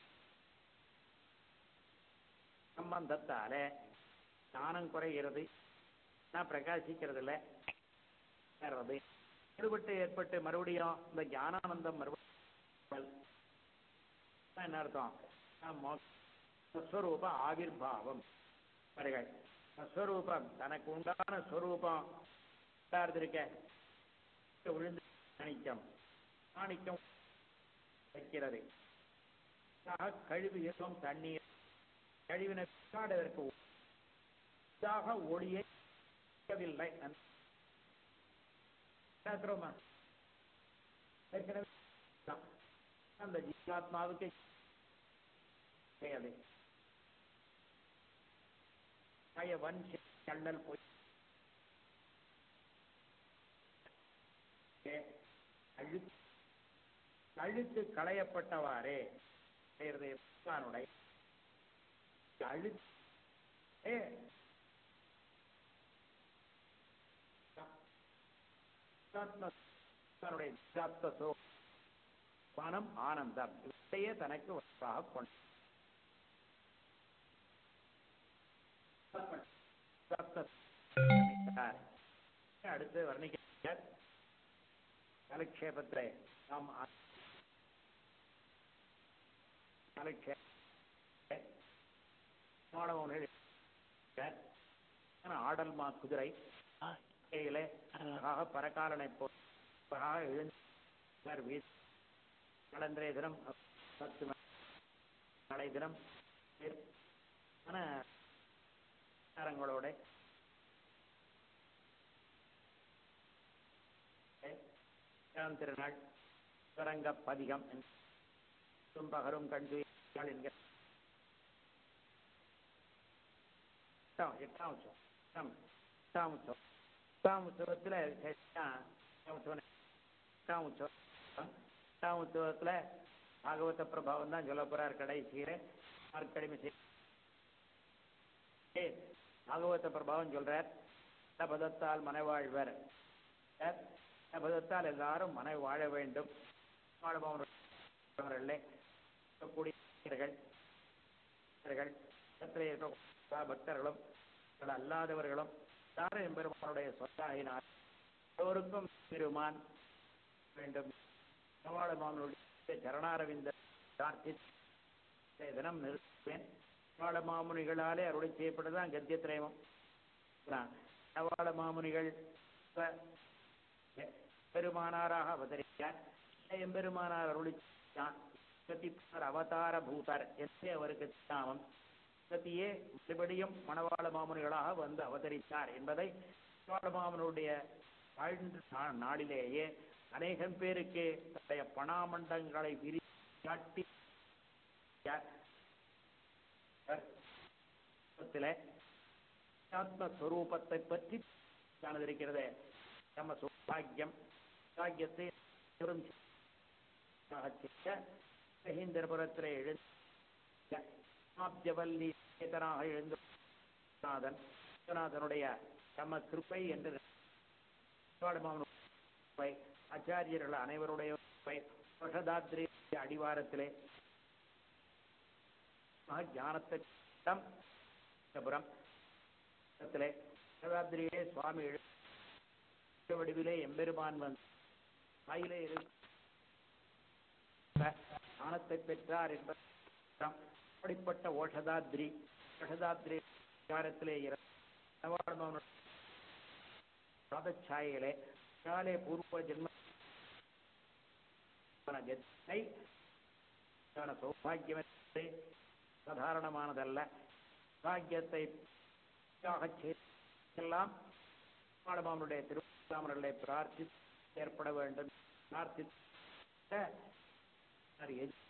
சம்பந்தத்தால ஞானம் குறைகிறது நான் பிரகாசிக்கிறது இல்லை ஏறுறது ஈடுபட்டு ஏற்பட்டு மறுபடியும் இந்த ஞானானந்தம் மறுபடியும் என்ன அர்த்தம் ஆமா. ஸ்வரூப ஆவிர்வாவம் வருகள் ஸ்வரூபம் தனக்கு உண்டான ஸ்வரூபம் இருக்க விழுந்து மாணிக்கம் மாணிக்கம் வைக்கிறது ஆக கழிவு இருக்கும் தண்ணீர் கழிவினை காடுவதற்கு உற்சாக ஒளியை வைக்கவில்லை பார்க்கிறோமா? ஏற்கனவே அந்த ஜீவாத்மாவுக்கு கிடையாது கய வன்ஷ கண்ணல் போய் அழுத்து அழுத்து களையப்பட்டவாறே செய்யறது பகவானுடைய அழுத்து ஏ, பகவானுடைய திவ்யாத்ம சோ- மனம் ஆனந்தம் இதையே தனக்கு வசமாக கொண்டு வர்ணித்தார். அடுத்து வர்ணிக்க காலக்ஷேபத்தை நாம் ஆ- காலக்ஷேப மாணவர்கள் ஆடல் மா குதிரை கையிலே அழகாக பரகாலனை போக எழுந்தார் வீசி நாளன்றைய தினம் பத்து மணி நாளை தினம் ஆன நேரங்களோட ஏழாம் திருநாள் சுரங்க பதிகம் என்றும் பகரும் கண்டு என்கிற எட்டாம் எட்டாம் உற்சவம் எட்டாம் எட்டாம் உற்சவம் எட்டாம் உற்சவத்தில் எட்டாம் உற்சவம் எட்டாம் உற்சவம் எட்டாம் உற்சவத்தில் பாகவத பிரபாவம் தான் சொல்ல போறார் கடைசியில மார்க்கடிமை செய் ஏய், பாகவத பிரபாவம் சொல்றார் பதத்தால் மனை வாழ்வர் பதத்தால் எல்லாரும் மனை வாழ வேண்டும் வாழ்பவர்களே இருக்கக்கூடியவர்கள் பக்தர்கள், இடத்திலே இருக்க பக்தர்களும் பக்தர்கள் அல்லாதவர்களும் எல்லாரும் எம்பெருமானுடைய சொத்தாகினார் எல்லோருக்கும் பெருமான் வேண்டும் நவாளமாமனுடைய சரணாரவிந்த பிரார்த்தி தினம் நிறுத்துவேன் நவாள மாமுனிகளாலே அருளை செய்யப்பட்டதான் கத்தியத்திரயமம் நவாள மாமுனிகள் இப்ப பெருமானாராக அவதரித்தார் எம்பெருமானார் அருளி செய்தார் அவதார பூதர் என்றே அவருக்கு நாமம் சத்தியே மறுபடியும் மணவாள மாமுனிகளாக வந்து அவதரித்தார் என்பதை மணவாள மாமனுடைய வாழ்ந்த நா- நாளிலேயே அநேகம் பேருக்கு தன்னுடைய பணாமண்டங்களை விரி காட்டி ஆத்மஸ்வரூபத்தை பற்றி காணதிருக்கிறது நம்ம சௌபாகியம் சௌபாகியத்தை பெரும் மகேந்திரபுரத்திலே எழுந்த ஆப்ஜவல்லி சேதனாக எழுந்து நாதன் விஸ்வநாதனுடைய தம கிருப்பை என்று சிவாடமாமனு கிருபை, ஆச்சாரியர்கள் அனைவருடைய கிருபை, வருஷதாத்ரி அடிவாரத்திலே மகா ஞானத்தை இடம் புறம் இடத்திலே வருஷதாத்ரியிலே சுவாமி எழு வடிவிலே எம்பெருமான் வந்து வாயிலே இருக்க ஞானத்தை பெற்றார் என்பது அப்படிப்பட்ட ஓஷதாத்ரி ஓஷதாத்ரி விகாரத்திலே பாதச்சாயிலே காலே பூர்வ ஜென்ம கத்தை சௌபாகியம் என்பது சாதாரணமானதல்ல பாக்கியத்தை எல்லாம் மாடமாமனுடைய திருமாமர்களை பிரார்த்தி ஏற்பட வேண்டும் பிரார்த்தி